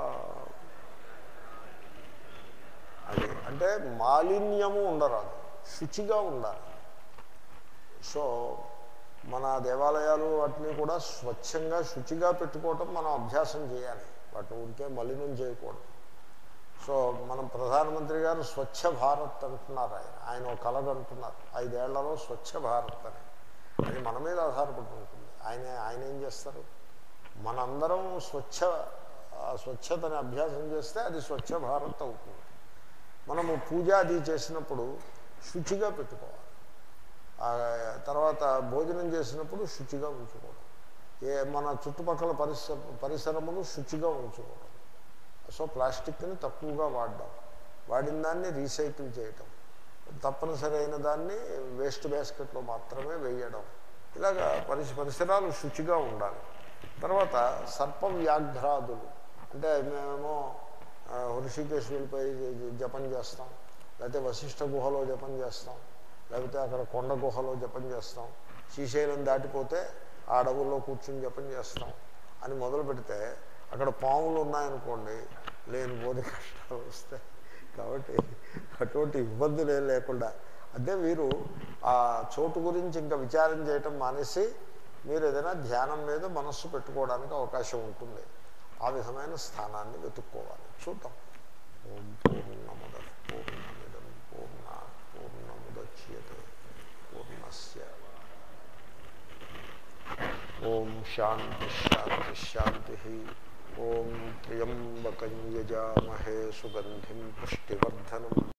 అది అంటే మాలిన్యము ఉండరాదు శుచిగా ఉండాలి సో మన దేవాలయాలు వాటిని కూడా స్వచ్ఛంగా శుచిగా పెట్టుకోవటం మనం అభ్యాసం చేయాలి వాటిని ఉడికే మలినం చేయకూడదు సో మనం ప్రధానమంత్రి గారు స్వచ్ఛ భారత్ అంటున్నారు ఆయన ఆయన ఒక కలగ అంటున్నారు ఐదేళ్లలో స్వచ్ఛ భారత్ అని అది మన మీద ఆధారపడి ఉంటుంది ఆయన ఆయన ఏం చేస్తారు మనందరం స్వచ్ఛ ఆ స్వచ్ఛతని అభ్యాసం చేస్తే అది స్వచ్ఛ భారత్ అవుతుంది మనము పూజ అది చేసినప్పుడు శుచిగా పెట్టుకోవాలి ఆ తర్వాత భోజనం చేసినప్పుడు శుచిగా ఉంచుకోవడం ఏ మన చుట్టుపక్కల పరిసర పరిసరములు శుచిగా ఉంచుకోవడం సో ప్లాస్టిక్ని తక్కువగా వాడడం వాడిన దాన్ని రీసైకిల్ చేయటం తప్పనిసరి అయిన దాన్ని వేస్ట్ బాస్కెట్లో మాత్రమే వేయడం ఇలాగా పరిస పరిసరాలు శుచిగా ఉండాలి తర్వాత సర్ప వ్యాఘ్రాదులు అంటే మేమేమో ఆ, హృషికేశ్ వెళ్ళిపోయి జపం చేస్తాం లేకపోతే వశిష్ఠ గుహలో జపం చేస్తాం లేకపోతే అక్కడ కొండ గుహలో జపం చేస్తాం శ్రీశైలం దాటిపోతే ఆ అడవుల్లో కూర్చుని జపం చేస్తాం అని మొదలు పెడితే అక్కడ పాములు ఉన్నాయనుకోండి లేనిపోతే కష్టాలు వస్తాయి కాబట్టి అటువంటి ఇబ్బందులు ఏం లేకుండా అదే మీరు ఆ చోటు గురించి ఇంకా విచారం చేయటం మానేసి మీరు ఏదైనా ధ్యానం మీద మనస్సు పెట్టుకోవడానికి అవకాశం ఉంటుంది ఆ విధమైన స్థానాన్ని వెతుక్కోవాలి చూద్దాం ఓం పూర్ణముద పూర్ణమిదం పూర్ణ పూర్ణముద్యతే పూర్ణస్య ఓం శాంతి శాంతి శాంతి ఓం త్ర్యంబకం యజామహే సుగంధిం పుష్టివర్ధనం